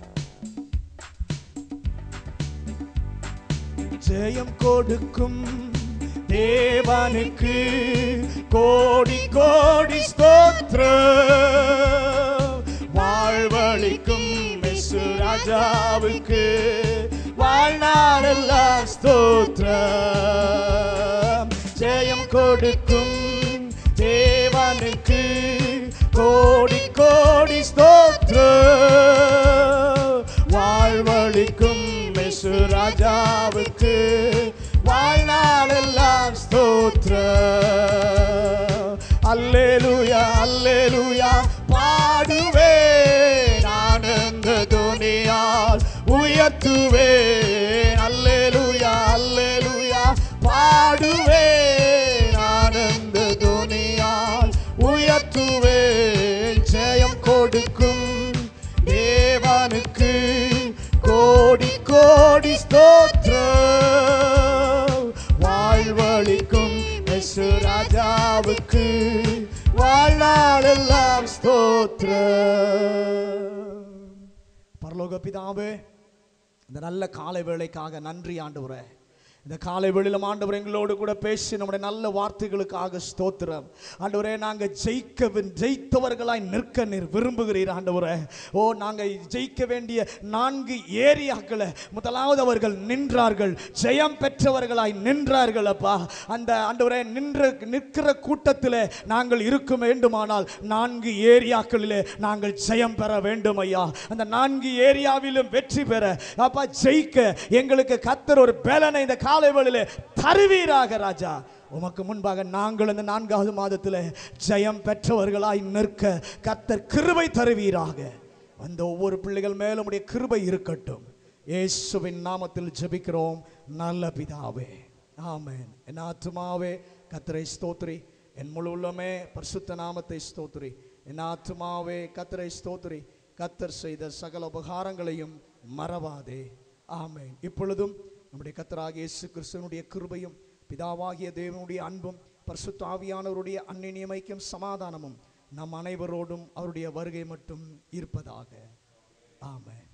ஜெயம் கொடுக்கும் தேவனுக்கு கோடி கோடி ஸ்தோத்திரம் வாழ்வழிக்கும் மெசு ராஜாவுக்கு வாழ்நாளெல்லாம் ஸ்தோத்திரம் ஜெயம் கொடுக்கும் தேவனுக்கு கோடி கோடி ஸ்தோத்திரம் வாழ்வழிக்கும் மெசு ராஜாவுக்கு வாழ்நாளெல்லாம் ஸ்தோத்திரம் அல்லேலூயா அல்லேலூயா பாடுவேன் ஆனந்த துணியால் உயர்த்துவேன் அல்லேலூயா அல்லேலூயா பாடுவேன் ஆனந்த துணியால் உயர்த்துவேன் ஜெயம் கொடுக்கும் தேவனுக்கு கோடி கோடி ஸ்தோத்திரம் வாழ்வழிக்கும் இயேசு ராஜாவுக்கு வாழ்நாளெல்லாம் ஸ்தோத்திரம் பரலோக பிதாவே இந்த நல்ல காலை வேளைக்காக நன்றி ஆண்டவரே இந்த காலை வேளையிலும் ஆண்டவர் எங்களோடு கூட பேசி நம்முடைய நல்ல வார்த்தைகளுக்காக ஸ்தோத்திரம் ஆண்டவரே நாங்கள் ஜெயிக்க வி- ஜெயித்தவர்களாய் நிற்க நீர் விரும்புகிறீர் ஆண்டவரே ஓ நாங்கள் ஜெயிக்க வேண்டிய நான்கு ஏரியாக்களை முதலாவது அவர்கள் நின்றார்கள் ஜெயம் பெற்றவர்களாய் நின்றார்கள் அப்பா அந்த ஆண்டவரே நின்ற நிற்கிற கூட்டத்தில் நாங்கள் இருக்க வேண்டுமானால் நான்கு ஏரியாக்களிலே நாங்கள் ஜெயம் பெற வேண்டும் ஐயா அந்த நான்கு ஏரியாவிலும் வெற்றி பெற அப்பா ஜெயிக்க எங்களுக்கு கத்தர் ஒரு பலனை இந்த காலை வேளையிலே தருவீராக ராஜா உமக்கு முன்பாக நாங்கள் இந்த நான்காவது மாதத்தில் ஜெயம் பெற்றவர்களாய் நிற்க கத்தர் கிருபை தருவீராக அந்த ஒவ்வொரு பிள்ளைகள் மேலும் உடைய கிருபை இருக்கட்டும் இயேசுவின் நாமத்தில் ஜெபிக்கிறோம் நல்ல பிதாவே ஆமென் என் ஆத்துமாவே கத்தரை ஸ்தோத்ரி என் முழு உள்ளமே பரிசுத்த நாமத்தை ஸ்தோத்ரி என் ஆத்துமாவே கத்தரை ஸ்தோத்ரி கத்தர் செய்த சகல உபகாரங்களையும் மறவாதே ஆமென் இப்பொழுதும் நம்முடைய கத்தராகிய இயேசு கிறிஸ்துவனுடைய கிருபையும் பிதாவாகிய தேவனுடைய அன்பும் பரிசுத்த ஆவியானவருடைய அந்நியமைக்கும் சமாதானமும் நம் அனைவரோடும் அவருடைய வருகை மட்டும் இருப்பதாக ஆமென்